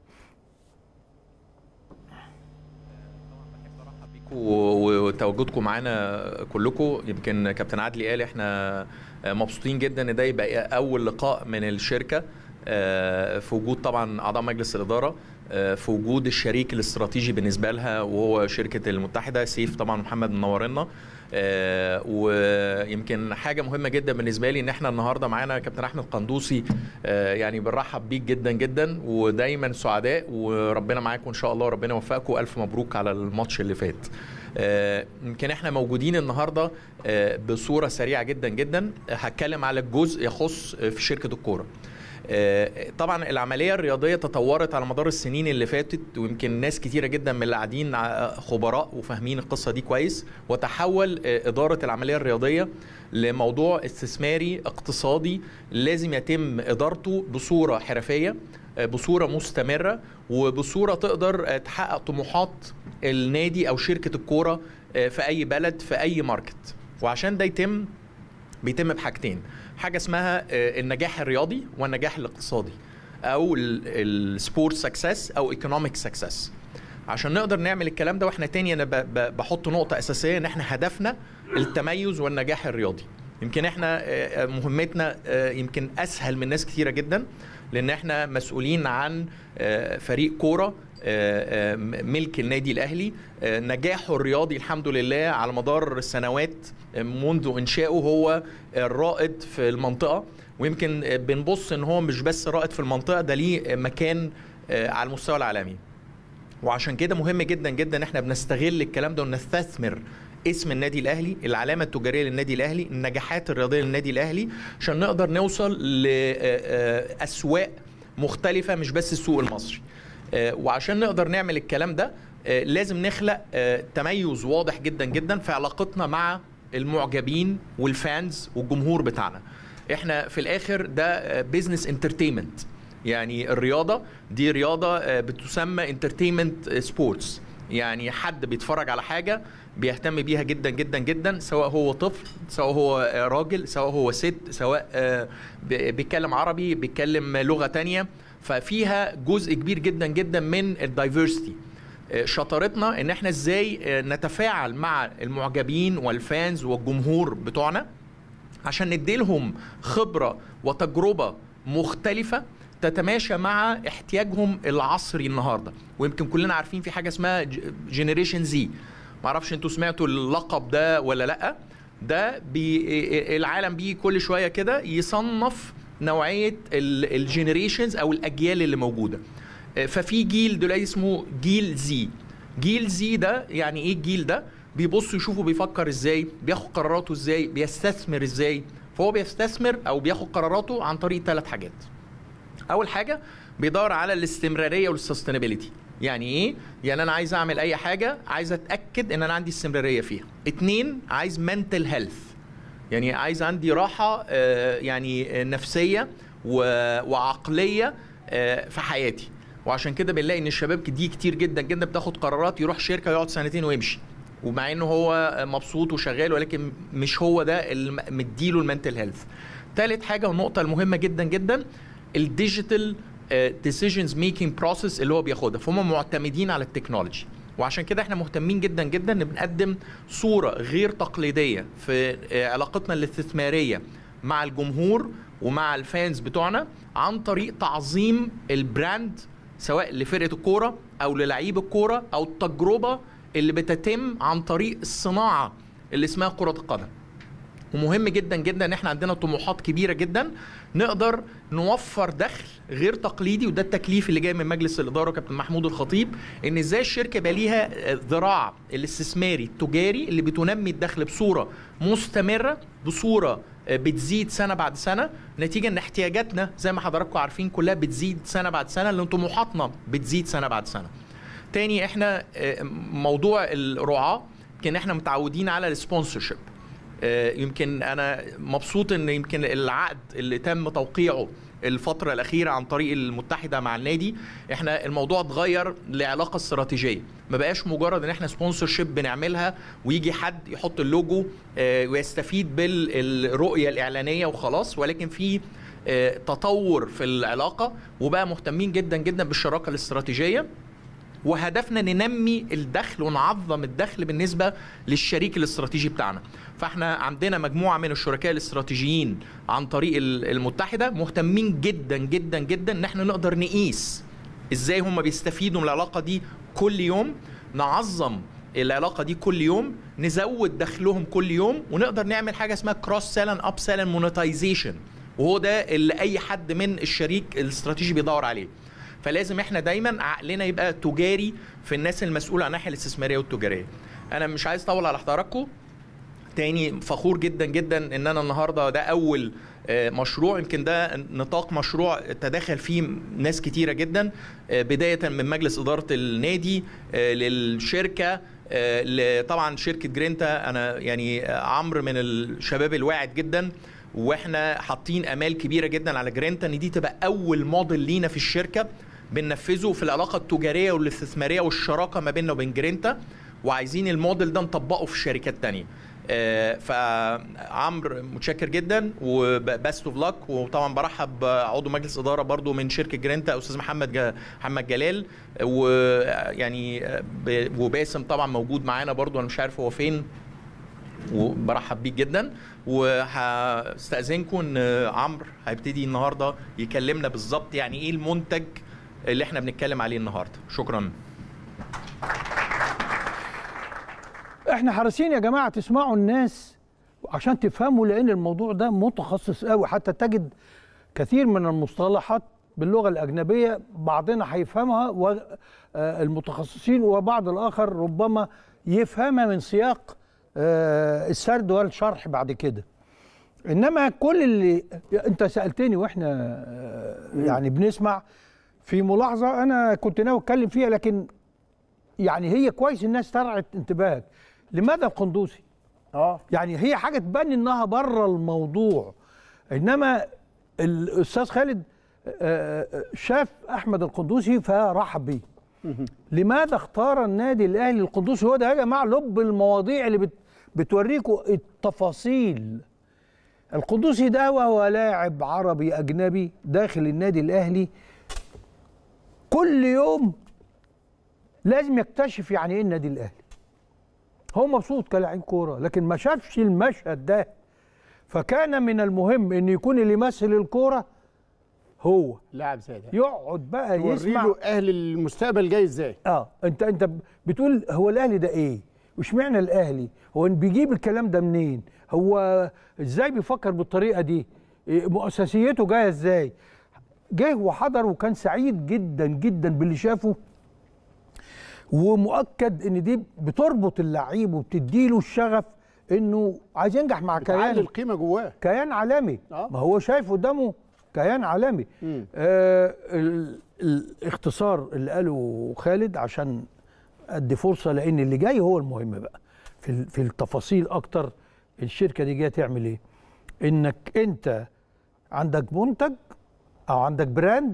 و- وتواجدكم معانا كلكم يمكن كابتن عدلي قال احنا مبسوطين جدا ان ده يبقى اول لقاء من الشركه آه، في وجود طبعا اعضاء مجلس الاداره آه، في وجود الشريك الاستراتيجي بالنسبه لها وهو شركه المتحده سيف طبعا محمد منورنا آه، ويمكن حاجه مهمه جدا بالنسبه لي ان احنا النهارده معانا كابتن احمد قندوسي آه، يعني بنرحب بيك جدا جدا ودايما سعداء وربنا معاكم ان شاء الله وربنا يوفقكم الف مبروك على الماتش اللي فات آه، يمكن احنا موجودين النهارده آه، بصوره سريعه جدا جدا هتكلم على الجزء يخص آه، في شركه الكوره آه، طبعا العمليه الرياضيه تطورت على مدار السنين اللي فاتت ويمكن ناس كتيره جدا من اللي قاعدين ع- خبراء وفاهمين القصه دي كويس وتحول آه، اداره العمليه الرياضيه لموضوع استثماري اقتصادي لازم يتم ادارته بصوره حرفيه آه، بصوره مستمره وبصوره تقدر آه، تحقق طموحات النادي او شركه الكوره آه، في اي بلد في اي ماركت وعشان ده يتم بيتم بحاجتين حاجه اسمها آه، النجاح الرياضي والنجاح الاقتصادي او السبورت سكسس او ايكونوميك سكسس عشان نقدر نعمل الكلام ده واحنا تاني انا ب- ب- بحط نقطه اساسيه ان احنا هدفنا التميز والنجاح الرياضي يمكن احنا آه، مهمتنا آه، يمكن اسهل من ناس كتيره جدا لان احنا مسؤولين عن آه، فريق كوره آه، آه، ملك النادي الاهلي آه، نجاحه الرياضي الحمد لله على مدار السنوات آه، منذ انشائه هو الرائد في المنطقه ويمكن آه، بنبص ان هو مش بس رائد في المنطقه ده ليه مكان آه، على المستوى العالمي وعشان كده مهم جدا جدا ان احنا بنستغل الكلام ده ونستثمر اسم النادي الاهلي العلامه التجاريه للنادي الاهلي النجاحات الرياضيه للنادي الاهلي عشان نقدر نوصل لاسواق مختلفه مش بس السوق المصري آه، وعشان نقدر نعمل الكلام ده آه، لازم نخلق آه، تميز واضح جدا جدا في علاقتنا مع المعجبين والفانز والجمهور بتاعنا احنا في الاخر ده بيزنس انترتينمنت يعني الرياضه دي رياضه آه، بتسمى انترتينمنت سبورتس يعني حد بيتفرج على حاجه بيهتم بيها جدا جدا جدا سواء هو طفل سواء هو آه، راجل سواء هو ست سواء آه، ب- بيتكلم عربي بيتكلم لغه تانية ففيها جزء كبير جدا جدا من الدايفرستي شطارتنا ان احنا ازاي آه، نتفاعل مع المعجبين والفانز والجمهور بتوعنا عشان نديلهم خبرة وتجربة مختلفة تتماشى مع احتياجهم العصري النهارده ويمكن كلنا عارفين في حاجه اسمها جنريشن زي معرفش انتوا سمعتوا اللقب ده ولا لا ده بي العالم بيه كل شويه كده يصنف نوعيه الجنريشنز او الاجيال اللي موجوده ففي جيل دلوقتي اسمه جيل زي جيل زي ده يعني ايه الجيل ده بيبص يشوفوا بيفكر ازاي بياخد قراراته ازاي بيستثمر ازاي فهو بيستثمر او بياخد قراراته عن طريق ثلاث حاجات اول حاجه بيدور على الاستمراريه والسستينابيلتي يعني ايه يعني انا عايز اعمل اي حاجه عايز اتاكد ان انا عندي استمراريه فيها اتنين عايز منتل هيلث يعني عايز عندي راحه آه، يعني نفسيه و- وعقليه آه، في حياتي وعشان كده بنلاقي ان الشباب دي كتير جدا جدا بتاخد قرارات يروح شركه يقعد سنتين ويمشي ومع انه هو مبسوط وشغال ولكن مش هو ده اللي مديله المنتل هيلث تالت حاجه والنقطه المهمه جدا جدا الديجيتال ديسيجنز ميكينج بروسيس اللي هو بياخدها فهم معتمدين على التكنولوجي وعشان كده احنا مهتمين جدا جدا ان بنقدم صوره غير تقليديه في آه، علاقتنا الاستثماريه مع الجمهور ومع الفانز بتوعنا عن طريق تعظيم البراند سواء لفرقه الكوره او للعيب الكوره او التجربه اللي بتتم عن طريق الصناعه اللي اسمها كره القدم ومهم جدا جدا ان احنا عندنا طموحات كبيره جدا نقدر نوفر دخل غير تقليدي وده التكليف اللي جاي من مجلس الاداره وكابتن محمود الخطيب ان ازاي الشركه يبقى ليها ذراع الاستثماري التجاري اللي بتنمي الدخل بصوره مستمره بصوره بتزيد سنه بعد سنه نتيجه ان احتياجاتنا زي ما حضراتكم عارفين كلها بتزيد سنه بعد سنه لان طموحاتنا بتزيد سنه بعد سنه. تاني احنا آه، موضوع الرعاه كان احنا متعودين على السبونسرشيب آه، يمكن انا مبسوط ان يمكن العقد اللي تم توقيعه الفترة الأخيرة عن طريق المتحدة مع النادي احنا الموضوع اتغير لعلاقة استراتيجية ما بقاش مجرد ان احنا سبونسرشيب بنعملها ويجي حد يحط اللوجو آه، ويستفيد بالرؤية الإعلانية وخلاص ولكن في آه، تطور في العلاقة وبقى مهتمين جدا جدا بالشراكة الاستراتيجية وهدفنا ننمي الدخل ونعظم الدخل بالنسبه للشريك الاستراتيجي بتاعنا فاحنا عندنا مجموعه من الشركاء الاستراتيجيين عن طريق ال- المتحده مهتمين جدا جدا جدا ان احنا نقدر نقيس ازاي هم بيستفيدوا من العلاقه دي كل يوم نعظم العلاقه دي كل يوم نزود دخلهم كل يوم ونقدر نعمل حاجه اسمها كروس سيلن اب سيلن مونيتايزيشن وهو ده اللي اي حد من الشريك الاستراتيجي بيدور عليه فلازم احنا دايما عقلنا يبقى تجاري في الناس المسؤوله عن الناحيه الاستثماريه والتجاريه انا مش عايز اطول على حضراتكم تاني فخور جدا جدا ان انا النهارده ده اول آه، مشروع يمكن ده نطاق مشروع تداخل فيه ناس كتيره جدا آه، بدايه من مجلس اداره النادي آه، للشركه آه، ل- طبعا شركه جرينتا انا يعني آه، عمرو من الشباب الواعد جدا واحنا حاطين امال كبيره جدا على جرينتا ان دي تبقى اول موديل لينا في الشركه بننفذه في العلاقه التجاريه والاستثماريه والشراكه ما بيننا وبين جرينتا وعايزين الموديل ده نطبقه في شركات تانية آه، فعمرو متشكر جدا وبست اوف لك وطبعا برحب بعضو مجلس اداره برضو من شركه جرينتا استاذ محمد جا محمد جلال ويعني آه، ب- وباسم طبعا موجود معانا برضو انا مش عارف هو فين وبرحب بيك جدا وهستأذنكم ان عمرو هيبتدي النهارده يكلمنا بالظبط يعني ايه المنتج اللي احنا بنتكلم عليه النهارده شكرا احنا حريصين يا جماعه تسمعوا الناس عشان تفهموا لان الموضوع ده متخصص قوي حتى تجد كثير من المصطلحات باللغه الاجنبيه بعضنا هيفهمها والمتخصصين وبعض الاخر ربما يفهمها من سياق آه، السرد والشرح بعد كده انما كل اللي انت سالتني واحنا آه، يعني بنسمع في ملاحظه انا كنت ناوي اتكلم فيها لكن يعني هي كويس الناس ترعت انتباهك لماذا القندوسي اه يعني هي حاجه تبان انها بره الموضوع انما الاستاذ خالد آه، آه، شاف احمد القندوسي فرحب بيه لماذا اختار النادي الاهلي القندوسي هو ده يا جماعه لب المواضيع اللي بت بتوريكوا التفاصيل القندوسي ده وهو لاعب عربي اجنبي داخل النادي الاهلي كل يوم لازم يكتشف يعني ايه النادي الاهلي هو مبسوط كلاعب كوره لكن ما شافش المشهد ده فكان من المهم ان يكون اللي يمثل الكوره هو لاعب زي ده يقعد بقى يوري يسمع له اهل المستقبل جاي ازاي اه انت انت بتقول هو الاهلي ده ايه واشمعنى الاهلي هو بيجيب الكلام ده منين هو ازاي بيفكر بالطريقه دي إيه مؤسسيته جايه ازاي جه وحضر وكان سعيد جدا جدا باللي شافه ومؤكد ان دي بتربط اللعيب وبتديله الشغف انه عايز ينجح مع بتعلي كيان القيمه جواه كيان عالمي آه. ما هو شايف قدامه كيان عالمي مم. آه ال- الاختصار اللي قاله خالد عشان ادي فرصه لان اللي جاي هو المهم بقى في ال- في التفاصيل اكتر الشركه دي جايه تعمل ايه انك انت عندك منتج او عندك براند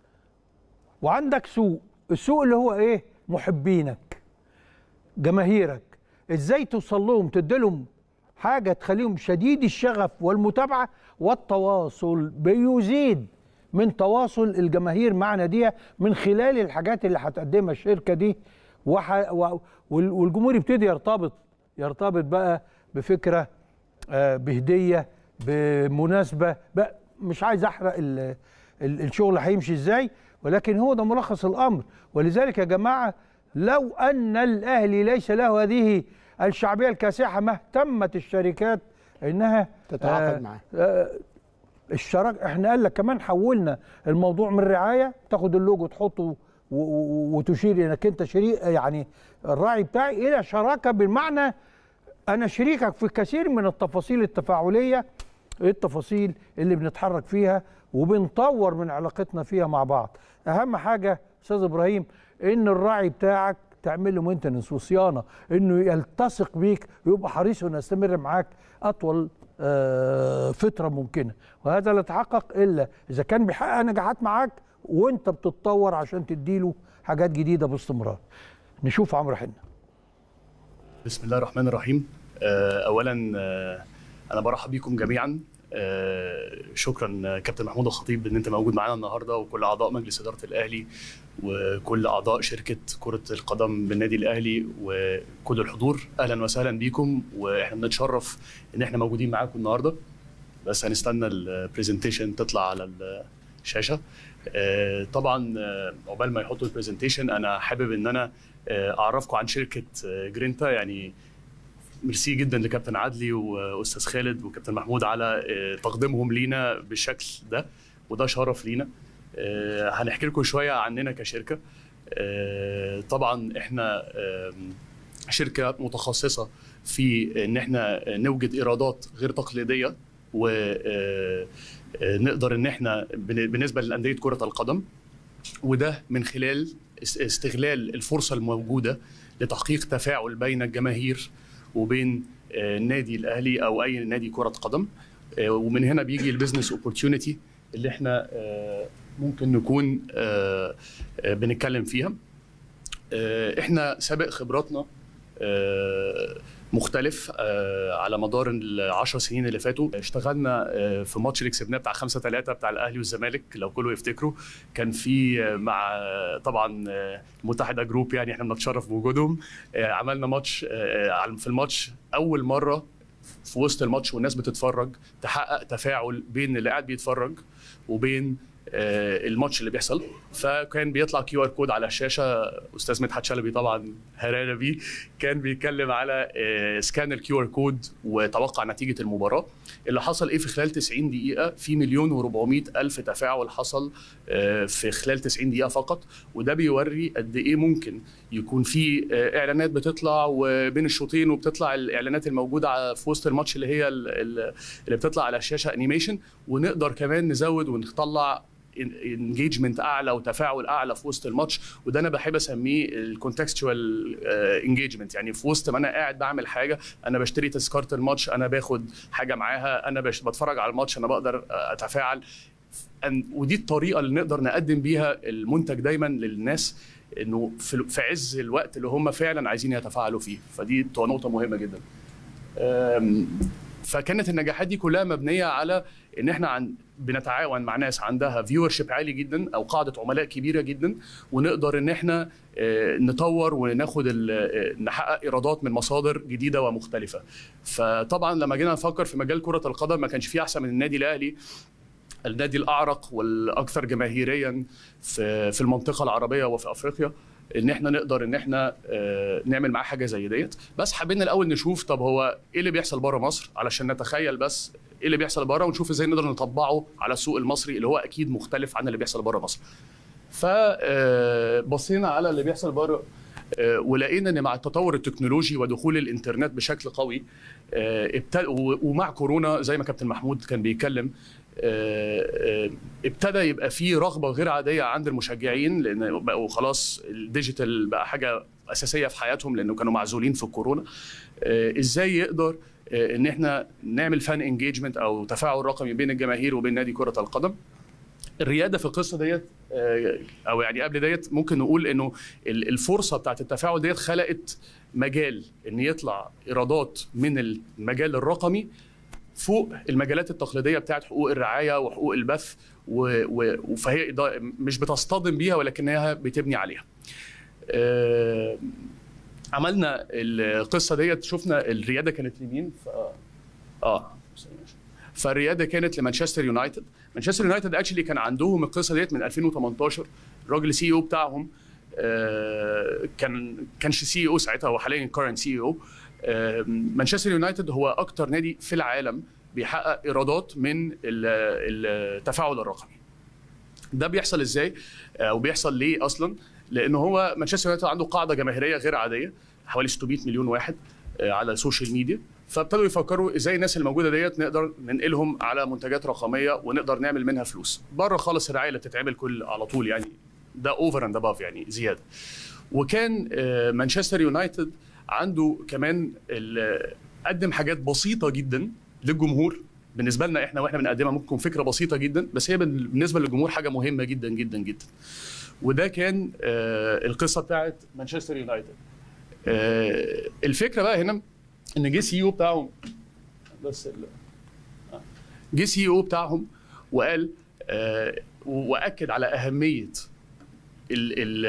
وعندك سوق السوق اللي هو ايه محبينك جماهيرك ازاي توصل لهم تديلهم حاجه تخليهم شديد الشغف والمتابعه والتواصل بيزيد من تواصل الجماهير مع ناديها من خلال الحاجات اللي هتقدمها الشركه دي وح... و... وال- والجمهور يبتدي يرتبط يرتبط بقى بفكره آه، بهديه بمناسبه بقى مش عايز احرق ال... ال- الشغل هيمشي ازاي ولكن هو ده ملخص الامر ولذلك يا جماعه لو ان الاهلي ليس له هذه الشعبيه الكاسحه ما اهتمت الشركات انها تتعاقد معاه. آه الشراكه احنا قال لك كمان حولنا الموضوع من رعايه تاخد اللوجو تحطه و- و- وتشير انك انت شريك يعني الراعي بتاعي الى شراكه بالمعنى انا شريكك في كثير من التفاصيل التفاعليه التفاصيل اللي بنتحرك فيها وبنطور من علاقتنا فيها مع بعض اهم حاجه استاذ ابراهيم ان الراعي بتاعك تعمل له مينتنس وصيانه انه يلتصق بيك ويبقى حريص انه يستمر معاك اطول آه، فتره ممكنه وهذا لا يتحقق الا اذا كان بيحقق نجاحات معاك وانت بتتطور عشان تديله حاجات جديده باستمرار نشوف عمرو حنا بسم الله الرحمن الرحيم آه، اولا آه، انا برحب بيكم جميعا آه، شكرا آه، كابتن محمود الخطيب ان انت موجود معانا النهارده وكل اعضاء مجلس اداره الاهلي وكل اعضاء شركه كره القدم بالنادي الاهلي وكل الحضور اهلا وسهلا بيكم واحنا بنتشرف ان احنا موجودين معاكم النهارده بس هنستنى البرزنتيشن تطلع على الشاشه آه، طبعا آه، عقبال ما يحطوا البرزنتيشن انا حابب ان انا آه، اعرفكم عن شركه آه، جرينتا يعني ميرسي جدا لكابتن عدلي واستاذ خالد وكابتن محمود على آه، تقديمهم لينا بالشكل ده وده شرف لينا آه، هنحكي لكم شويه عننا كشركه آه، طبعا احنا آم، شركه متخصصه في ان احنا نوجد ايرادات غير تقليديه ونقدر ان احنا بن- بالنسبه لانديه كره القدم وده من خلال اس- استغلال الفرصه الموجوده لتحقيق تفاعل بين الجماهير وبين آه، النادي الاهلي او اي نادي كره قدم آه، ومن هنا بيجي البيزنس اوبورتيونيتي اللي احنا آه، ممكن نكون آه، آه، بنتكلم فيها آه، احنا سابق خبراتنا آه، مختلف آه، على مدار العشر سنين اللي فاتوا اشتغلنا آه، في ماتش اللي كسبناه بتاع 5 3 بتاع الاهلي والزمالك لو كله يفتكروا كان في آه، مع آه، طبعا آه، المتحده جروب يعني احنا بنتشرف بوجودهم آه، عملنا ماتش آه، آه، في الماتش اول مره في وسط الماتش والناس بتتفرج تحقق تفاعل بين اللي قاعد بيتفرج وبين آه، الماتش اللي بيحصل فكان بيطلع كيو ار كود على الشاشه استاذ مدحت شلبي طبعا هرانا بيه كان بيتكلم على آه، سكان الكيو ار كود وتوقع نتيجه المباراه اللي حصل ايه في خلال 90 دقيقه في مليون و400 الف تفاعل حصل آه، في خلال 90 دقيقه فقط وده بيوري قد ايه ممكن يكون في آه، اعلانات بتطلع وبين الشوطين وبتطلع الاعلانات الموجوده ع- في وسط الماتش اللي هي ال- ال- اللي بتطلع على الشاشه انيميشن ونقدر كمان نزود ونطلع انجيجمنت اعلى وتفاعل اعلى في وسط الماتش وده انا بحب اسميه الكونتكستوال انجيجمنت يعني في وسط ما انا قاعد بعمل حاجه انا بشتري تذكره الماتش انا باخد حاجه معاها انا بش بتفرج على الماتش انا بقدر آه، اتفاعل أن- ودي الطريقه اللي نقدر نقدم بيها المنتج دايما للناس انه في في عز الوقت اللي هم فعلا عايزين يتفاعلوا فيه فدي بتبقى نقطه مهمه جدا أم، فكانت النجاحات دي كلها مبنيه على ان احنا عن بنتعاون مع ناس عندها فيور شيب عالي جدا او قاعده عملاء كبيره جدا ونقدر ان احنا آه، نطور وناخد ال- آه، نحقق ايرادات من مصادر جديده ومختلفه فطبعا لما جينا نفكر في مجال كره القدم ما كانش في احسن من النادي الاهلي النادي الاعرق والاكثر جماهيريا في في المنطقه العربيه وفي افريقيا ان احنا نقدر ان احنا آه، نعمل معاه حاجه زي ديت بس حابين الاول نشوف طب هو ايه اللي بيحصل بره مصر علشان نتخيل بس ايه اللي بيحصل بره ونشوف ازاي نقدر نطبقه على السوق المصري اللي هو اكيد مختلف عن اللي بيحصل بره مصر فبصينا على اللي بيحصل بره آه، ولقينا ان مع التطور التكنولوجي ودخول الانترنت بشكل قوي آه، ابتدى و- ومع كورونا زي ما كابتن محمود كان بيتكلم آه، آه، ابتدى يبقى في رغبه غير عاديه عند المشجعين لان بقوا خلاص الديجيتال بقى حاجه اساسيه في حياتهم لانه كانوا معزولين في الكورونا آه، ازاي يقدر آه، ان احنا نعمل فان انجيجمنت او تفاعل رقمي بين الجماهير وبين نادي كره القدم الرياده في القصه ديت آه، او يعني قبل ديت ممكن نقول انه ال- الفرصه بتاعت التفاعل ديت خلقت مجال ان يطلع ايرادات من المجال الرقمي فوق المجالات التقليديه بتاعت حقوق الرعايه وحقوق البث و- و- فهي إضاءة- مش بتصطدم بيها ولكنها بتبني عليها. آه، عملنا القصه ديت شفنا الرياده كانت لمين ف اه فالرياده كانت لمانشستر يونايتد مانشستر يونايتد اكشلي كان عندهم القصه ديت من 2018 الراجل السي او بتاعهم آه، كان كانش سي او ساعتها هو حاليا كارنت سي او مانشستر يونايتد هو اكتر نادي في العالم بيحقق ايرادات من ال- التفاعل الرقمي ده بيحصل ازاي آه، وبيحصل ليه اصلا لان هو مانشستر يونايتد عنده قاعده جماهيريه غير عاديه حوالي 600 مليون واحد آه، على السوشيال ميديا فابتدوا يفكروا ازاي الناس الموجوده ديت نقدر ننقلهم على منتجات رقميه ونقدر نعمل منها فلوس بره خالص الرعايه اللي بتتعمل كل على طول يعني ده اوفر اند اباف يعني زياده وكان آه، مانشستر يونايتد عنده كمان ال- قدم حاجات بسيطه جدا للجمهور بالنسبه لنا احنا واحنا بنقدمها ممكن تكون فكره بسيطه جدا بس هي بال- بالنسبه للجمهور حاجه مهمه جدا جدا جدا وده كان آه، القصه بتاعت مانشستر يونايتد آه، الفكره بقى هنا ان جه سي او بتاعهم بس ال- آه. جه سي او بتاعهم وقال آه، واكد على اهميه ال ال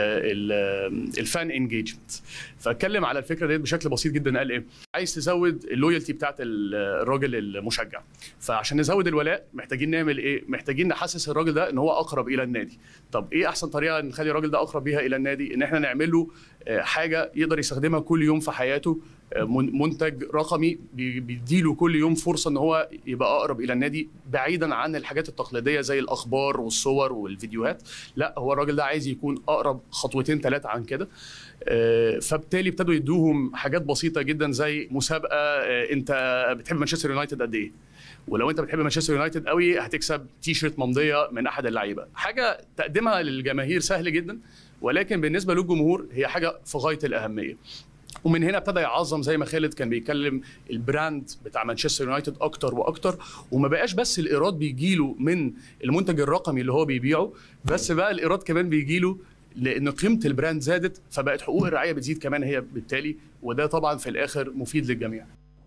ال الفان انجيجمنت فاتكلم على الفكره ديت بشكل بسيط جدا قال ايه عايز تزود اللويالتي بتاعت الراجل المشجع فعشان نزود الولاء محتاجين نعمل ايه محتاجين نحسس الراجل ده ان هو اقرب الى النادي طب ايه احسن طريقه نخلي الراجل ده اقرب بيها الى النادي ان احنا نعمل له آه، حاجه يقدر يستخدمها كل يوم في حياته آه، من- منتج رقمي بي- بيديله كل يوم فرصه ان هو يبقى اقرب الى النادي بعيدا عن الحاجات التقليديه زي الاخبار والصور والفيديوهات لا هو الراجل ده عايز يكون اقرب خطوتين ثلاثه عن كده آه، فبالتالي ابتدوا يدوهم حاجات بسيطه جدا زي مسابقه آه، انت بتحب مانشستر يونايتد قد ايه ولو انت بتحب مانشستر يونايتد قوي هتكسب تي شيرت ممضيه من احد اللعيبه حاجه تقديمها للجماهير سهل جدا ولكن بالنسبه للجمهور هي حاجه في غايه الاهميه ومن هنا ابتدى يعظم زي ما خالد كان بيتكلم البراند بتاع مانشستر يونايتد اكتر واكتر وما بقاش بس الايراد بيجيله من المنتج الرقمي اللي هو بيبيعه بس بقى الايراد كمان بيجيله لان قيمه البراند زادت فبقت حقوق الرعايه بتزيد كمان هي بالتالي وده طبعا في الاخر مفيد للجميع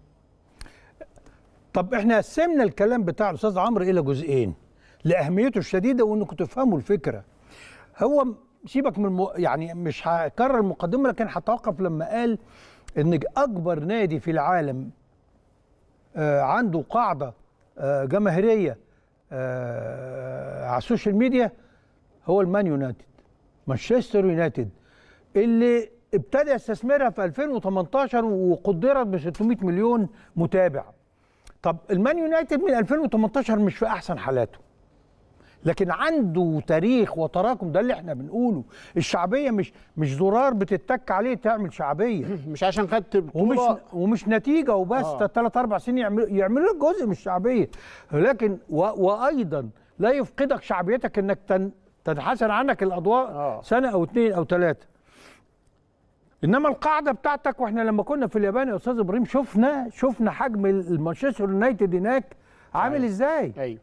طب احنا قسمنا الكلام بتاع الاستاذ عمرو الى جزئين لاهميته الشديده وانكم تفهموا الفكره هو سيبك من الم... يعني مش هكرر المقدمه لكن هتوقف لما قال ان اكبر نادي في العالم آه عنده قاعده آه جماهيريه آه على السوشيال ميديا هو المان يونايتد مانشستر يونايتد اللي ابتدى يستثمرها في 2018 وقدرت ب 600 مليون متابع طب المان يونايتد من 2018 مش في احسن حالاته لكن عنده تاريخ وتراكم ده اللي احنا بنقوله الشعبيه مش مش زرار بتتك عليه تعمل شعبيه مش عشان خدت ومش بطولة. ومش نتيجه وبس آه. ثلاث اربع سنين يعملوا يعملوا لك جزء من الشعبيه لكن و... وايضا لا يفقدك شعبيتك انك تن... تنحسن عنك الاضواء آه. سنه او اثنين او ثلاثه انما القاعده بتاعتك واحنا لما كنا في اليابان يا استاذ ابراهيم شفنا شفنا حجم المانشستر يونايتد هناك عامل ازاي ايوه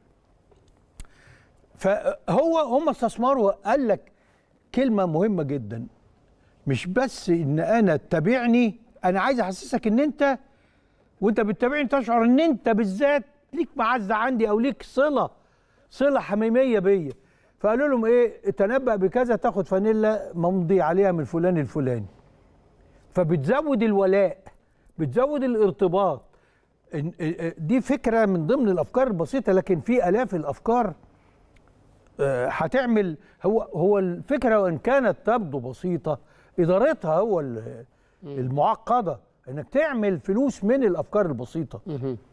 فهو هم استثمروا قال لك كلمه مهمه جدا مش بس ان انا تتابعني انا عايز احسسك ان انت وانت بتتابعني تشعر ان انت بالذات ليك معزه عندي او ليك صله صله حميميه بيا فقالوا لهم ايه تنبأ بكذا تاخد فانيلا ممضي عليها من فلان الفلاني فبتزود الولاء بتزود الارتباط إن- إيه- دي فكره من ضمن الافكار البسيطه لكن في الاف الافكار آه، هتعمل هو هو الفكره وان كانت تبدو بسيطه ادارتها هو ال- المعقده انك تعمل فلوس من الافكار البسيطه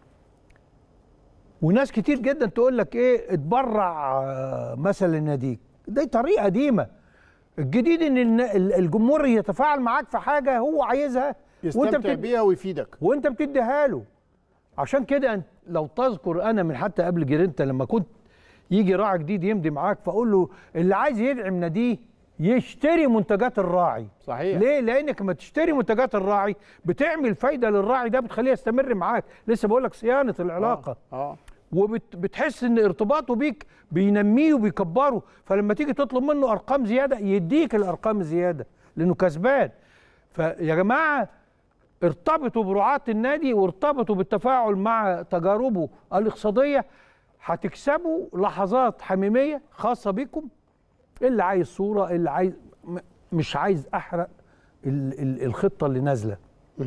وناس كتير جدا تقول لك ايه اتبرع آه، مثلا لناديك دي طريقه قديمه الجديد ان الن- ال- الجمهور يتفاعل معاك في حاجه هو عايزها يستمتع بتد- بيها ويفيدك وانت بتديها له عشان كده أنت لو تذكر انا من حتى قبل جرينتا لما كنت يجي راعي جديد يمضي معاك فاقول له اللي عايز يدعم ناديه يشتري منتجات الراعي صحيح ليه لانك لما تشتري منتجات الراعي بتعمل فايده للراعي ده بتخليه يستمر معاك لسه بقول لك صيانه العلاقه اه وبتحس ان ارتباطه بيك بينميه وبيكبره فلما تيجي تطلب منه ارقام زياده يديك الارقام الزياده لانه كسبان فيا جماعه ارتبطوا برعاة النادي وارتبطوا بالتفاعل مع تجاربه الاقتصاديه هتكسبوا لحظات حميميه خاصه بيكم اللي عايز صوره اللي عايز م- مش عايز احرق ال- ال- الخطه اللي نازله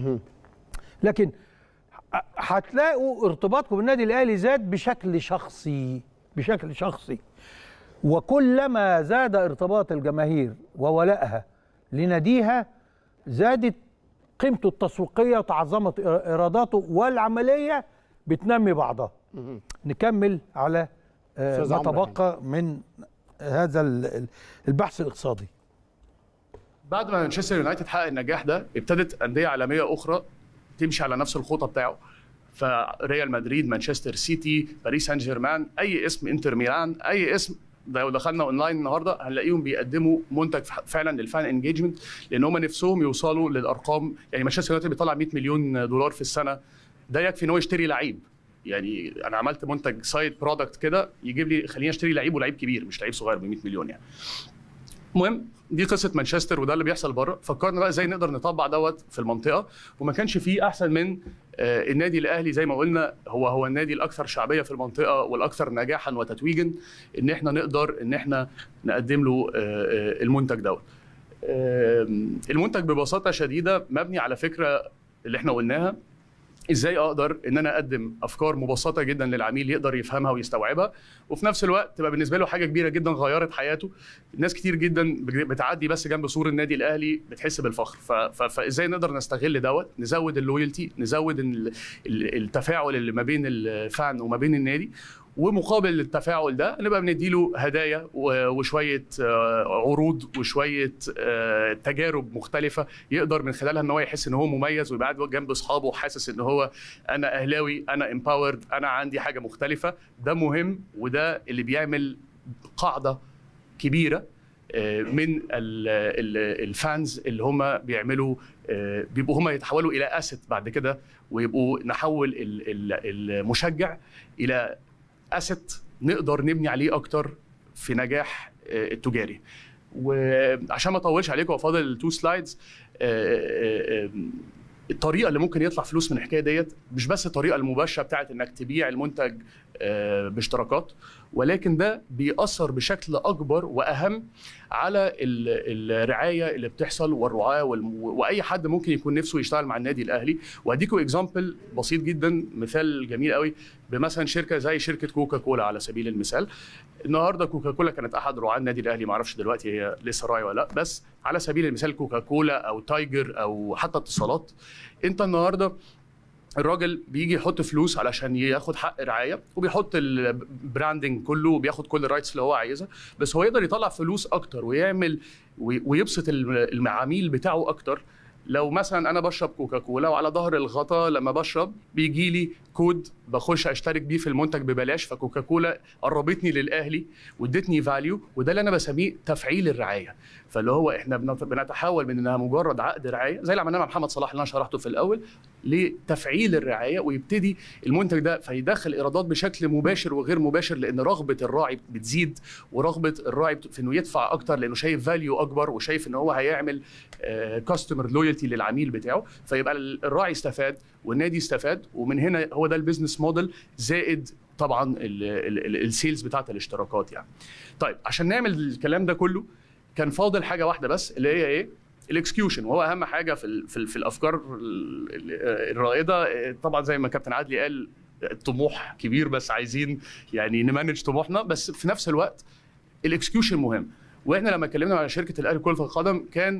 لكن ه- هتلاقوا ارتباطكم بالنادي الاهلي زاد بشكل شخصي بشكل شخصي وكلما زاد ارتباط الجماهير وولائها لناديها زادت قيمته التسويقيه وتعظمت إر- ايراداته والعمليه بتنمي بعضها نكمل على آه، أستاذ ما عمرو تبقى من هذا ال- ال- البحث الاقتصادي بعد ما مانشستر يونايتد حقق النجاح ده ابتدت انديه عالميه اخرى تمشي على نفس الخطه بتاعه فريال مدريد مانشستر سيتي باريس سان جيرمان اي اسم انتر ميلان اي اسم ده لو دخلنا اونلاين النهارده هنلاقيهم بيقدموا منتج فعلا للفان انجيجمنت لان هم نفسهم يوصلوا للارقام يعني مانشستر يونايتد بيطلع 100 مليون دولار في السنه ده يكفي ان هو يشتري لعيب يعني انا عملت منتج سايد برودكت كده يجيب لي خليني اشتري لعيب ولعيب كبير مش لعيب صغير ب 100 مليون يعني المهم دي قصه مانشستر وده اللي بيحصل بره فكرنا بقى ازاي نقدر نطبق دوت في المنطقه وما كانش فيه احسن من آه، النادي الاهلي زي ما قلنا هو هو النادي الاكثر شعبيه في المنطقه والاكثر نجاحا وتتويجا ان احنا نقدر ان احنا نقدم له آه، آه، المنتج دوت آم، المنتج ببساطه شديده مبني على فكره اللي احنا قلناها ازاي اقدر ان انا اقدم افكار مبسطه جدا للعميل يقدر يفهمها ويستوعبها وفي نفس الوقت تبقى بالنسبه له حاجه كبيره جدا غيرت حياته ناس كتير جدا بتعدي بس جنب سور النادي الاهلي بتحس بالفخر ف- ف- فازاي نقدر نستغل دوت نزود اللويالتي نزود ال- ال- التفاعل اللي ما بين الفان وما بين النادي ومقابل التفاعل ده نبقى بنديله هدايا و- وشويه آه، عروض وشويه آه، تجارب مختلفه يقدر من خلالها ان هو يحس ان هو مميز ويبقى قاعد جنب اصحابه وحاسس ان هو انا اهلاوي انا امباورد انا عندي حاجه مختلفه ده مهم وده اللي بيعمل قاعده كبيره آه، من ال- ال- الفانز اللي هم بيعملوا آه، بيبقوا هم يتحولوا الى اسيت بعد كده ويبقوا نحول ال- ال- المشجع الى اسيت نقدر نبني عليه اكتر في نجاح آه، التجاري وعشان ما اطولش عليكم وافاضل التو سلايدز الطريقه اللي ممكن يطلع فلوس من الحكايه ديت مش بس الطريقه المباشره بتاعت انك تبيع المنتج آه، باشتراكات ولكن ده بيأثر بشكل اكبر واهم على ال- الرعايه اللي بتحصل والرعاه والم- واي حد ممكن يكون نفسه يشتغل مع النادي الاهلي واديكم اكزامبل بسيط جدا مثال جميل قوي بمثلا شركه زي شركه كوكا كولا على سبيل المثال النهارده كوكا كولا كانت احد رعاه النادي الاهلي ما اعرفش دلوقتي هي لسه راعي ولا لا بس على سبيل المثال كوكا كولا او تايجر او حتى اتصالات انت النهارده الراجل بيجي يحط فلوس علشان ياخد حق رعايه وبيحط البراندنج كله وبياخد كل الرايتس اللي هو عايزها بس هو يقدر يطلع فلوس اكتر ويعمل وي- ويبسط الم- العميل بتاعه اكتر لو مثلا انا بشرب كوكا كولا وعلى ظهر الغطا لما بشرب بيجي لي كود بخش اشترك بيه في المنتج ببلاش فكوكا كولا قربتني للاهلي وادتني فاليو وده اللي انا بسميه تفعيل الرعايه فاللي هو احنا بنت- بنتحول من انها مجرد عقد رعايه زي اللي عملناه مع محمد صلاح اللي انا شرحته في الاول لتفعيل الرعايه ويبتدي المنتج ده فيدخل ايرادات بشكل مباشر وغير مباشر لان رغبه الراعي بتزيد ورغبه الراعي بت- في انه يدفع اكتر لانه شايف فاليو اكبر وشايف ان هو هيعمل كاستمر لويالتي للعميل بتاعه فيبقى ال- الراعي استفاد والنادي استفاد ومن هنا هو ده البيزنس موديل زائد طبعا السيلز بتاعت الاشتراكات يعني طيب عشان نعمل الكلام ده كله كان فاضل حاجه واحده بس اللي هي ايه الاكسكيوشن وهو اهم حاجه في ال في, ال في الافكار ال- ال- الرائده طبعا زي ما كابتن عادلي قال الطموح كبير بس عايزين يعني نمانج طموحنا بس في نفس الوقت الاكسكيوشن مهم واحنا لما اتكلمنا على شركه الاهلي كره القدم كان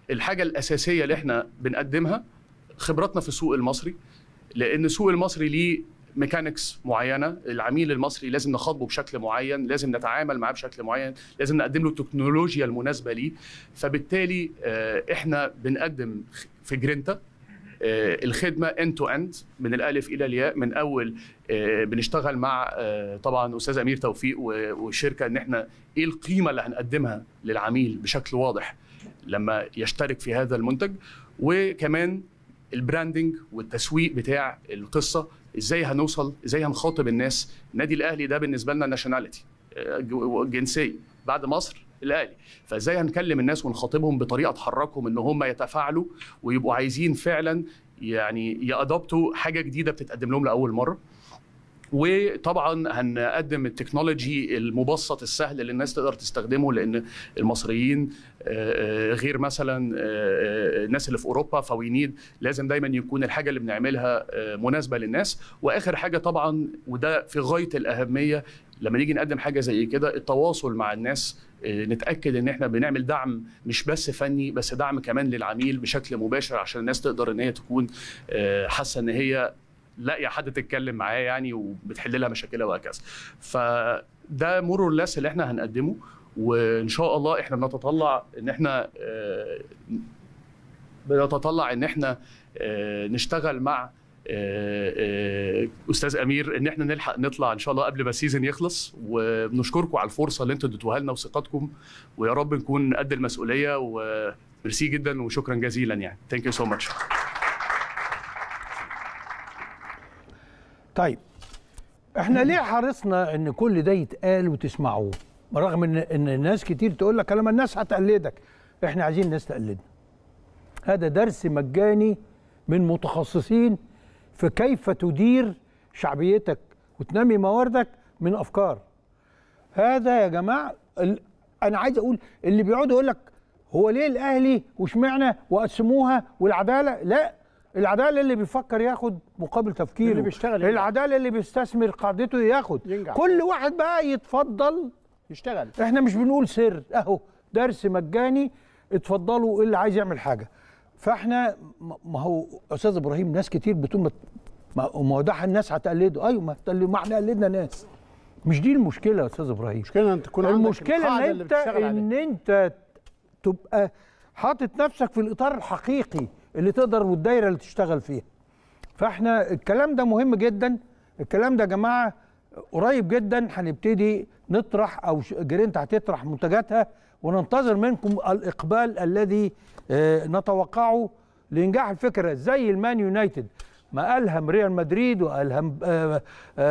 الحاجه الاساسيه اللي احنا بنقدمها خبراتنا في السوق المصري لان السوق المصري ليه ميكانكس معينه العميل المصري لازم نخاطبه بشكل معين لازم نتعامل معاه بشكل معين لازم نقدم له التكنولوجيا المناسبه ليه فبالتالي آه، احنا بنقدم في جرينتا آه، الخدمه اند تو اند من الالف الى الياء من اول آه، بنشتغل مع آه، طبعا استاذ امير توفيق و- والشركه ان احنا ايه القيمه اللي هنقدمها للعميل بشكل واضح لما يشترك في هذا المنتج وكمان البراندنج والتسويق بتاع القصه ازاي هنوصل ازاي هنخاطب الناس النادي الاهلي ده بالنسبه لنا ناشوناليتي جنسيه بعد مصر الاهلي فازاي هنكلم الناس ونخاطبهم بطريقه تحركهم ان هم يتفاعلوا ويبقوا عايزين فعلا يعني يادبتوا حاجه جديده بتتقدم لهم لاول مره وطبعا هنقدم التكنولوجي المبسط السهل اللي الناس تقدر تستخدمه لان المصريين آه، آه، غير مثلا آه، آه، الناس اللي في اوروبا فوينيد لازم دايما يكون الحاجه اللي بنعملها آه، مناسبه للناس واخر حاجه طبعا وده في غايه الاهميه لما نيجي نقدم حاجه زي كده التواصل مع الناس آه، نتاكد ان احنا بنعمل دعم مش بس فني بس دعم كمان للعميل بشكل مباشر عشان الناس تقدر ان هي تكون آه، حاسه ان هي لاقيه حد تتكلم معاه يعني وبتحل لها مشاكلها وهكذا فده مور لس اللي احنا هنقدمه وان شاء الله احنا بنتطلع ان احنا آه، بنتطلع ان احنا آه، نشتغل مع آه، آه، استاذ امير ان احنا نلحق نطلع ان شاء الله قبل ما السيزون يخلص وبنشكركم على الفرصه اللي انتوا اديتوها لنا وثقتكم ويا رب نكون قد المسؤوليه وميرسي جدا وشكرا جزيلا يعني ثانك يو سو ماتش طيب احنا ليه حرصنا ان كل ده يتقال وتسمعوه رغم ان ان الناس كتير تقول لك لما الناس هتقلدك احنا عايزين الناس تقلدنا هذا درس مجاني من متخصصين في كيف تدير شعبيتك وتنمي مواردك من افكار هذا يا جماعه ال... انا عايز اقول اللي بيقعد يقول لك هو ليه الاهلي واشمعنى وقسموها والعداله لا العداله اللي بيفكر ياخد مقابل تفكيره اللي بيشتغل ينجح. العداله اللي بيستثمر قاعدته ياخد ينجح. كل واحد بقى يتفضل يشتغل احنا مش بنقول سر اهو درس مجاني اتفضلوا اللي عايز يعمل حاجه فاحنا م- ما هو استاذ ابراهيم ناس كتير بتقول ما- ما ما هو ده الناس هتقلده ايوه ما هتقلد- ما احنا قلدنا ناس مش دي المشكله يا استاذ ابراهيم المشكله ان تكون عندك المشكله ان القاعدة اللي انت بتشتغل عليها. ان انت تبقى حاطط نفسك في الاطار الحقيقي اللي تقدر والدايره اللي تشتغل فيها فاحنا الكلام ده مهم جدا الكلام ده يا جماعه قريب جدا هنبتدي نطرح او ش- جرينت هتطرح منتجاتها وننتظر منكم الاقبال الذي آه، نتوقعه لانجاح الفكره زي المان يونايتد ما الهم ريال مدريد والهم آه،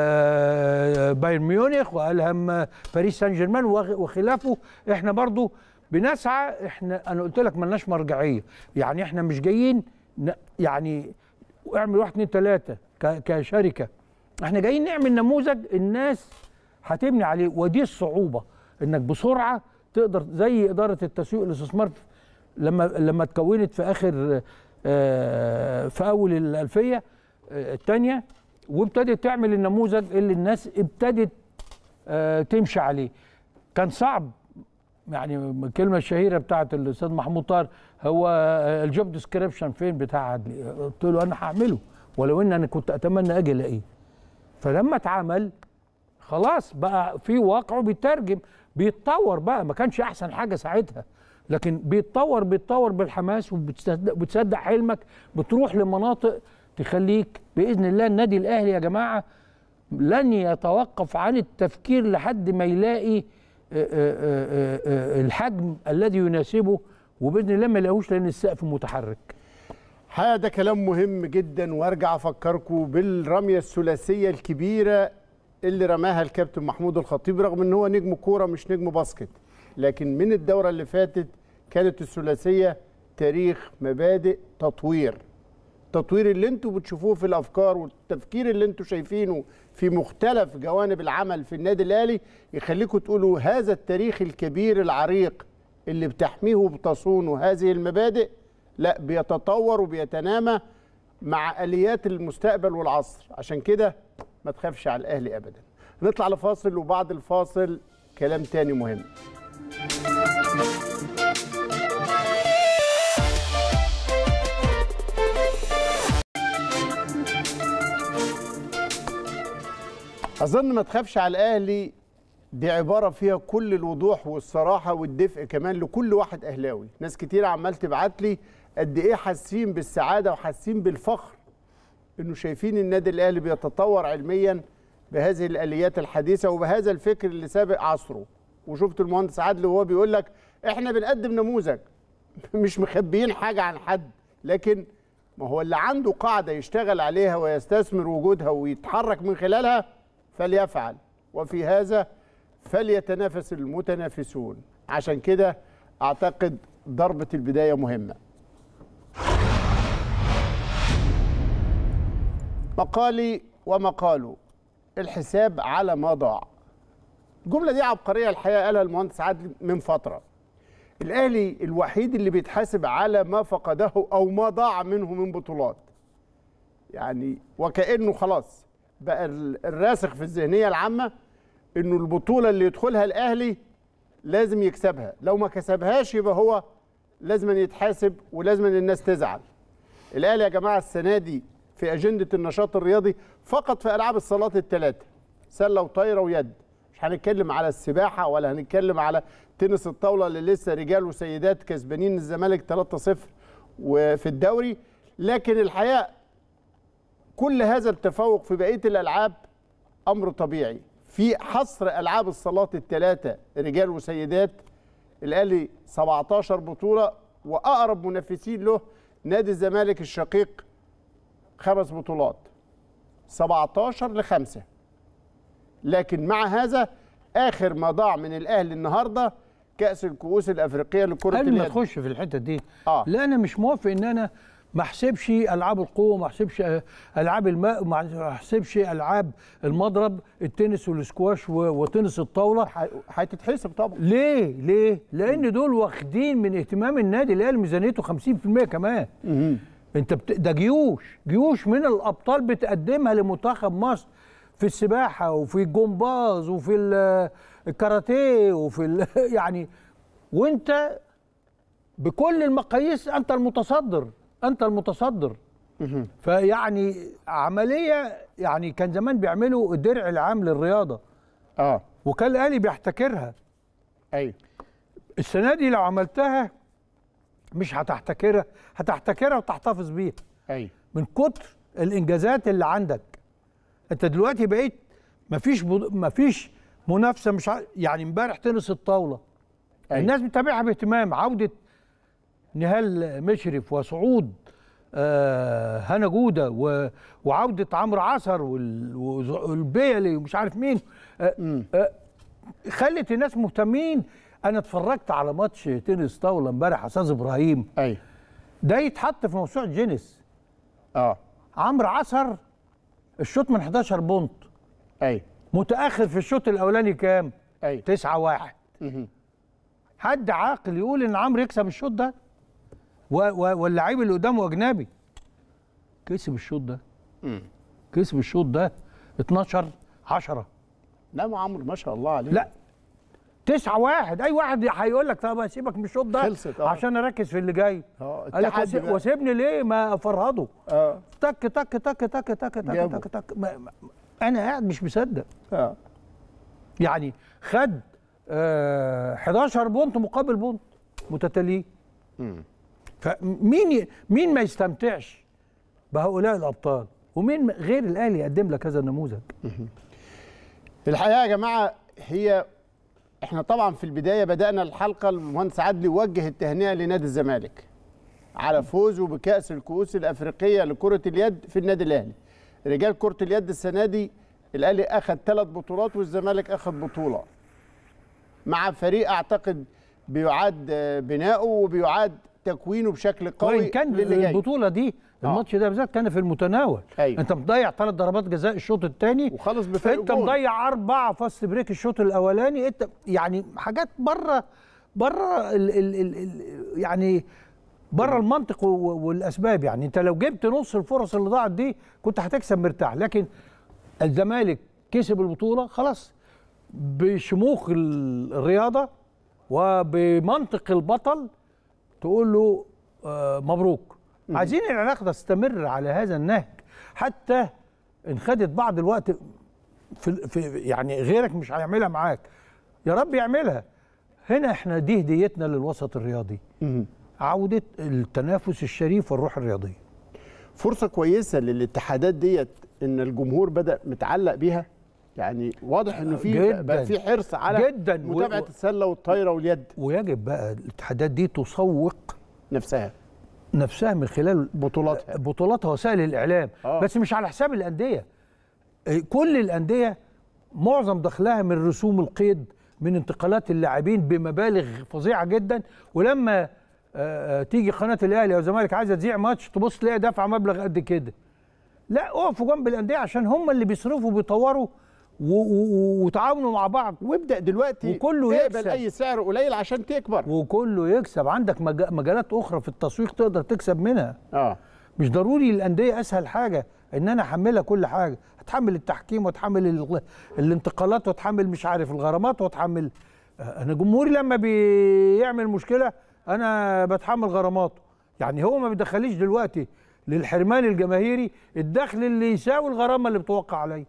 آه، بايرن ميونخ والهم آه، باريس سان جيرمان وغ- وخلافه احنا برضو بنسعى احنا انا قلت لك ملناش مرجعيه يعني احنا مش جايين ن- يعني اعمل واحد اتنين تلاته ك- كشركه احنا جايين نعمل نموذج الناس هتبني عليه ودي الصعوبه انك بسرعه تقدر زي اداره التسويق والاستثمار لما لما اتكونت في اخر آه، في اول الالفيه آه، الثانيه وابتدت تعمل النموذج اللي الناس ابتدت آه، تمشي عليه كان صعب يعني الكلمه الشهيره بتاعت الاستاذ محمود طاهر هو الجوب ديسكريبشن فين بتاع عدلي قلت له انا هعمله ولو ان انا كنت اتمنى اجي الاقيه فلما اتعمل خلاص بقى في واقعه بيترجم بيتطور بقى ما كانش احسن حاجه ساعتها لكن بيتطور بيتطور بالحماس وبتصدق بتصدق حلمك بتروح لمناطق تخليك باذن الله النادي الاهلي يا جماعه لن يتوقف عن التفكير لحد ما يلاقي آه، آه، آه، آه، الحجم الذي يناسبه وباذن الله ما يلاقوش لان السقف متحرك الحقيقه ده كلام مهم جدا وارجع افكركم بالرميه الثلاثيه الكبيره اللي رماها الكابتن محمود الخطيب رغم ان هو نجم كوره مش نجم باسكت لكن من الدوره اللي فاتت كانت الثلاثيه تاريخ مبادئ تطوير التطوير اللي انتوا بتشوفوه في الافكار والتفكير اللي انتوا شايفينه في مختلف جوانب العمل في النادي الاهلي يخليكم تقولوا هذا التاريخ الكبير العريق اللي بتحميه وبتصونه هذه المبادئ لا بيتطور وبيتنامى مع اليات المستقبل والعصر عشان كده ما تخافش على الاهلي ابدا نطلع لفاصل وبعد الفاصل كلام تاني مهم اظن ما تخافش على الاهلي دي عباره فيها كل الوضوح والصراحه والدفء كمان لكل واحد اهلاوي ناس كتير عمال تبعت لي قد ايه حاسين بالسعاده وحاسين بالفخر انه شايفين النادي الاهلي بيتطور علميا بهذه الاليات الحديثه وبهذا الفكر اللي سابق عصره وشفت المهندس عادل وهو بيقول لك احنا بنقدم نموذج مش مخبيين حاجه عن حد لكن ما هو اللي عنده قاعده يشتغل عليها ويستثمر وجودها ويتحرك من خلالها فليفعل وفي هذا فليتنافس المتنافسون عشان كده اعتقد ضربه البدايه مهمه مقالي ومقاله الحساب على ما ضاع الجمله دي عبقريه الحقيقه قالها المهندس عادل من فتره الاهلي الوحيد اللي بيتحاسب على ما فقده او ما ضاع منه من بطولات يعني وكانه خلاص بقى ال- الراسخ في الذهنيه العامه انه البطوله اللي يدخلها الاهلي لازم يكسبها لو ما كسبهاش يبقى هو لازم يتحاسب ولازم الناس تزعل الاهلي يا جماعه السنه دي في اجنده النشاط الرياضي فقط في العاب الصالات الثلاثه سله وطايره ويد مش هنتكلم على السباحه ولا هنتكلم على تنس الطاوله اللي لسه رجال وسيدات كسبانين الزمالك 3-0 وفي الدوري لكن الحقيقه كل هذا التفوق في بقيه الالعاب امر طبيعي في حصر العاب الصالات الثلاثه رجال وسيدات الاهلي 17 بطوله واقرب منافسين له نادي الزمالك الشقيق خمس بطولات 17 لخمسة لكن مع هذا اخر ما ضاع من الاهلي النهارده كاس الكؤوس الافريقيه لكره قبل ما اليد تخش في الحته دي آه. لا انا مش موافق ان انا ما احسبش العاب القوه ما احسبش العاب الماء ما احسبش العاب المضرب التنس والسكواش و- وتنس الطاوله ح- هتتحسب طبعا ليه ليه لان دول واخدين من اهتمام النادي الاهلي ميزانيته 50% كمان انت بت... ده جيوش جيوش من الابطال بتقدمها لمنتخب مصر في السباحه وفي الجمباز وفي ال- الكاراتيه وفي ال... يعني وانت بكل المقاييس انت المتصدر انت المتصدر فيعني عمليه يعني كان زمان بيعملوا الدرع العام للرياضه اه وكان الاهلي بيحتكرها ايوه السنه دي لو عملتها مش هتحتكرها هتحتكرها وتحتفظ بيها ايوه من كتر الانجازات اللي عندك انت دلوقتي بقيت مفيش بض... مفيش منافسه مش ع... يعني امبارح تنس الطاوله أيوة. الناس بتتابعها باهتمام عوده نهال مشرف وصعود آه هنا جوده و... وعوده عمرو عصر وال... والبيلي ومش عارف مين آه آه خلت الناس مهتمين انا اتفرجت على ماتش تنس طاوله امبارح يا استاذ ابراهيم ايوه ده يتحط في موسوعه جينيس اه عمرو عصر الشوط من 11 بونت ايوه متاخر في الشوط الاولاني كام ايوه 9 1 مهم. حد عاقل يقول ان عمرو يكسب الشوط ده و- و- واللعيب اللي قدامه اجنبي كسب الشوط ده مم. كسب الشوط ده 12 10 لا ما عمرو ما شاء الله عليه لا 9 1 اي واحد هيقول لك طب اسيبك من الشوط ده خلصت، آه. عشان اركز في اللي جاي اه قال لك التحدي وسي- بقى. وسيبني ليه ما افرهده اه تك تك تك تك تك تك جابه. تك تك ما- ما- انا قاعد مش مصدق اه يعني خد آه 11 بونت مقابل بونت متتاليين مم. فمين ي- مين ما يستمتعش بهؤلاء الابطال ومين م- غير الاهلي يقدم لك هذا النموذج الحقيقه يا جماعه هي احنا طبعا في البدايه بدانا الحلقه المهندس عدلي يوجه التهنئه لنادي الزمالك على فوزه بكاس الكؤوس الافريقيه لكره اليد في النادي الاهلي رجال كره اليد السنه دي الاهلي اخذ ثلاث بطولات والزمالك اخذ بطوله مع فريق اعتقد بيعاد آه، بناؤه وبيعاد تكوينه بشكل قوي وان كان للي جاي. البطوله دي آه. الماتش ده بالذات كان في المتناول أيوة. انت مضيع ثلاث ضربات جزاء الشوط الثاني وخلص بفرق انت جول. مضيع اربعه فاست بريك الشوط الاولاني انت يعني حاجات بره بره ال ال ال ال يعني بره المنطق و- و- والاسباب يعني انت لو جبت نص الفرص اللي ضاعت دي كنت هتكسب مرتاح لكن الزمالك كسب البطوله خلاص بشموخ ال- الرياضه وبمنطق البطل تقول له آه مبروك عايزين العلاقه تستمر على هذا النهج حتى ان خدت بعض الوقت في, في يعني غيرك مش هيعملها معاك يا رب يعملها هنا احنا دي هديتنا للوسط الرياضي عوده التنافس الشريف والروح الرياضيه فرصه كويسه للاتحادات ديت ان الجمهور بدا متعلق بيها يعني واضح انه في جداً. بقى في حرص على جداً. و- متابعه و- السله والطايره واليد ويجب بقى الاتحادات دي تسوق نفسها نفسها من خلال بطولاتها بطولاتها وسائل الاعلام آه. بس مش على حساب الانديه إيه، كل الانديه معظم دخلها من رسوم القيد من انتقالات اللاعبين بمبالغ فظيعه جدا ولما آه، آه، تيجي قناه الاهلي او الزمالك عايزه تذيع ماتش تبص تلاقي دافعه مبلغ قد كده لا اقفوا جنب الانديه عشان هم اللي بيصرفوا وبيطوروا و- و- وتعاونوا مع بعض وابدا دلوقتي وكله اقبل يكسب اي سعر قليل عشان تكبر وكله يكسب عندك مجا- مجالات اخرى في التسويق تقدر تكسب منها اه مش ضروري الانديه اسهل حاجه ان انا احملها كل حاجه هتحمل التحكيم وتحمل ال- الانتقالات وتحمل مش عارف الغرامات وتحمل آه، انا جمهوري لما بيعمل مشكله انا بتحمل غراماته يعني هو ما بيدخليش دلوقتي للحرمان الجماهيري الدخل اللي يساوي الغرامه اللي بتوقع عليه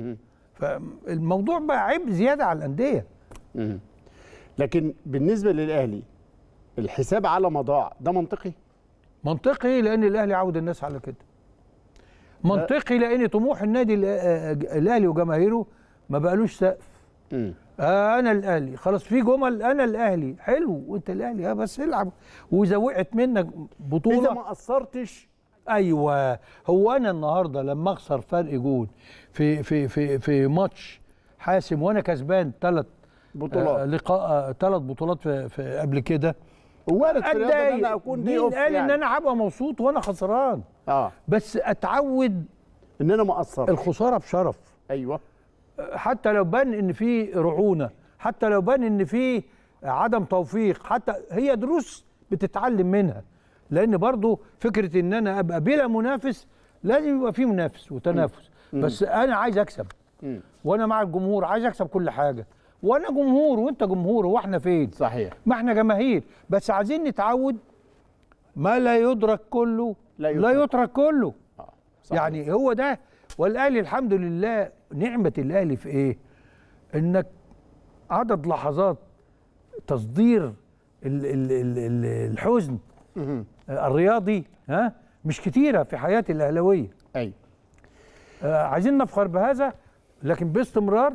فالموضوع بقى عيب زياده على الانديه مم. لكن بالنسبه للاهلي الحساب على مضاع ده منطقي منطقي لان الاهلي عود الناس على كده منطقي لان طموح النادي الأ- آه، الاهلي وجماهيره ما بقالوش سقف مم. آه انا الاهلي خلاص في جمل انا الاهلي حلو وانت الاهلي اه بس العب واذا وقعت منك بطوله اذا ما قصرتش ايوه هو انا النهارده لما اخسر فرق جول في في في في ماتش حاسم وانا كسبان ثلاث بطولات. آه لقاء ثلاث بطولات في, في قبل كده وارد في الرياضه ان أتضايق. انا اكون دي مين اوف قال ان يعني. انا هبقى مبسوط وانا خسران اه بس اتعود ان انا ما اقصرش الخساره بشرف ايوه حتى لو بان ان في رعونه حتى لو بان ان في عدم توفيق حتى هي دروس بتتعلم منها لان برضو فكره ان انا ابقى بلا منافس لازم يبقى في منافس وتنافس بس انا عايز اكسب مم. وانا مع الجمهور عايز اكسب كل حاجه وانا جمهور وانت جمهور واحنا فين صحيح ما احنا جماهير بس عايزين نتعود ما لا يدرك كله لا لا يترك. يترك كله صحيح. يعني هو ده والاهلي الحمد لله نعمه الاهلي في ايه انك عدد لحظات تصدير ال ال ال ال الحزن مهم. الرياضي ها مش كتيره في حياه الاهلاويه ايوه آه عايزين نفخر بهذا لكن باستمرار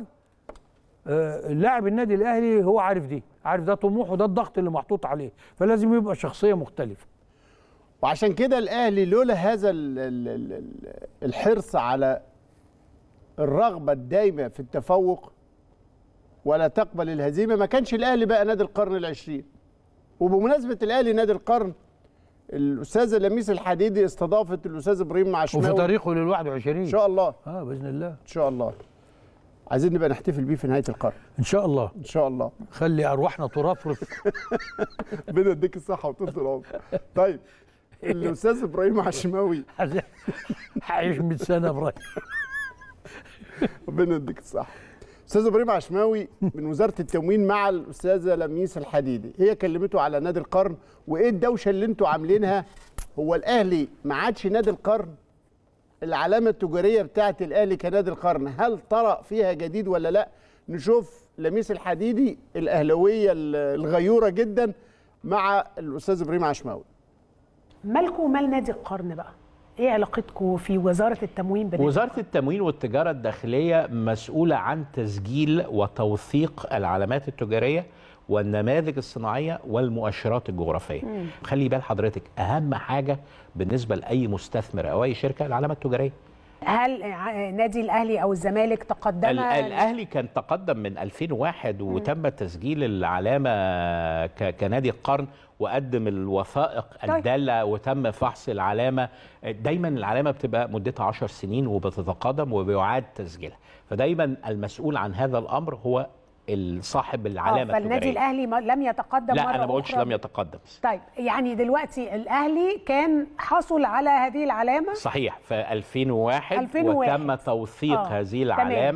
آه لاعب النادي الاهلي هو عارف دي عارف ده طموحه ده الضغط اللي محطوط عليه فلازم يبقى شخصيه مختلفه وعشان كده الاهلي لولا هذا ال ال ال ال الحرص على الرغبه الدايمه في التفوق ولا تقبل الهزيمه ما كانش الاهلي بقى نادي القرن العشرين وبمناسبه الاهلي نادي القرن الاستاذه لميس الحديدي استضافت الاستاذ ابراهيم معشماوي وفي طريقه لل 21 ان شاء الله اه باذن الله ان شاء الله عايزين نبقى نحتفل بيه في نهايه القرن ان شاء الله ان شاء الله خلي ارواحنا ترفرف ربنا يديك الصحه وطول العمر طيب الاستاذ ابراهيم عشماوي هعيش 100 سنه يا ابراهيم ربنا يديك الصحه استاذ ابراهيم عشماوي من وزاره التموين مع الاستاذه لميس الحديدي هي كلمته على نادي القرن وايه الدوشه اللي انتوا عاملينها هو الاهلي ما عادش نادي القرن العلامه التجاريه بتاعه الاهلي كنادي القرن هل طرأ فيها جديد ولا لا نشوف لميس الحديدي الاهلاويه الغيوره جدا مع الاستاذ ابراهيم عشماوي مالكم ومال نادي القرن بقى ايه علاقتكم في وزاره التموين بنادي وزارة التموين والتجارة الداخلية مسؤولة عن تسجيل وتوثيق العلامات التجارية والنماذج الصناعية والمؤشرات الجغرافية مم. خلي بال حضرتك أهم حاجة بالنسبة لأي مستثمر أو أي شركة العلامة التجارية هل ع- نادي الاهلي او الزمالك تقدم ال- الاهلي كان تقدم من 2001 وتم تسجيل العلامه ك- كنادي القرن وقدم الوثائق طيب. الداله وتم فحص العلامه دايما العلامه بتبقى مدتها 10 سنين وبتتقادم وبيعاد تسجيلها فدايما المسؤول عن هذا الامر هو صاحب آه العلامه فالنادي التجاريه الاهلي ما- لم يتقدم لا مرة انا ما قلتش أخرى. لم يتقدم طيب يعني دلوقتي الاهلي كان حصل على هذه العلامه صحيح في 2001, 2001. وتم توثيق آه، هذه تمام. العلامه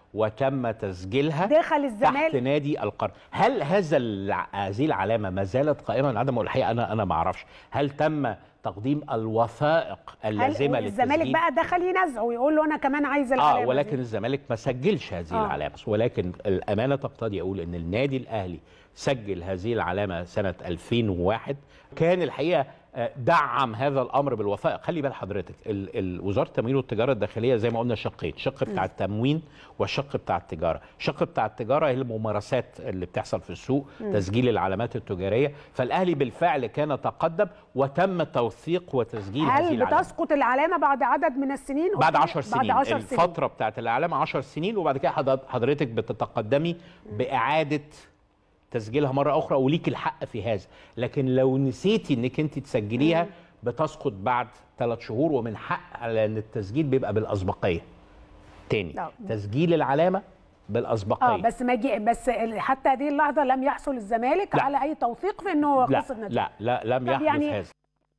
وتم تسجيلها دخل الزمالك تحت نادي القرن هل هذا الع- هذه العلامه ما زالت قائمه لعدم الحقيقه انا انا ما اعرفش هل تم تقديم الوثائق اللازمه هل الزمالك للتسجيل بقى دخل ينازعه ويقول له انا كمان عايز العلامه اه ولكن دي. الزمالك ما سجلش هذه آه. آه. العلامه ولكن الامانه تقتضي اقول ان النادي الاهلي سجل هذه العلامه سنه 2001 كان الحقيقه آه، دعم هذا الامر بالوثائق خلي بال حضرتك ال- ال- وزاره التموين والتجاره الداخليه زي ما قلنا شقين شق بتاع التموين والشق بتاع التجاره الشق بتاع التجاره هي الممارسات اللي بتحصل في السوق مم. تسجيل العلامات التجاريه فالاهلي بالفعل كان تقدم وتم توثيق وتسجيل هذه هل العلامه بتسقط العلامه بعد عدد من السنين بعد أوكي. 10 سنين بعد 10 سنين الفتره بتاعت الاعلام 10 سنين وبعد كده حضر- حضرتك بتتقدمي باعاده تسجيلها مره اخرى وليك الحق في هذا لكن لو نسيتي انك انت تسجليها بتسقط بعد ثلاث شهور ومن حق على ان التسجيل بيبقى بالاسبقيه تاني لا. تسجيل العلامه بالاسبقيه اه بس ما جي بس ال- حتى هذه اللحظه لم يحصل الزمالك لا. على اي توثيق في انه لا قصه نادي لا لا لم طب يحدث يعني- هذا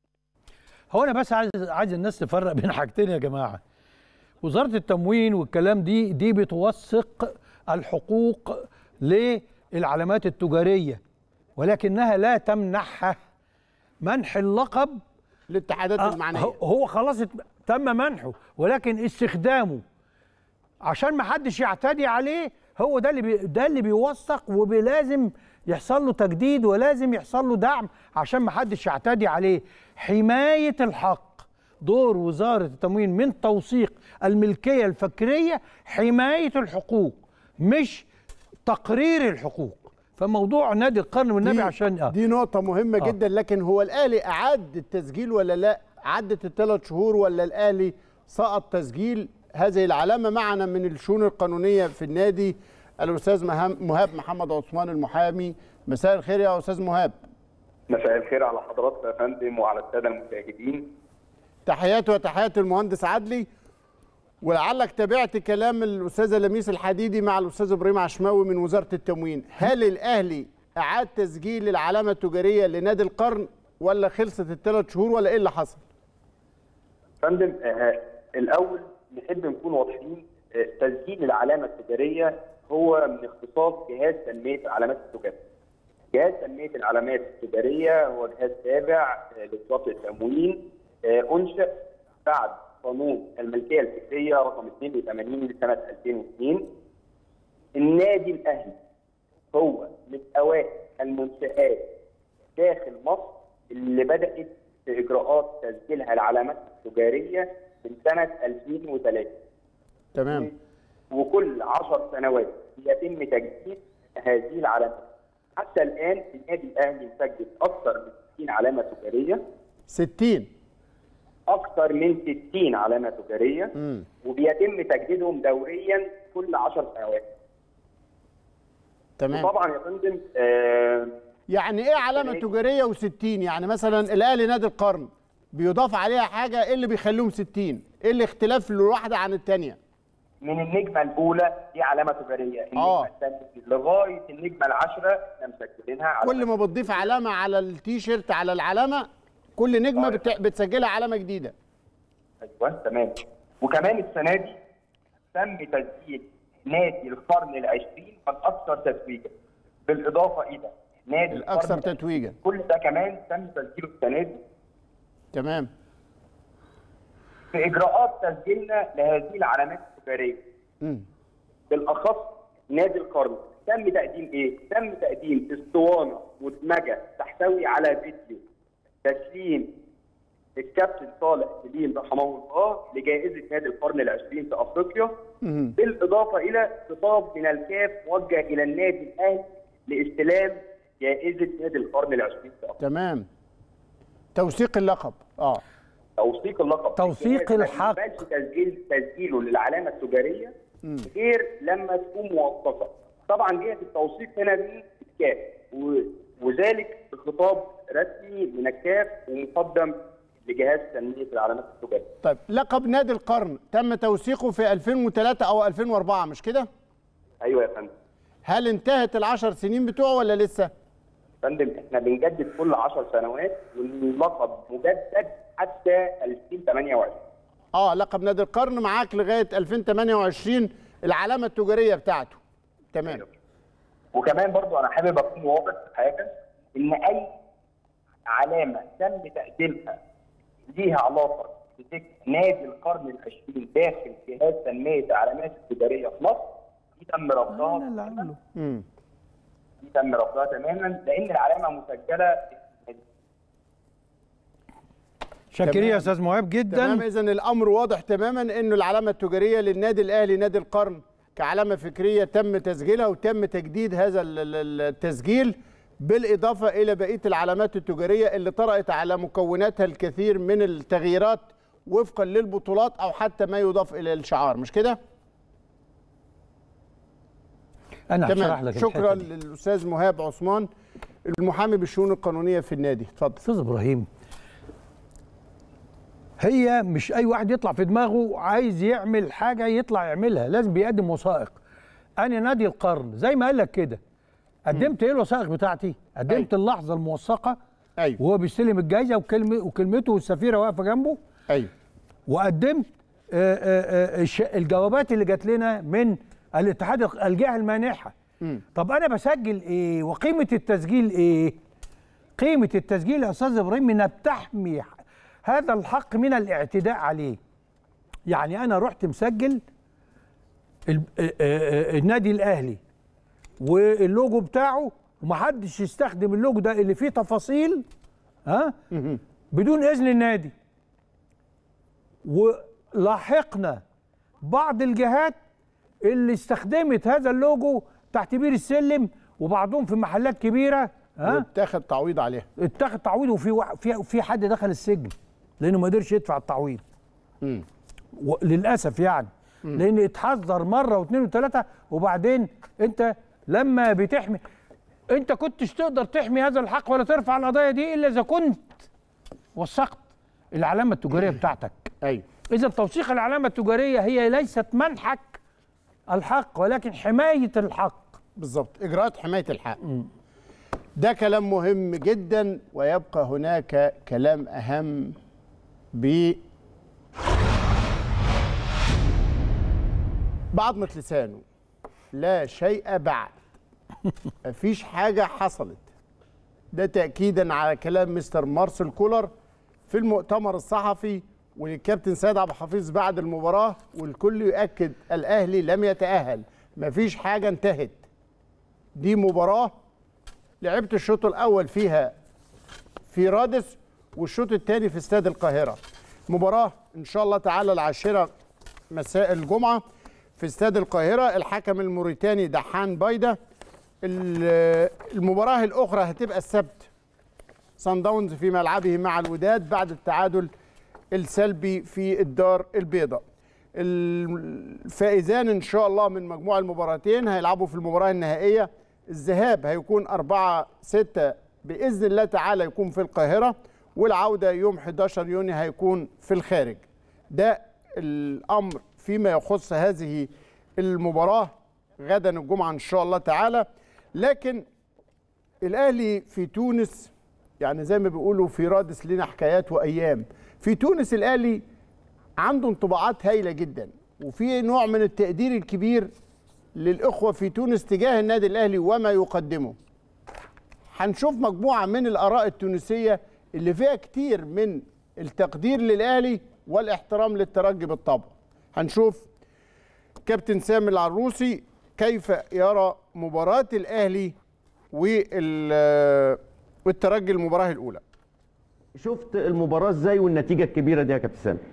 هو انا بس عايز عايز الناس تفرق بين حاجتين يا جماعه وزاره التموين والكلام دي دي بتوثق الحقوق للعلامات التجاريه ولكنها لا تمنحها منح اللقب للاتحادات آه، المعنيه هو- هو خلاص ات- تم منحه ولكن استخدامه عشان ما حدش يعتدي عليه هو ده اللي بي ده اللي بيوثق ولازم يحصل له تجديد ولازم يحصل له دعم عشان ما حدش يعتدي عليه حمايه الحق دور وزاره التموين من توثيق الملكيه الفكريه حمايه الحقوق مش تقرير الحقوق فموضوع نادي القرن والنبي دي- عشان آه. دي نقطة مهمة آه. جدا لكن هو الأهلي أعاد التسجيل ولا لا؟ عدت الثلاث شهور ولا الأهلي سقط تسجيل هذه العلامة معنا من الشؤون القانونية في النادي الأستاذ مهام- مهاب محمد عثمان المحامي مساء الخير يا أستاذ مهاب مساء الخير على حضراتكم يا فندم وعلى الساده المشاهدين تحياتي وتحيات المهندس عدلي ولعلك تابعت كلام الأستاذة لميس الحديدي مع الأستاذ إبراهيم عشماوي من وزارة التموين هل الأهلي أعاد تسجيل العلامة التجارية لنادي القرن ولا خلصت الثلاث شهور ولا إيه اللي حصل؟ فندم آه الاول نحب نكون واضحين آه تسجيل العلامه التجاريه هو من اختصاص جهاز تنميه العلامات التجاريه. جهاز تنميه العلامات التجاريه هو جهاز تابع آه لوزاره التموين آه انشئ بعد قانون الملكيه الفكريه رقم 82 لسنه 2002 النادي الاهلي هو من اوائل المنشآت داخل مصر اللي بدأت في إجراءات تسجيلها العلامات التجارية من سنة 2003 تمام وكل 10 سنوات يتم تجديد هذه العلامات حتى الآن النادي الأهلي مسجل أكثر من 60 علامة تجارية 60 أكثر من 60 علامة تجارية امم وبيتم تجديدهم دوريا كل 10 سنوات تمام وطبعا يا فندم آه يعني ايه علامه تجاريه و60 يعني مثلا الاهلي نادي القرن بيضاف عليها حاجه ايه اللي بيخليهم 60 ايه الاختلاف الواحده عن الثانيه من النجمه الاولى دي علامه تجاريه النجمه آه. الثانيه لغايه النجمه العاشره احنا مسجلينها على كل ما بتضيف علامه على التيشيرت على العلامه كل نجمه بت... بتسجلها علامه جديده ايوه تمام وكمان السنه دي تم تسجيل نادي القرن العشرين الاكثر تتويجا بالاضافه الى نادي الاكثر القرن تتويجا كل ده كمان تم تسجيله السنه دي تمام في اجراءات تسجيلنا لهذه العلامات التجاريه مم. بالاخص نادي القرن تم تقديم ايه؟ تم تقديم اسطوانه مدمجه تحتوي على فيديو تسليم الكابتن صالح سليم رحمه الله لجائزه نادي القرن العشرين في افريقيا مم. بالاضافه الى خطاب من الكاف موجه الى النادي الاهلي لاستلام جائزه نادي القرن العشرين في افريقيا تمام توثيق اللقب اه توثيق اللقب توثيق ما الحق. ينفعش تسجيل تسجيله للعلامه التجاريه مم. غير لما تكون موثقه طبعا جهه التوثيق هنا دي الكاف و- وذلك بخطاب رسمي من الكاف ومقدم لجهاز تنميه العلامات التجاريه طيب لقب نادي القرن تم توثيقه في 2003 او 2004 مش كده ايوه يا فندم هل انتهت العشر سنين بتوعه ولا لسه فندم احنا بنجدد كل 10 سنوات واللقب مجدد حتى 2028 اه لقب نادي القرن معاك لغايه 2028 العلامه التجاريه بتاعته تمام وكمان برضو انا حابب اكون واضح في حاجه ان اي علامه تم تقديمها ليها علاقه بذكر نادي القرن العشرين داخل جهاز تنميه العلامات التجاريه في مصر دي تم رفضها تماماً. مم. دي تم رفضها تماما لان العلامه مسجله شاكرين يا استاذ مهاب جدا تمام اذا الامر واضح تماما انه العلامه التجاريه للنادي الاهلي نادي القرن كعلامه فكريه تم تسجيلها وتم تجديد هذا ال- ال- التسجيل بالاضافه الى بقيه العلامات التجاريه اللي طرأت على مكوناتها الكثير من التغييرات وفقا للبطولات او حتى ما يضاف الى الشعار مش كده؟ انا هشرح تمام لك شكرا الحتة دي. للاستاذ مهاب عثمان المحامي بالشؤون القانونيه في النادي اتفضل استاذ ابراهيم هي مش اي واحد يطلع في دماغه عايز يعمل حاجه يطلع يعملها لازم بيقدم وثائق انا نادي القرن زي ما قال لك كده قدمت ايه الوثائق بتاعتي قدمت اللحظه الموثقه ايوه وهو بيستلم الجائزه وكلمه وكلمته والسفيره واقفه جنبه ايوه وقدمت آه، آه، آه، الش- الجوابات اللي جات لنا من الاتحاد الق- الجهه المانحه طب انا بسجل ايه وقيمه التسجيل ايه قيمه التسجيل يا استاذ ابراهيم انها بتحمي هذا الحق من الاعتداء عليه يعني انا رحت مسجل ال- آه، آه، آه، النادي الاهلي واللوجو بتاعه ومحدش يستخدم اللوجو ده اللي فيه تفاصيل ها بدون اذن النادي ولاحقنا بعض الجهات اللي استخدمت هذا اللوجو تحت بير السلم وبعضهم في محلات كبيره ها واتاخد تعويض عليها اتاخد تعويض وفي واحد- في في حد دخل السجن لانه ما قدرش يدفع التعويض و- للاسف يعني لان اتحذر مره واثنين وثلاثه وبعدين انت لما بتحمي انت كنتش تقدر تحمي هذا الحق ولا ترفع القضايا دي الا اذا كنت وثقت العلامه التجاريه بتاعتك ايوه اذا توثيق العلامه التجاريه هي ليست منحك الحق ولكن حمايه الحق بالظبط اجراءات حمايه الحق ده كلام مهم جدا ويبقى هناك كلام اهم ب بعضمة لسانه لا شيء بعد مفيش حاجة حصلت ده تأكيدا على كلام مستر مارسيل كولر في المؤتمر الصحفي والكابتن سيد عبد الحفيظ بعد المباراة والكل يؤكد الأهلي لم يتأهل مفيش حاجة انتهت دي مباراة لعبت الشوط الأول فيها في رادس والشوط الثاني في استاد القاهرة مباراة إن شاء الله تعالى العاشرة مساء الجمعة في استاد القاهرة الحكم الموريتاني دحان بايدة ال- المباراة الأخرى هتبقى السبت سان داونز في ملعبه مع الوداد بعد التعادل السلبي في الدار البيضاء الفائزان ان شاء الله من مجموع المباراتين هيلعبوا في المباراه النهائيه الذهاب هيكون 4 6 باذن الله تعالى يكون في القاهره والعوده يوم 11 يونيو هيكون في الخارج ده الامر فيما يخص هذه المباراه غدا الجمعه ان شاء الله تعالى لكن الاهلي في تونس يعني زي ما بيقولوا في رادس لنا حكايات وايام في تونس الاهلي عنده انطباعات هايله جدا وفي نوع من التقدير الكبير للاخوه في تونس تجاه النادي الاهلي وما يقدمه هنشوف مجموعه من الاراء التونسيه اللي فيها كتير من التقدير للاهلي والاحترام للترجي بالطبع هنشوف كابتن سامي العروسي كيف يرى مباراه الاهلي وال- والترجي المباراه الاولى شفت المباراة ازاي والنتيجة الكبيرة دي يا كابتن سامي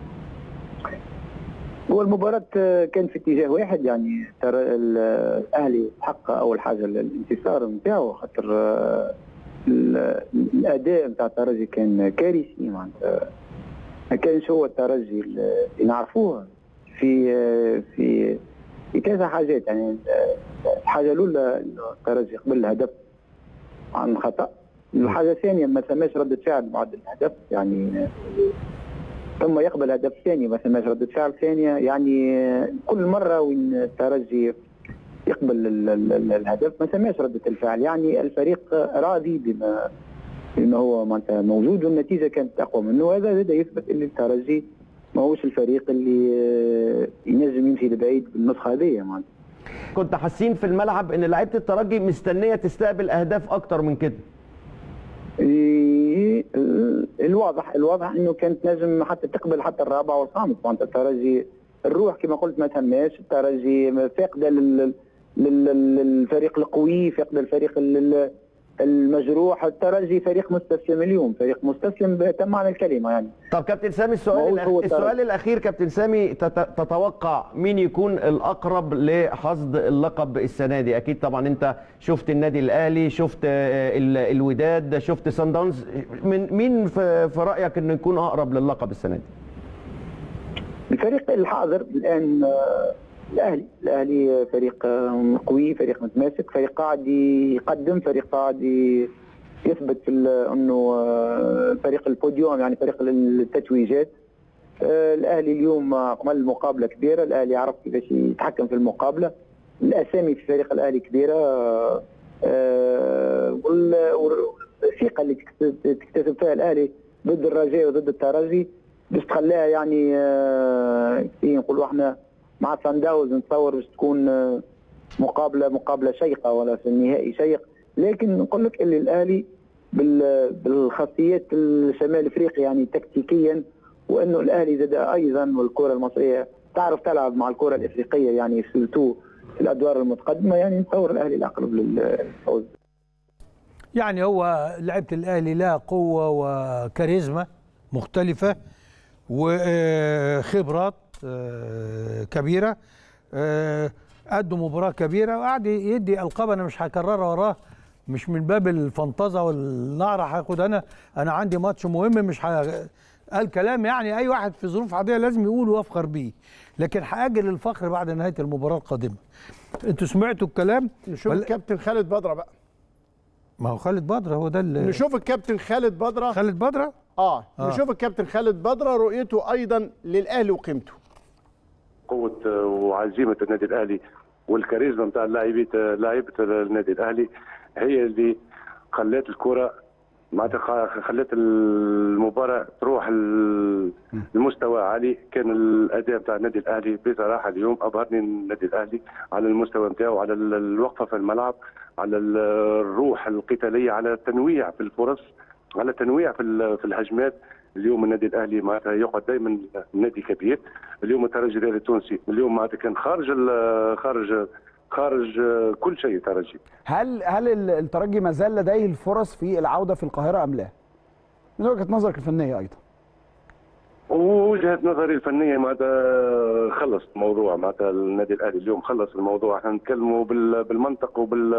هو المباراة آه، كان في اتجاه واحد يعني ترى ال- الأهلي حقق أول حاجة الانتصار نتاعو خاطر آه، ال- الأداء نتاع الترجي كان كارثي معناتها ما كانش هو الترجي اللي نعرفوه في آه، في في كذا حاجات يعني ال- الحاجة الأولى إنه الترجي قبل الهدف عن خطأ الحاجة الثانية ما ثماش ردة فعل بعد الهدف يعني ثم يقبل هدف ثاني ما ثماش ردة فعل ثانية يعني كل مرة وين الترجي يقبل ال- ال- ال- الهدف ما ثماش ردة الفعل يعني الفريق راضي بما بما هو معناتها موجود والنتيجة كانت أقوى منه وهذا زاد يثبت أن الترجي ماهوش الفريق اللي آه، ينجم يمشي لبعيد بالنسخه هذه معناتها كنت حاسين في الملعب ان لعيبه الترجي مستنيه تستقبل اهداف اكتر من كده إيه، ال- الواضح الواضح انه كانت نجم حتى تقبل حتى الرابع والخامس معناتها الترجي الروح كما قلت ما تهماش الترجي فاقده لل لل- للفريق القوي فاقده الفريق ال- المجروح الترجي فريق مستسلم اليوم فريق مستسلم بتم معنى الكلمه يعني طب كابتن سامي السؤال ما هو الأخ... هو الترجي. السؤال الاخير كابتن سامي تت... تتوقع مين يكون الاقرب لحصد اللقب السنه دي اكيد طبعا انت شفت النادي الاهلي شفت آه، ال- الوداد شفت سان داونز من مين في... في رايك انه يكون اقرب للقب السنه دي الفريق الحاضر الان آه، الاهلي الاهلي فريق آه، قوي فريق متماسك فريق قاعد يقدم فريق قاعد ي- يثبت في ال- انه آه، فريق البوديوم يعني فريق التتويجات آه، الاهلي اليوم عمل مقابله كبيره الاهلي عرف كيفاش يتحكم في المقابله الاسامي في فريق الاهلي كبيره آه، آه، وال- والثقه اللي تكت- تكتسب فيها الاهلي ضد الرجاء وضد الترجي باش تخليها يعني آه، كي نقولوا احنا مع سان داونز نتصور باش تكون آه، مقابله مقابله شيقه ولا في النهائي شيق لكن نقول لك اللي الاهلي بال- بالخاصيات الشمال افريقيا يعني تكتيكيا وانه الاهلي زاد ايضا والكره المصريه تعرف تلعب مع الكره الافريقيه يعني سورتو في الادوار المتقدمه يعني نتصور الاهلي الاقرب للفوز يعني هو لعيبه الاهلي لها قوه وكاريزما مختلفه وخبرات كبيره آه، ادوا مباراه كبيره وقعد يدي القاب انا مش هكررها وراه مش من باب الفنطزه والنعره هاخد انا انا عندي ماتش مهم مش ه... قال كلام يعني اي واحد في ظروف عاديه لازم يقوله ويفخر بيه لكن هاجل الفخر بعد نهايه المباراه القادمه انتوا سمعتوا الكلام نشوف ولا- الكابتن خالد بدره بقى ما هو خالد بدر هو ده اللي نشوف الكابتن خالد بدره خالد بدره اه, آه. نشوف الكابتن خالد بدره رؤيته ايضا للاهلي وقيمته قوه وعزيمه النادي الاهلي والكاريزما نتاع لاعبيه لاعيبه النادي الاهلي هي اللي خلت الكره معناتها خ- خلت المباراه تروح ال- لمستوى عالي كان الاداء نتاع النادي الاهلي بصراحه اليوم ابهرني النادي الاهلي على المستوى نتاعو على ال- الوقفه في الملعب على ال- الروح القتاليه على التنويع في الفرص على التنويع في ال- في الهجمات اليوم النادي الاهلي معناتها يقعد دائما نادي كبير اليوم الترجي الرياضي التونسي اليوم معناتها كان خارج ال- خارج خارج كل شيء ترجي هل هل ال- الترجي ما زال لديه الفرص في العوده في القاهره ام لا؟ من وجهه نظرك الفنيه ايضا. ووجهه نظري الفنيه معناتها خلص الموضوع معناتها النادي الاهلي اليوم خلص الموضوع احنا نتكلموا بال- بالمنطق وبال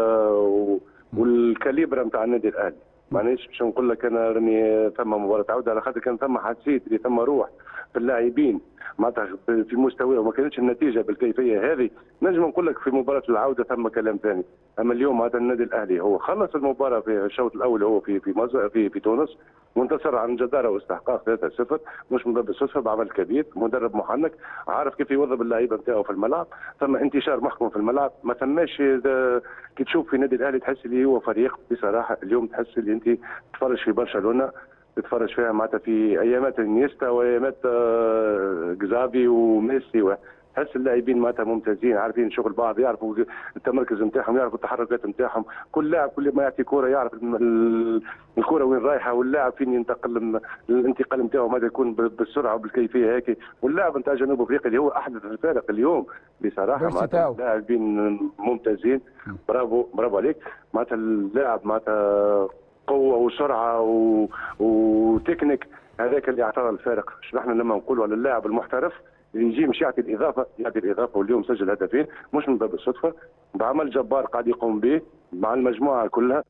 والكاليبر نتاع النادي الاهلي مانيش باش نقول لك انا راني ثم مباراه عوده على خاطر كان ثم حسيت اللي ثم روح في اللاعبين معناتها في مستوى وما كانتش النتيجه بالكيفيه هذه نجم نقول لك في مباراه العوده ثم كلام ثاني اما اليوم معناتها النادي الاهلي هو خلص المباراه في الشوط الاول هو في في مصر في, في تونس وانتصر عن جداره واستحقاق 3-0 مش من باب الصدفه بعمل كبير مدرب محنك عارف كيف يوظف اللعيبه نتاعو في الملعب ثم انتشار محكم في الملعب ما ثماش ذا- كي تشوف في النادي الاهلي تحس اللي هو فريق بصراحه اليوم تحس اللي انت تتفرج في برشلونه تتفرج فيها معناتها في ايامات انيستا وايامات آه، جزافي وميسي و- تحس اللاعبين معناتها ممتازين عارفين شغل بعض يعرفوا التمركز نتاعهم يعرفوا التحركات نتاعهم كل لاعب كل ما يعطي كوره يعرف الم- ال- الكوره وين رايحه واللاعب فين ينتقل م- الانتقال نتاعو ماذا يكون ب- بالسرعه وبالكيفيه هيك واللاعب نتاع جنوب افريقيا اللي هو احدث الفارق اليوم بصراحه بيرسي معناتها تاو. لاعبين ممتازين برافو برافو عليك معناتها اللاعب معناتها قوه وسرعه و... وتكنيك هذاك اللي اعطانا الفارق شو نحن لما نقولوا على اللاعب المحترف اللي يجي مش يعطي الاضافه يعطي الاضافه واليوم سجل هدفين مش من باب الصدفه بعمل جبار قاعد يقوم به مع المجموعه كلها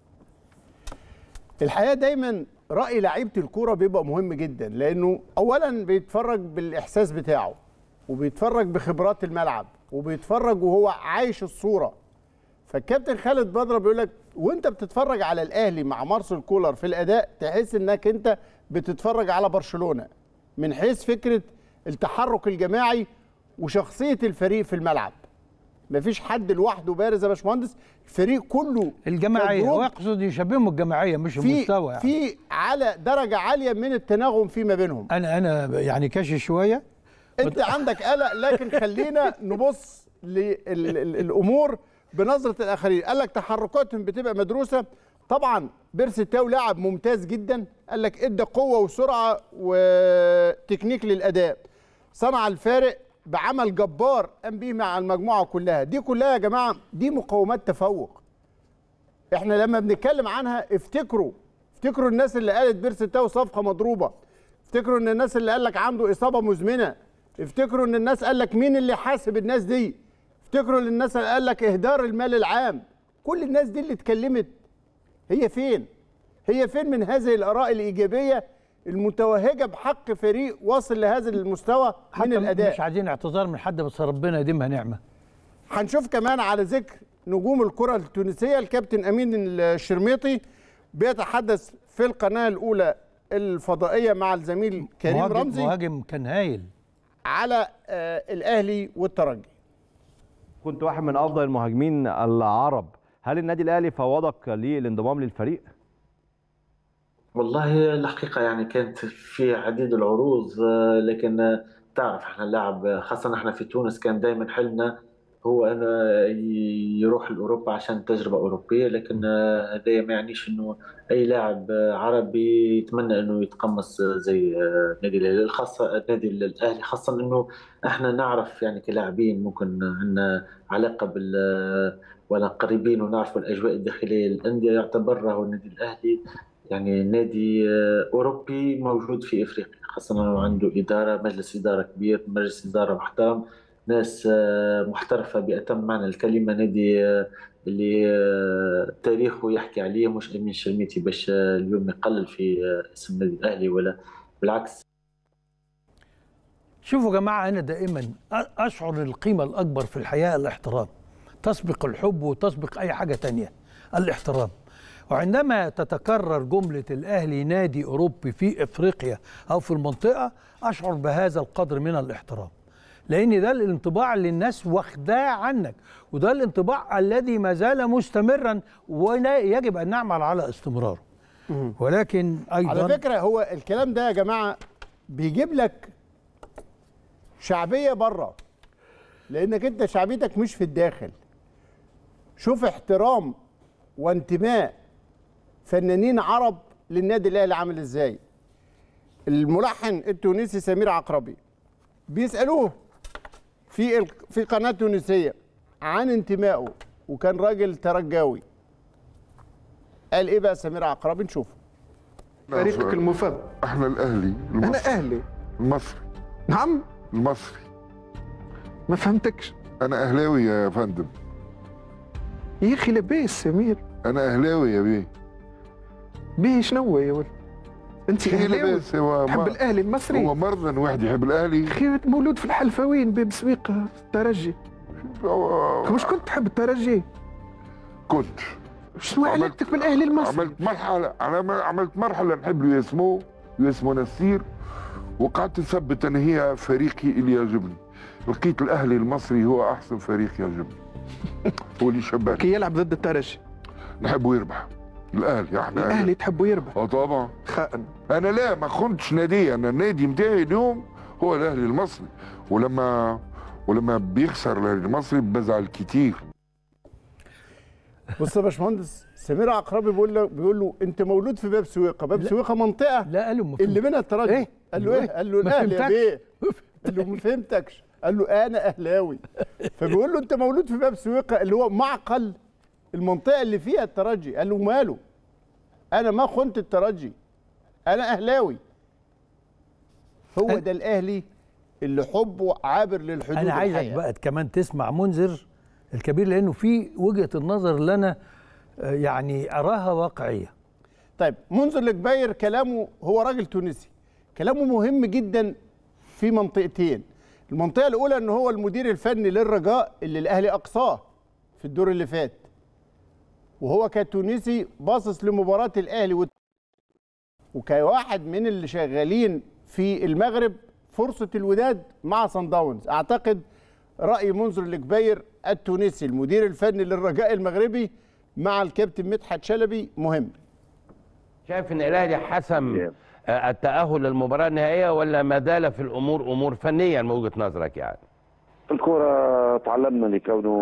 الحقيقه دايما راي لعيبه الكوره بيبقى مهم جدا لانه اولا بيتفرج بالاحساس بتاعه وبيتفرج بخبرات الملعب وبيتفرج وهو عايش الصوره فالكابتن خالد بدره بيقول لك وانت بتتفرج على الاهلي مع مارسيل كولر في الاداء تحس انك انت بتتفرج على برشلونه من حيث فكره التحرك الجماعي وشخصيه الفريق في الملعب مفيش حد لوحده بارز يا باشمهندس الفريق كله الجماعيه كجروب واقصد يشبههم الجماعيه مش في المستوى يعني. في على درجه عاليه من التناغم فيما بينهم انا انا يعني كاشي شويه انت عندك قلق لكن خلينا نبص للامور بنظره الاخرين قال لك تحركاتهم بتبقى مدروسه طبعا بيرسي تاو لاعب ممتاز جدا قال لك ادى قوه وسرعه وتكنيك للاداء صنع الفارق بعمل جبار قام بيه مع المجموعه كلها دي كلها يا جماعه دي مقومات تفوق احنا لما بنتكلم عنها افتكروا افتكروا الناس اللي قالت بيرسي تاو صفقه مضروبه افتكروا ان الناس اللي قال لك عنده اصابه مزمنه افتكروا ان الناس قال لك مين اللي حاسب الناس دي افتكروا ان الناس اللي قال لك اهدار المال العام كل الناس دي اللي اتكلمت هي فين هي فين من هذه الاراء الايجابيه المتوهجه بحق فريق واصل لهذا المستوى من حتى الاداء مش عايزين اعتذار من حد بس ربنا يديمها نعمه هنشوف كمان على ذكر نجوم الكره التونسيه الكابتن امين الشرميطي بيتحدث في القناه الاولى الفضائيه مع الزميل كريم مهاجم رمزي مهاجم كان هايل على آه الاهلي والترجي كنت واحد من افضل المهاجمين العرب هل النادي الاهلي فوضك للانضمام للفريق والله الحقيقة يعني كانت في عديد العروض آه، لكن آه، تعرف احنا اللاعب آه، خاصة احنا في تونس كان دائما حلمنا هو انه ي- يروح لاوروبا عشان تجربة اوروبية لكن آه، هذا ما يعنيش انه اي لاعب آه، عربي يتمنى انه يتقمص آه، زي آه، النادي الهلال خاصة النادي الاهلي خاصة انه احنا نعرف يعني كلاعبين ممكن عندنا علاقة بال ولا قريبين ونعرفوا الاجواء الداخلية للاندية يعتبر هو النادي الاهلي يعني نادي آه، أوروبي موجود في إفريقيا خاصة أنه عنده إدارة مجلس إدارة كبير مجلس إدارة محترم ناس آه، محترفة بأتم معنى الكلمة نادي آه، اللي آه، تاريخه يحكي عليه مش أمين شرميتي باش آه، اليوم يقلل في آه، اسم النادي الأهلي ولا بالعكس شوفوا يا جماعه انا دائما أ- اشعر القيمه الاكبر في الحياه الاحترام تسبق الحب وتسبق اي حاجه تانية الاحترام وعندما تتكرر جمله الاهلي نادي اوروبي في افريقيا او في المنطقه اشعر بهذا القدر من الاحترام لان ده الانطباع اللي الناس واخداه عنك وده الانطباع الذي ما زال مستمرا ولا يجب ان نعمل على استمراره ولكن ايضا على فكره هو الكلام ده يا جماعه بيجيب لك شعبيه بره لانك انت شعبيتك مش في الداخل شوف احترام وانتماء فنانين عرب للنادي الاهلي عامل ازاي الملحن التونسي سمير عقربي بيسالوه في ال- في قناه تونسيه عن انتمائه وكان راجل ترجاوي قال ايه بقى سمير عقربي نشوفه فريقك المفضل احنا الاهلي انا المصري اهلي المصري نعم المصري ما فهمتكش انا اهلاوي يا فندم يا اخي لاباس سمير انا اهلاوي يا بيه بيه شنو يا ولد انت إيه اهلاوي لاباس هو تحب ما- الاهلي المصري هو مرضى ان واحد يحب الاهلي اخي مولود في الحلفاوين باب سويق الترجي مش كنت تحب الترجي كنت شنو عملت- علاقتك بالاهلي المصري عملت مرحله انا م- عملت مرحله نحب ياسمو ياسمو نسير وقعدت نثبت ان هي فريقي اللي يعجبني لقيت الاهلي المصري هو احسن فريق يعجبني هو اللي شبهني كي يلعب ضد الترجي نحبه يربح الاهلي احنا الاهلي تحبه يربح اه طبعا خائن انا لا ما خنتش نادي انا النادي نتاعي اليوم هو الاهلي المصري ولما ولما بيخسر الاهلي المصري بزعل كتير بص يا باشمهندس سمير عقربي بيقول له بيقول له انت مولود في باب سويقه باب لا. سويقه منطقه لا قال له اللي منها الترجي إيه؟ قال له ايه قال له ما الاهلي يا فهمتكش. بيه قال له ما فهمتكش قال له انا اهلاوي فبيقول له انت مولود في باب سويقه اللي هو معقل المنطقه اللي فيها الترجي قال له ماله انا ما خنت الترجي انا اهلاوي هو ده الاهلي اللي حبه عابر للحدود انا عايزك الحقيقة. بقى كمان تسمع منذر الكبير لانه في وجهه النظر اللي انا آه، يعني اراها واقعيه طيب منذر الجباير كلامه هو راجل تونسي كلامه مهم جدا في منطقتين المنطقه الاولى ان هو المدير الفني للرجاء اللي الاهلي اقصاه في الدور اللي فات وهو كتونسي باصص لمباراه الاهلي وت- وكواحد من اللي شغالين في المغرب فرصه الوداد مع صن داونز اعتقد راي منذر الكبير التونسي المدير الفني للرجاء المغربي مع الكابتن مدحت شلبي مهم شايف ان الاهلي حسم آه، التاهل للمباراه النهائيه ولا ما زال في الامور امور فنيه من وجهه نظرك يعني في الكرة تعلمنا لكونه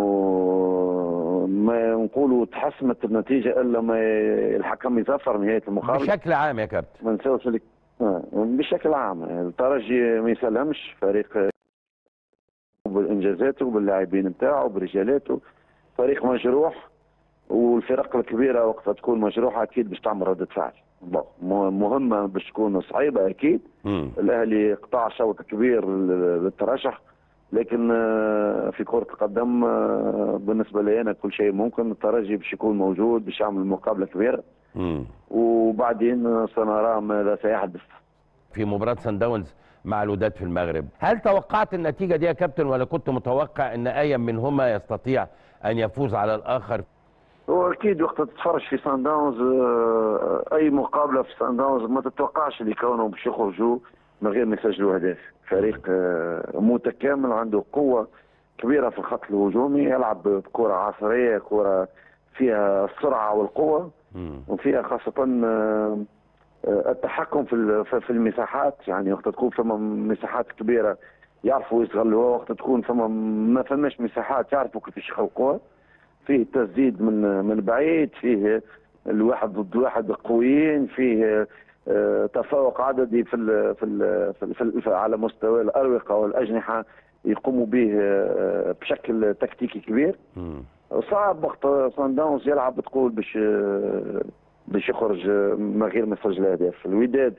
ما نقولوا تحسمت النتيجة إلا ما الحكم يظفر نهاية المقابلة بشكل عام يا كابتن ما نساوش لك آه، بشكل عام الترجي ما يسلمش فريق بالانجازاته باللاعبين نتاعو برجالاته فريق مجروح والفرق الكبيره وقتها تكون مجروحه اكيد باش تعمل رده فعل بون، م- مهمه باش تكون صعيبه اكيد الاهلي قطع شوط كبير لل- للترشح لكن آه، في كره القدم آه، بالنسبه لي انا كل شيء ممكن الترجي باش يكون موجود باش يعمل مقابله كبيره وبعدين سنرى ماذا سيحدث في مباراه سان داونز مع الوداد في المغرب هل توقعت النتيجه دي يا كابتن ولا كنت متوقع ان اي منهما يستطيع ان يفوز على الاخر هو اكيد وقت تتفرج في سان داونز آه، اي مقابله في سان داونز ما تتوقعش اللي كونهم باش يخرجوا من غير ما يسجلوا اهداف فريق آه، متكامل عنده قوه كبيره في الخط الهجومي يلعب بكره عصريه كره فيها السرعه والقوه وفيها خاصه آه، آه، التحكم في ال- في في المساحات يعني وقت تكون فما مساحات كبيره يعرفوا يستغلوها وقت تكون فما ما فماش مساحات يعرفوا كيفاش يخلقوها فيه تسديد من من بعيد فيه الواحد ضد واحد قويين فيه آه، تفوق عددي في ال في ال في, ال في, ال في على مستوى الاروقه والاجنحه يقوموا به آه، بشكل تكتيكي كبير صعب وقت سان داونز يلعب تقول باش آه، باش يخرج آه، من غير ما يسجل اهداف الوداد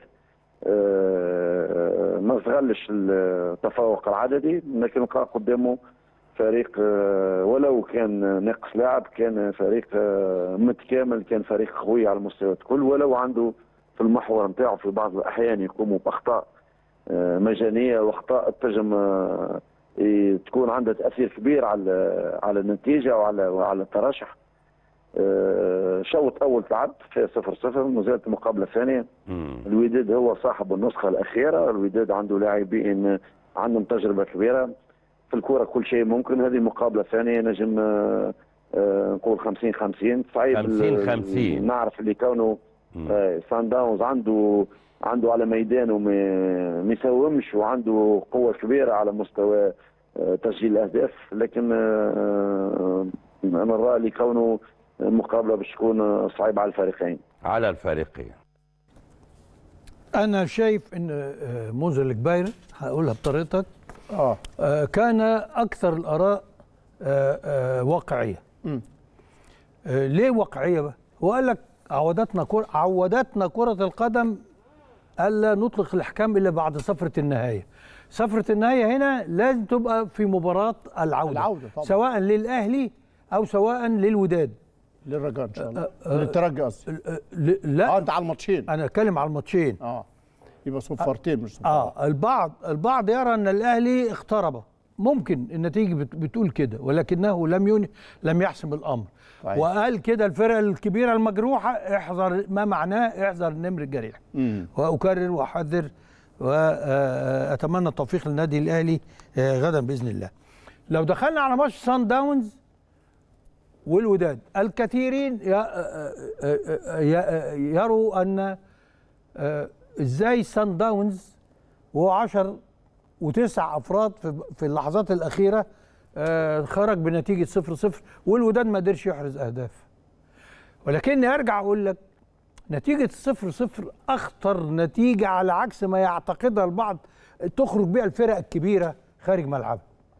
آه، ما استغلش التفوق العددي لكن لقى قدامه فريق آه، ولو كان ناقص لاعب كان فريق آه، متكامل كان فريق قوي على المستوى الكل ولو عنده في المحور نتاعو في بعض الاحيان يقوموا باخطاء آه، مجانيه واخطاء تنجم آه، إيه، تكون عندها تاثير كبير على على النتيجه وعلى وعلى الترشح آه، شوط اول تعب في صفر صفر وزالت المقابله ثانيه الوداد هو صاحب النسخه الاخيره الوداد عنده لاعبين عندهم تجربه كبيره في الكره كل شيء ممكن هذه مقابله ثانيه نجم آه، آه، نقول 50 50 صعيب 50 50. نعرف اللي كونه آه، سان داونز عنده عنده على ميدانه ما ما يساومش وعنده قوه كبيره على مستوى آه، تسجيل الاهداف لكن آه، انا نرى اللي كونه المقابله باش تكون آه، صعيبه على الفريقين على الفريقين انا شايف ان آه، منذر الكبير هقولها بطريقتك اه كان اكثر الاراء آه، آه، واقعيه آه، ليه واقعيه بقى هو قال لك عودتنا كرة عودتنا كرة القدم الا نطلق الاحكام الا بعد صفرة النهاية صفرة النهاية هنا لازم تبقى في مباراة العودة, العودة طبعا. سواء للاهلي او سواء للوداد للرجاء ان شاء الله آه، للترجي قصدي لا اه انت على الماتشين انا اتكلم على الماتشين اه يبقى صفارتين مش صفارتين اه البعض البعض يرى ان الاهلي اقترب ممكن النتيجه بت- بتقول كده ولكنه لم ين... لم يحسم الامر طيب. وقال كده الفرق الكبيره المجروحه احذر ما معناه احذر النمر الجريح مم. واكرر واحذر واتمنى التوفيق للنادي الاهلي آه، غدا باذن الله لو دخلنا على ماتش سان داونز والوداد الكثيرين ي- آه، آه، آه، ي- يروا ان آه، ازاي سان داونز وهو 10 وتسع افراد في في اللحظات الاخيره آه، خرج بنتيجه 0 0 والوداد ما قدرش يحرز اهداف ولكني ارجع اقول لك نتيجه 0 0 اخطر نتيجه على عكس ما يعتقدها البعض تخرج بها الفرق الكبيره خارج ملعبها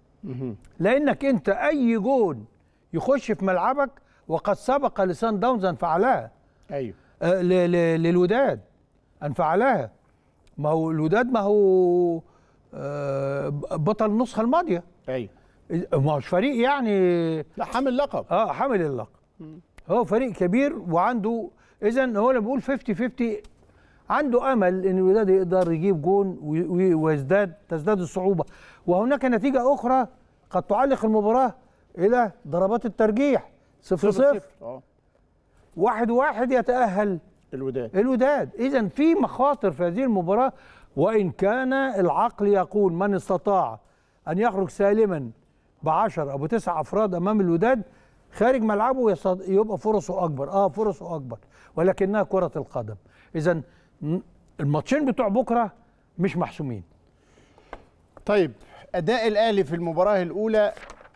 لانك انت اي جون يخش في ملعبك وقد سبق لسان داونز ان فعلها ايوه آه، ل- ل- للوداد ان فعلها ما هو الوداد ما هو آه، بطل النسخه الماضيه ايوه ما هوش فريق يعني لا حامل لقب اه حامل اللقب هو فريق كبير وعنده اذا هو انا بقول 50 50 عنده امل ان الوداد يقدر يجيب جون وي- وي- ويزداد تزداد الصعوبه وهناك نتيجه اخرى قد تعلق المباراه الى ضربات الترجيح صفر صفر اه واحد واحد يتاهل الوداد الوداد اذا في مخاطر في هذه المباراه وان كان العقل يقول من استطاع ان يخرج سالما ب 10 او بتسع افراد امام الوداد خارج ملعبه يصد- يبقى فرصه اكبر اه فرصه اكبر ولكنها كره القدم اذا الماتشين بتوع بكره مش محسومين طيب اداء الاهلي في المباراه الاولى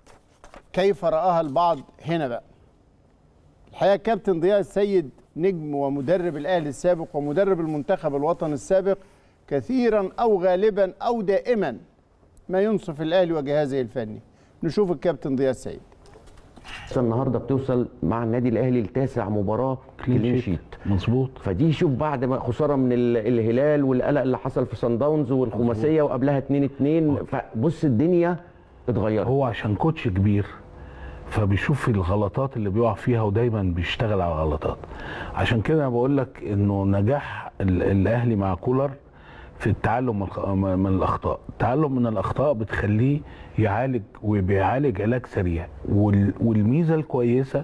كيف راها البعض هنا بقى الحقيقه كابتن ضياء السيد نجم ومدرب الاهلي السابق ومدرب المنتخب الوطني السابق كثيرا او غالبا او دائما ما ينصف الاهلي وجهازه الفني نشوف الكابتن ضياء السيد النهارده بتوصل مع النادي الاهلي لتاسع مباراه كلين شيت مظبوط فدي شوف بعد ما خساره من ال- الهلال والقلق اللي حصل في سان داونز والخماسيه وقبلها 2 2 فبص الدنيا اتغيرت هو عشان كوتش كبير فبيشوف الغلطات اللي بيقع فيها ودايما بيشتغل على الغلطات عشان كده انا بقول لك انه نجاح ال- الاهلي مع كولر في التعلم من الخ- من الاخطاء التعلم من الاخطاء بتخليه يعالج وبيعالج علاج سريع وال- والميزه الكويسه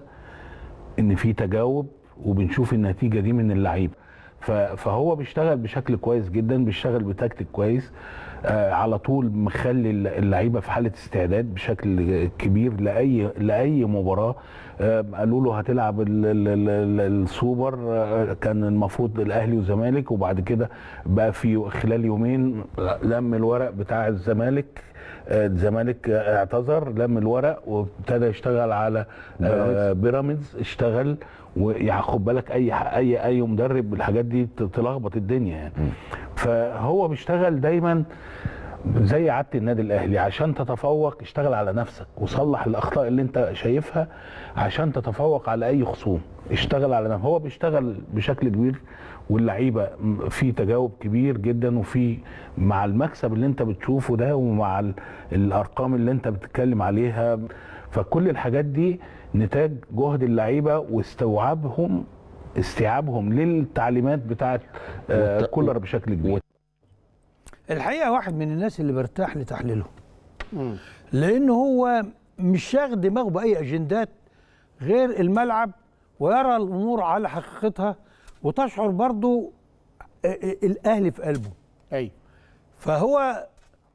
ان في تجاوب وبنشوف النتيجه دي من اللعيبه ف- فهو بيشتغل بشكل كويس جدا بيشتغل بتكتيك كويس آه على طول مخلي الل- اللعيبه في حاله استعداد بشكل كبير لاي لاي مباراه آه قالوا له هتلعب ال- ال- ال- ال- السوبر آه كان المفروض الاهلي والزمالك وبعد كده بقى في خلال يومين لم الورق بتاع الزمالك آه، الزمالك آه، اعتذر لم الورق وابتدى يشتغل على آه، بيراميدز اشتغل ويعني خد بالك اي اي اي مدرب الحاجات دي ت- تلخبط الدنيا يعني فهو بيشتغل دايما زي عاده النادي الاهلي عشان تتفوق اشتغل على نفسك وصلح الاخطاء اللي انت شايفها عشان تتفوق على اي خصوم اشتغل على نفسك هو بيشتغل بشكل كبير واللعيبه م- في تجاوب كبير جدا وفي مع المكسب اللي انت بتشوفه ده ومع ال- الارقام اللي انت بتتكلم عليها فكل الحاجات دي نتاج جهد اللعيبه واستوعابهم استيعابهم للتعليمات بتاعت آه كولر بشكل كبير الحقيقه واحد من الناس اللي برتاح لتحليله لان هو مش شاغل دماغه باي اجندات غير الملعب ويرى الامور على حقيقتها وتشعر برضو آه، آه، الاهلي في قلبه اي فهو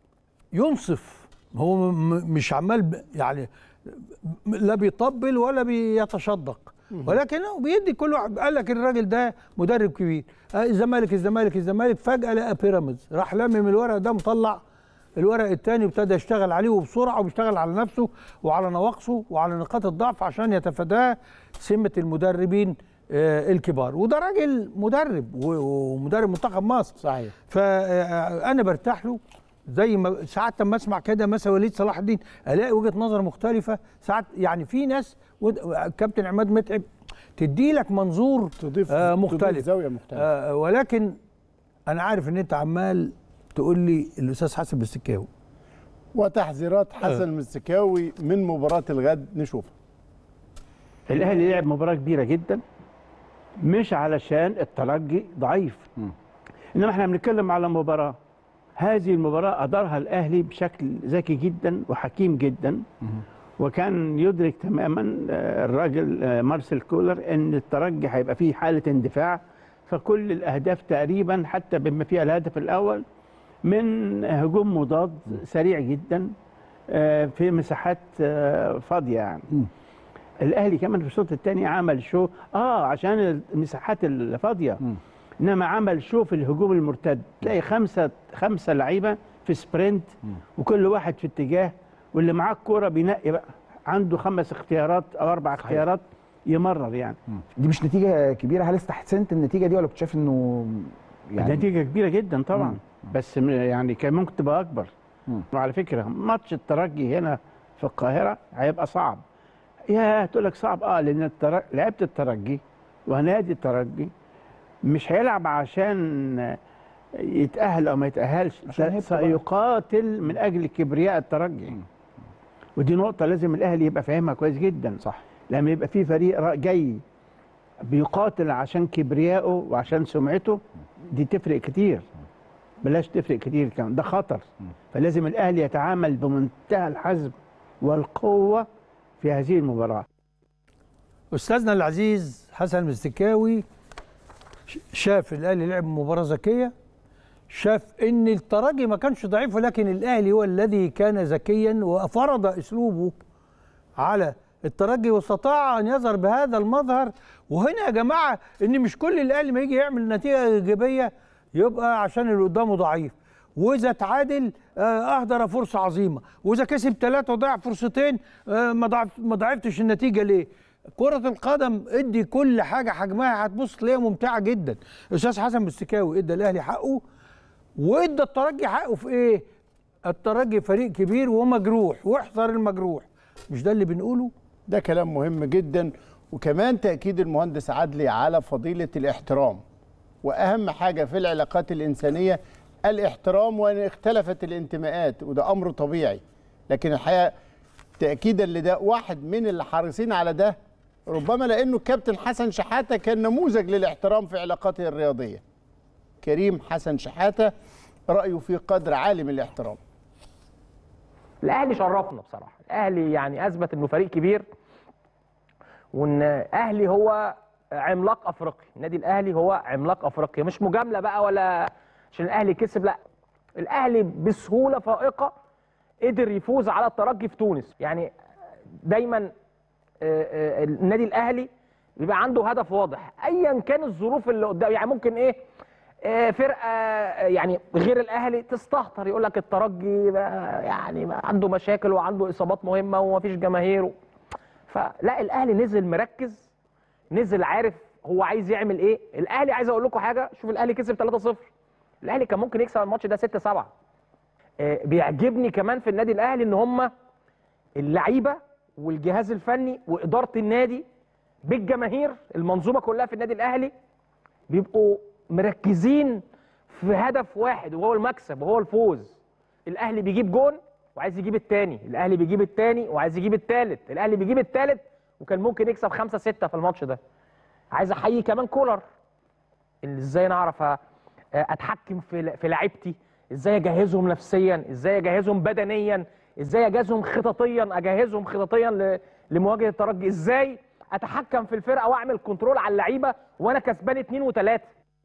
ينصف هو م- م- مش عمال ب- يعني م- لا بيطبل ولا بيتشدق ولكن هو بيدي كل واحد قال لك الراجل ده مدرب كبير آه، الزمالك الزمالك الزمالك فجاه لقى بيراميدز راح لمم الورق ده مطلع الورق الثاني وابتدى يشتغل عليه وبسرعه وبيشتغل على نفسه وعلى نواقصه وعلى نقاط الضعف عشان يتفاداه سمه المدربين آه، الكبار وده راجل مدرب و- ومدرب منتخب مصر صحيح فانا برتاح له زي ما ساعات لما اسمع كده مثلا وليد صلاح الدين الاقي وجهه نظر مختلفه ساعات يعني في ناس ود- كابتن عماد متعب تدي لك منظور تضيف آه تضيف مختلف زاويه مختلفه آه ولكن انا عارف ان انت عمال تقول لي الاستاذ حسن بالسكاوي وتحذيرات حسن المسكاوي من مباراه الغد نشوف الاهلي لعب مباراه كبيره جدا مش علشان الترجي ضعيف انما احنا بنتكلم على مباراه هذه المباراه ادارها الاهلي بشكل ذكي جدا وحكيم جدا وكان يدرك تماما آه، الراجل آه، مارسيل كولر ان الترجي هيبقى فيه حاله اندفاع فكل الاهداف تقريبا حتى بما فيها الهدف الاول من هجوم مضاد سريع جدا آه، في مساحات آه، فاضيه يعني الاهلي كمان في الشوط الثاني عمل شو اه عشان المساحات الفاضيه انما عمل شو في الهجوم المرتد تلاقي خمسه خمسه لعيبه في سبرنت وكل واحد في اتجاه واللي معاه الكوره بينقي بقى عنده خمس اختيارات او اربع اختيارات يمرر يعني دي مش نتيجه كبيره هل استحسنت النتيجه دي ولا كنت شايف انه يعني نتيجه كبيره جدا طبعا مم. بس م- يعني كان ممكن تبقى اكبر وعلى فكره ماتش الترجي هنا في القاهره هيبقى صعب يا تقول لك صعب اه لان التر... لعيبه الترجي ونادي الترجي مش هيلعب عشان يتاهل او ما يتاهلش عشان لا، هيبقى بقى. سيقاتل من اجل كبرياء الترجي ودي نقطه لازم الاهلي يبقى فاهمها كويس جدا صح لما يبقى في فريق را- جاي بيقاتل عشان كبريائه وعشان سمعته دي تفرق كتير بلاش تفرق كتير كمان ده خطر فلازم الاهلي يتعامل بمنتهى الحزم والقوه في هذه المباراه استاذنا العزيز حسن المستكاوي ش- شاف الاهلي لعب مباراه ذكيه شاف ان الترجي ما كانش ضعيف ولكن الاهلي هو الذي كان ذكيا وفرض اسلوبه على الترجي واستطاع ان يظهر بهذا المظهر وهنا يا جماعه ان مش كل الاهلي ما يجي يعمل نتيجه ايجابيه يبقى عشان اللي قدامه ضعيف واذا تعادل آه، اهدر فرصه عظيمه واذا كسب ثلاثه وضيع فرصتين آه، ما ضعف ما ضعفتش النتيجه ليه كرة القدم ادي كل حاجة حجمها هتبص تلاقيها ممتعة جدا. أستاذ حسن مستكاوي ادى الأهلي حقه وادى الترجي حقه في إيه؟ الترجي فريق كبير ومجروح واحذر المجروح. مش ده اللي بنقوله؟ ده كلام مهم جدا وكمان تأكيد المهندس عدلي على فضيلة الاحترام وأهم حاجة في العلاقات الإنسانية الاحترام وإن اختلفت الانتماءات وده أمر طبيعي لكن الحقيقة تأكيدا لده واحد من اللي حريصين على ده ربما لأنه الكابتن حسن شحاتة كان نموذج للاحترام في علاقاته الرياضية كريم حسن شحاتة رأيه في قدر عالي من الاحترام الاهلي شرفنا بصراحه الاهلي يعني اثبت انه فريق كبير وان اهلي هو عملاق افريقيا النادي الاهلي هو عملاق افريقيا مش مجامله بقى ولا عشان الاهلي كسب لا الاهلي بسهوله فائقه قدر يفوز على الترجي في تونس يعني دايما آه، آه، النادي الاهلي بيبقى عنده هدف واضح ايا كان الظروف اللي قدام يعني ممكن ايه آه، فرقه آه، يعني غير الاهلي تستهتر يقول لك الترجي بقى يعني بقى عنده مشاكل وعنده اصابات مهمه ومفيش جماهير فلا الاهلي نزل مركز نزل عارف هو عايز يعمل ايه الاهلي عايز اقول لكم حاجه شوف الاهلي كسب 3-0 الاهلي كان ممكن يكسب الماتش ده 6-7 آه، بيعجبني كمان في النادي الاهلي ان هم اللعيبه والجهاز الفني واداره النادي بالجماهير المنظومه كلها في النادي الاهلي بيبقوا مركزين في هدف واحد وهو المكسب وهو الفوز الاهلي بيجيب جون وعايز يجيب التاني الاهلي بيجيب التاني وعايز يجيب التالت الاهلي بيجيب التالت وكان ممكن يكسب خمسة ستة في الماتش ده عايز احيي كمان كولر اللي ازاي انا اعرف أ- اتحكم في في لعيبتي ازاي اجهزهم نفسيا ازاي اجهزهم بدنيا ازاي اجهزهم خططيا اجهزهم خططيا ل- لمواجهه الترجي ازاي اتحكم في الفرقه واعمل كنترول على اللعيبه وانا كسبان اتنين وتلاته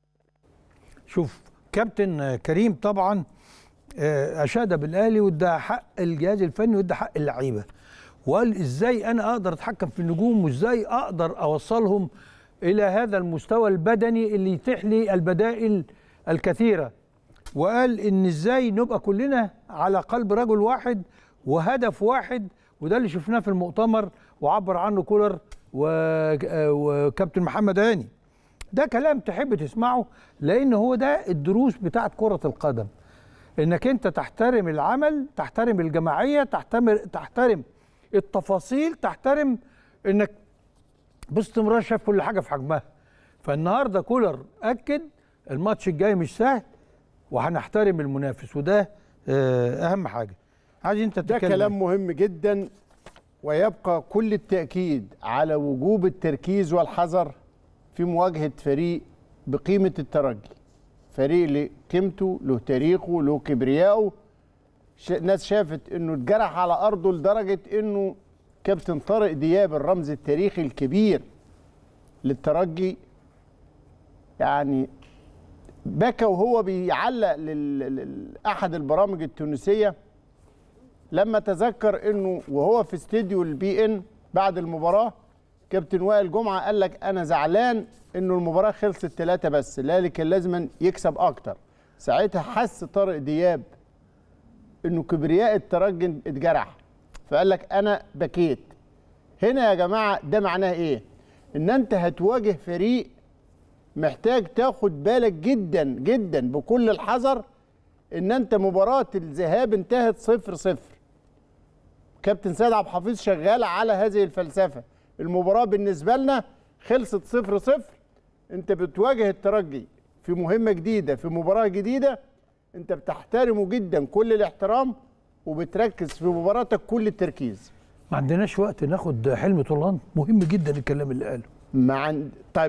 شوف كابتن كريم طبعا آه، اشاد بالاهلي وادى حق الجهاز الفني وادى حق اللعيبه وقال ازاي انا اقدر اتحكم في النجوم وازاي اقدر اوصلهم الى هذا المستوى البدني اللي يتيح لي البدائل الكثيره وقال ان ازاي نبقى كلنا على قلب رجل واحد وهدف واحد وده اللي شفناه في المؤتمر وعبر عنه كولر و- آه، وكابتن محمد هاني ده كلام تحب تسمعه لان هو ده الدروس بتاعت كرة القدم انك انت تحترم العمل تحترم الجماعية تحترم تحترم التفاصيل تحترم انك باستمرار شايف كل حاجة في حجمها فالنهارده كولر اكد الماتش الجاي مش سهل وهنحترم المنافس وده آه، اهم حاجة عايز انت ده تتكلم كلام مهم جدا ويبقى كل التأكيد على وجوب التركيز والحذر في مواجهة فريق بقيمة الترجي فريق له قيمته له تاريخه له كبريائه ش... ناس شافت انه اتجرح على ارضه لدرجة انه كابتن طارق دياب الرمز التاريخي الكبير للترجي يعني بكى وهو بيعلق لل- لأحد البرامج التونسية لما تذكر انه وهو في استديو البي ان بعد المباراه كابتن وائل جمعه قال لك انا زعلان انه المباراه خلصت ثلاثه بس لا كان لازم يكسب اكتر ساعتها حس طارق دياب انه كبرياء الترجي اتجرح فقال لك انا بكيت هنا يا جماعه ده معناه ايه ان انت هتواجه فريق محتاج تاخد بالك جدا جدا بكل الحذر ان انت مباراه الذهاب انتهت صفر صفر كابتن سيد عبد الحفيظ شغال على هذه الفلسفه المباراه بالنسبه لنا خلصت صفر صفر انت بتواجه الترجي في مهمه جديده في مباراه جديده انت بتحترمه جدا كل الاحترام وبتركز في مباراتك كل التركيز ما عندناش وقت ناخد حلم طولان مهم جدا الكلام اللي قاله مع طيب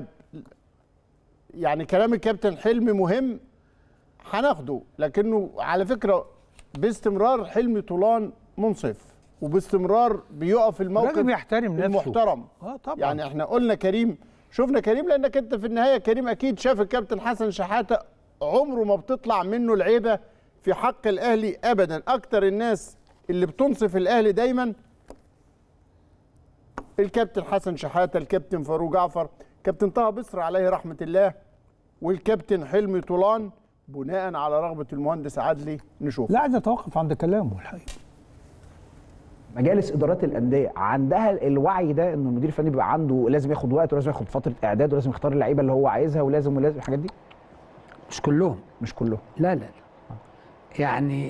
يعني كلام الكابتن حلمي مهم هناخده لكنه على فكره باستمرار حلمي طولان منصف وباستمرار بيقف الموقف راجل بيحترم نفسه. المحترم اه طبعا يعني احنا قلنا كريم شفنا كريم لانك انت في النهايه كريم اكيد شاف الكابتن حسن شحاته عمره ما بتطلع منه العيبه في حق الاهلي ابدا اكتر الناس اللي بتنصف الاهلي دايما الكابتن حسن شحاته الكابتن فاروق جعفر كابتن طه بصر عليه رحمه الله والكابتن حلمي طولان بناء على رغبه المهندس عدلي نشوف لا عايز اتوقف عند كلامه الحقيقه مجالس ادارات الانديه عندها الوعي ده انه المدير الفني بيبقى عنده لازم ياخد وقت ولازم ياخد فتره اعداد ولازم يختار اللعيبه اللي هو عايزها ولازم ولازم الحاجات دي مش كلهم مش كلهم لا لا لا يعني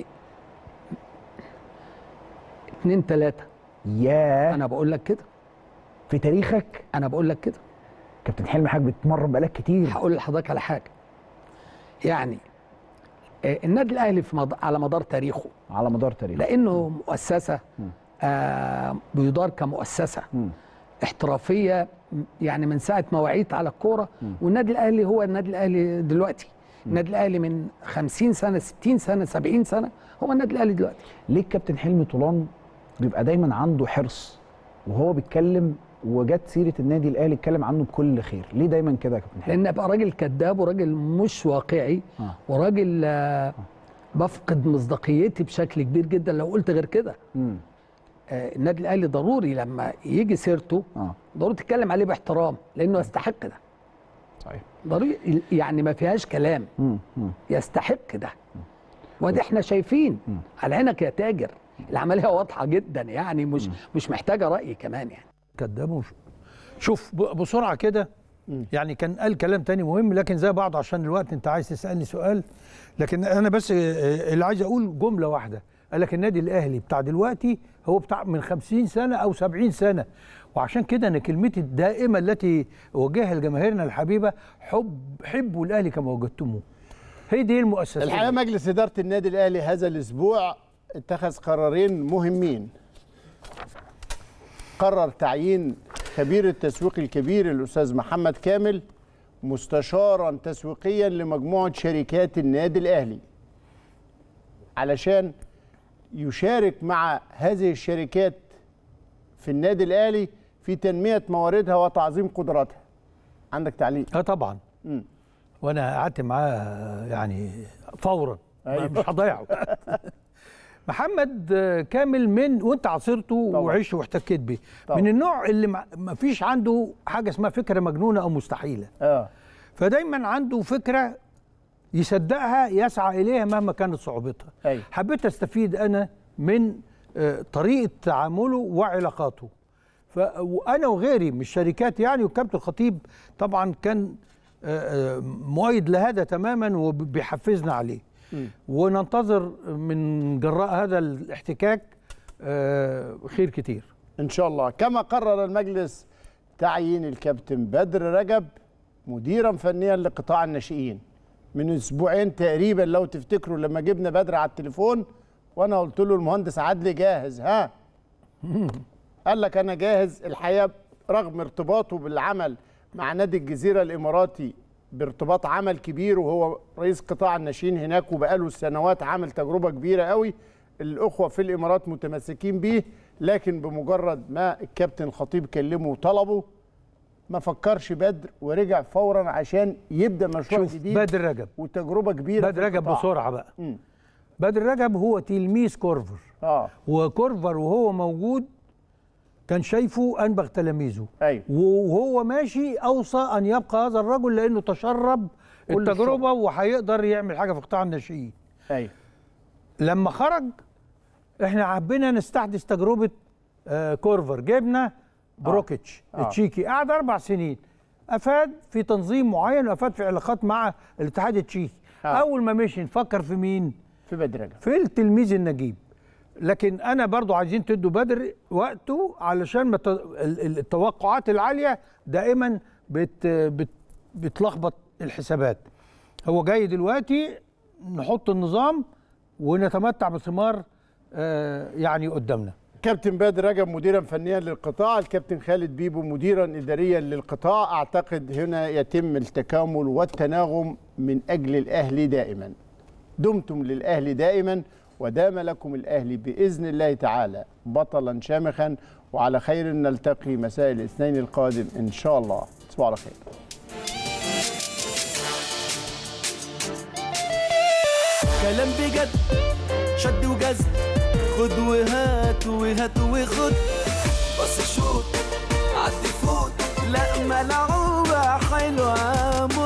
اتنين تلاتة ياه انا بقول لك كده في تاريخك انا بقول لك كده كابتن حلمي حضرتك بتمرن بقالك كتير هقول لحضرتك على حاجه يعني آه، النادي الاهلي في مد... على مدار تاريخه على مدار تاريخه لانه مؤسسه آه بيدار كمؤسسه احترافيه م- يعني من ساعه ما وعيت على الكوره والنادي الاهلي هو النادي الاهلي دلوقتي النادي الاهلي من 50 سنه 60 سنه 70 سنه هو النادي الاهلي دلوقتي ليه الكابتن حلمي طولان بيبقى دايما عنده حرص وهو بيتكلم وجت سيره النادي الاهلي اتكلم عنه بكل خير ليه دايما كده يا كابتن حلمي لان ابقى راجل كذاب وراجل مش واقعي آه. وراجل آه بفقد مصداقيتي بشكل كبير جدا لو قلت غير كده مم. آه النادي الاهلي ضروري لما يجي سيرته آه. ضروري تتكلم عليه باحترام لانه يستحق ده صحيح ضروري يعني ما فيهاش كلام مم. مم. يستحق ده وده احنا شايفين على عينك يا تاجر العمليه واضحه جدا يعني مش مش محتاجه راي كمان يعني كداب وش- شوف ب- بسرعه كده يعني كان قال كلام تاني مهم لكن زي بعض عشان الوقت انت عايز تسالني سؤال لكن انا بس آه، اللي عايز اقول جمله واحده قال لك النادي الاهلي بتاع دلوقتي هو بتاع من 50 سنه او 70 سنه وعشان كده انا كلمتي الدائمه التي اوجهها لجماهيرنا الحبيبه حب حبوا الاهلي كما وجدتموه هي دي المؤسسه الحقيقه مجلس اداره النادي الاهلي هذا الاسبوع اتخذ قرارين مهمين قرر تعيين خبير التسويق الكبير الاستاذ محمد كامل مستشارا تسويقيا لمجموعه شركات النادي الاهلي علشان يشارك مع هذه الشركات في النادي الاهلي في تنميه مواردها وتعظيم قدراتها عندك تعليق اه طبعا مم. وانا قعدت معاه يعني فورا أيوة. مش هضيعه محمد آه، كامل من وانت عاصرته وعشت واحتكيت بيه طبعا. من النوع اللي ما ما فيش عنده حاجه اسمها فكره مجنونه او مستحيله اه فدايما عنده فكره يصدقها يسعى اليها مهما كانت صعوبتها أيوة. حبيت استفيد انا من آه، طريقه تعامله وعلاقاته ف وانا وغيري من الشركات يعني وكابتن الخطيب طبعا كان آه، آه، مؤيد لهذا تماما وبيحفزنا عليه وننتظر من جراء هذا الاحتكاك آه، خير كتير ان شاء الله كما قرر المجلس تعيين الكابتن بدر رجب مديرا فنيا لقطاع الناشئين من اسبوعين تقريبا لو تفتكروا لما جبنا بدر على التليفون وانا قلت له المهندس عدلي جاهز ها قال لك انا جاهز الحقيقه رغم ارتباطه بالعمل مع نادي الجزيره الاماراتي بارتباط عمل كبير وهو رئيس قطاع الناشئين هناك وبقاله سنوات عامل تجربه كبيره قوي الاخوه في الامارات متمسكين بيه لكن بمجرد ما الكابتن الخطيب كلمه وطلبه ما فكرش بدر ورجع فورا عشان يبدا مشروع شوف جديد بدر رجب وتجربه كبيره بدر في رجب القطاع. بسرعه بقى مم. بدر رجب هو تلميذ كورفر اه وكورفر وهو موجود كان شايفه انبغ تلاميذه ايوه وهو ماشي اوصى ان يبقى هذا الرجل لانه تشرب كل التجربه وهيقدر يعمل حاجه في قطاع الناشئين ايوه لما خرج احنا حبينا نستحدث تجربه آه كورفر جبنا بروكيتش آه. التشيكي قعد اربع سنين افاد في تنظيم معين وافاد في علاقات مع الاتحاد التشيكي آه. اول ما مشي نفكر في مين في بدر رجب في التلميذ النجيب لكن انا برضو عايزين تدوا بدر وقته علشان ما ت- ال- ال- التوقعات العاليه دائما بت بت بتلخبط الحسابات هو جاي دلوقتي نحط النظام ونتمتع بثمار آه، يعني قدامنا كابتن بدر رجب مديرا فنيا للقطاع الكابتن خالد بيبو مديرا اداريا للقطاع اعتقد هنا يتم التكامل والتناغم من اجل الاهلي دائما دمتم للاهلي دائما ودام لكم الاهلي باذن الله تعالى بطلا شامخا وعلى خير نلتقي مساء الاثنين القادم ان شاء الله تصبحوا على خير كلام بجد شد وجذب خد وهات وهات وخد بص شوط عدي فوت لا ملعوبة حلوة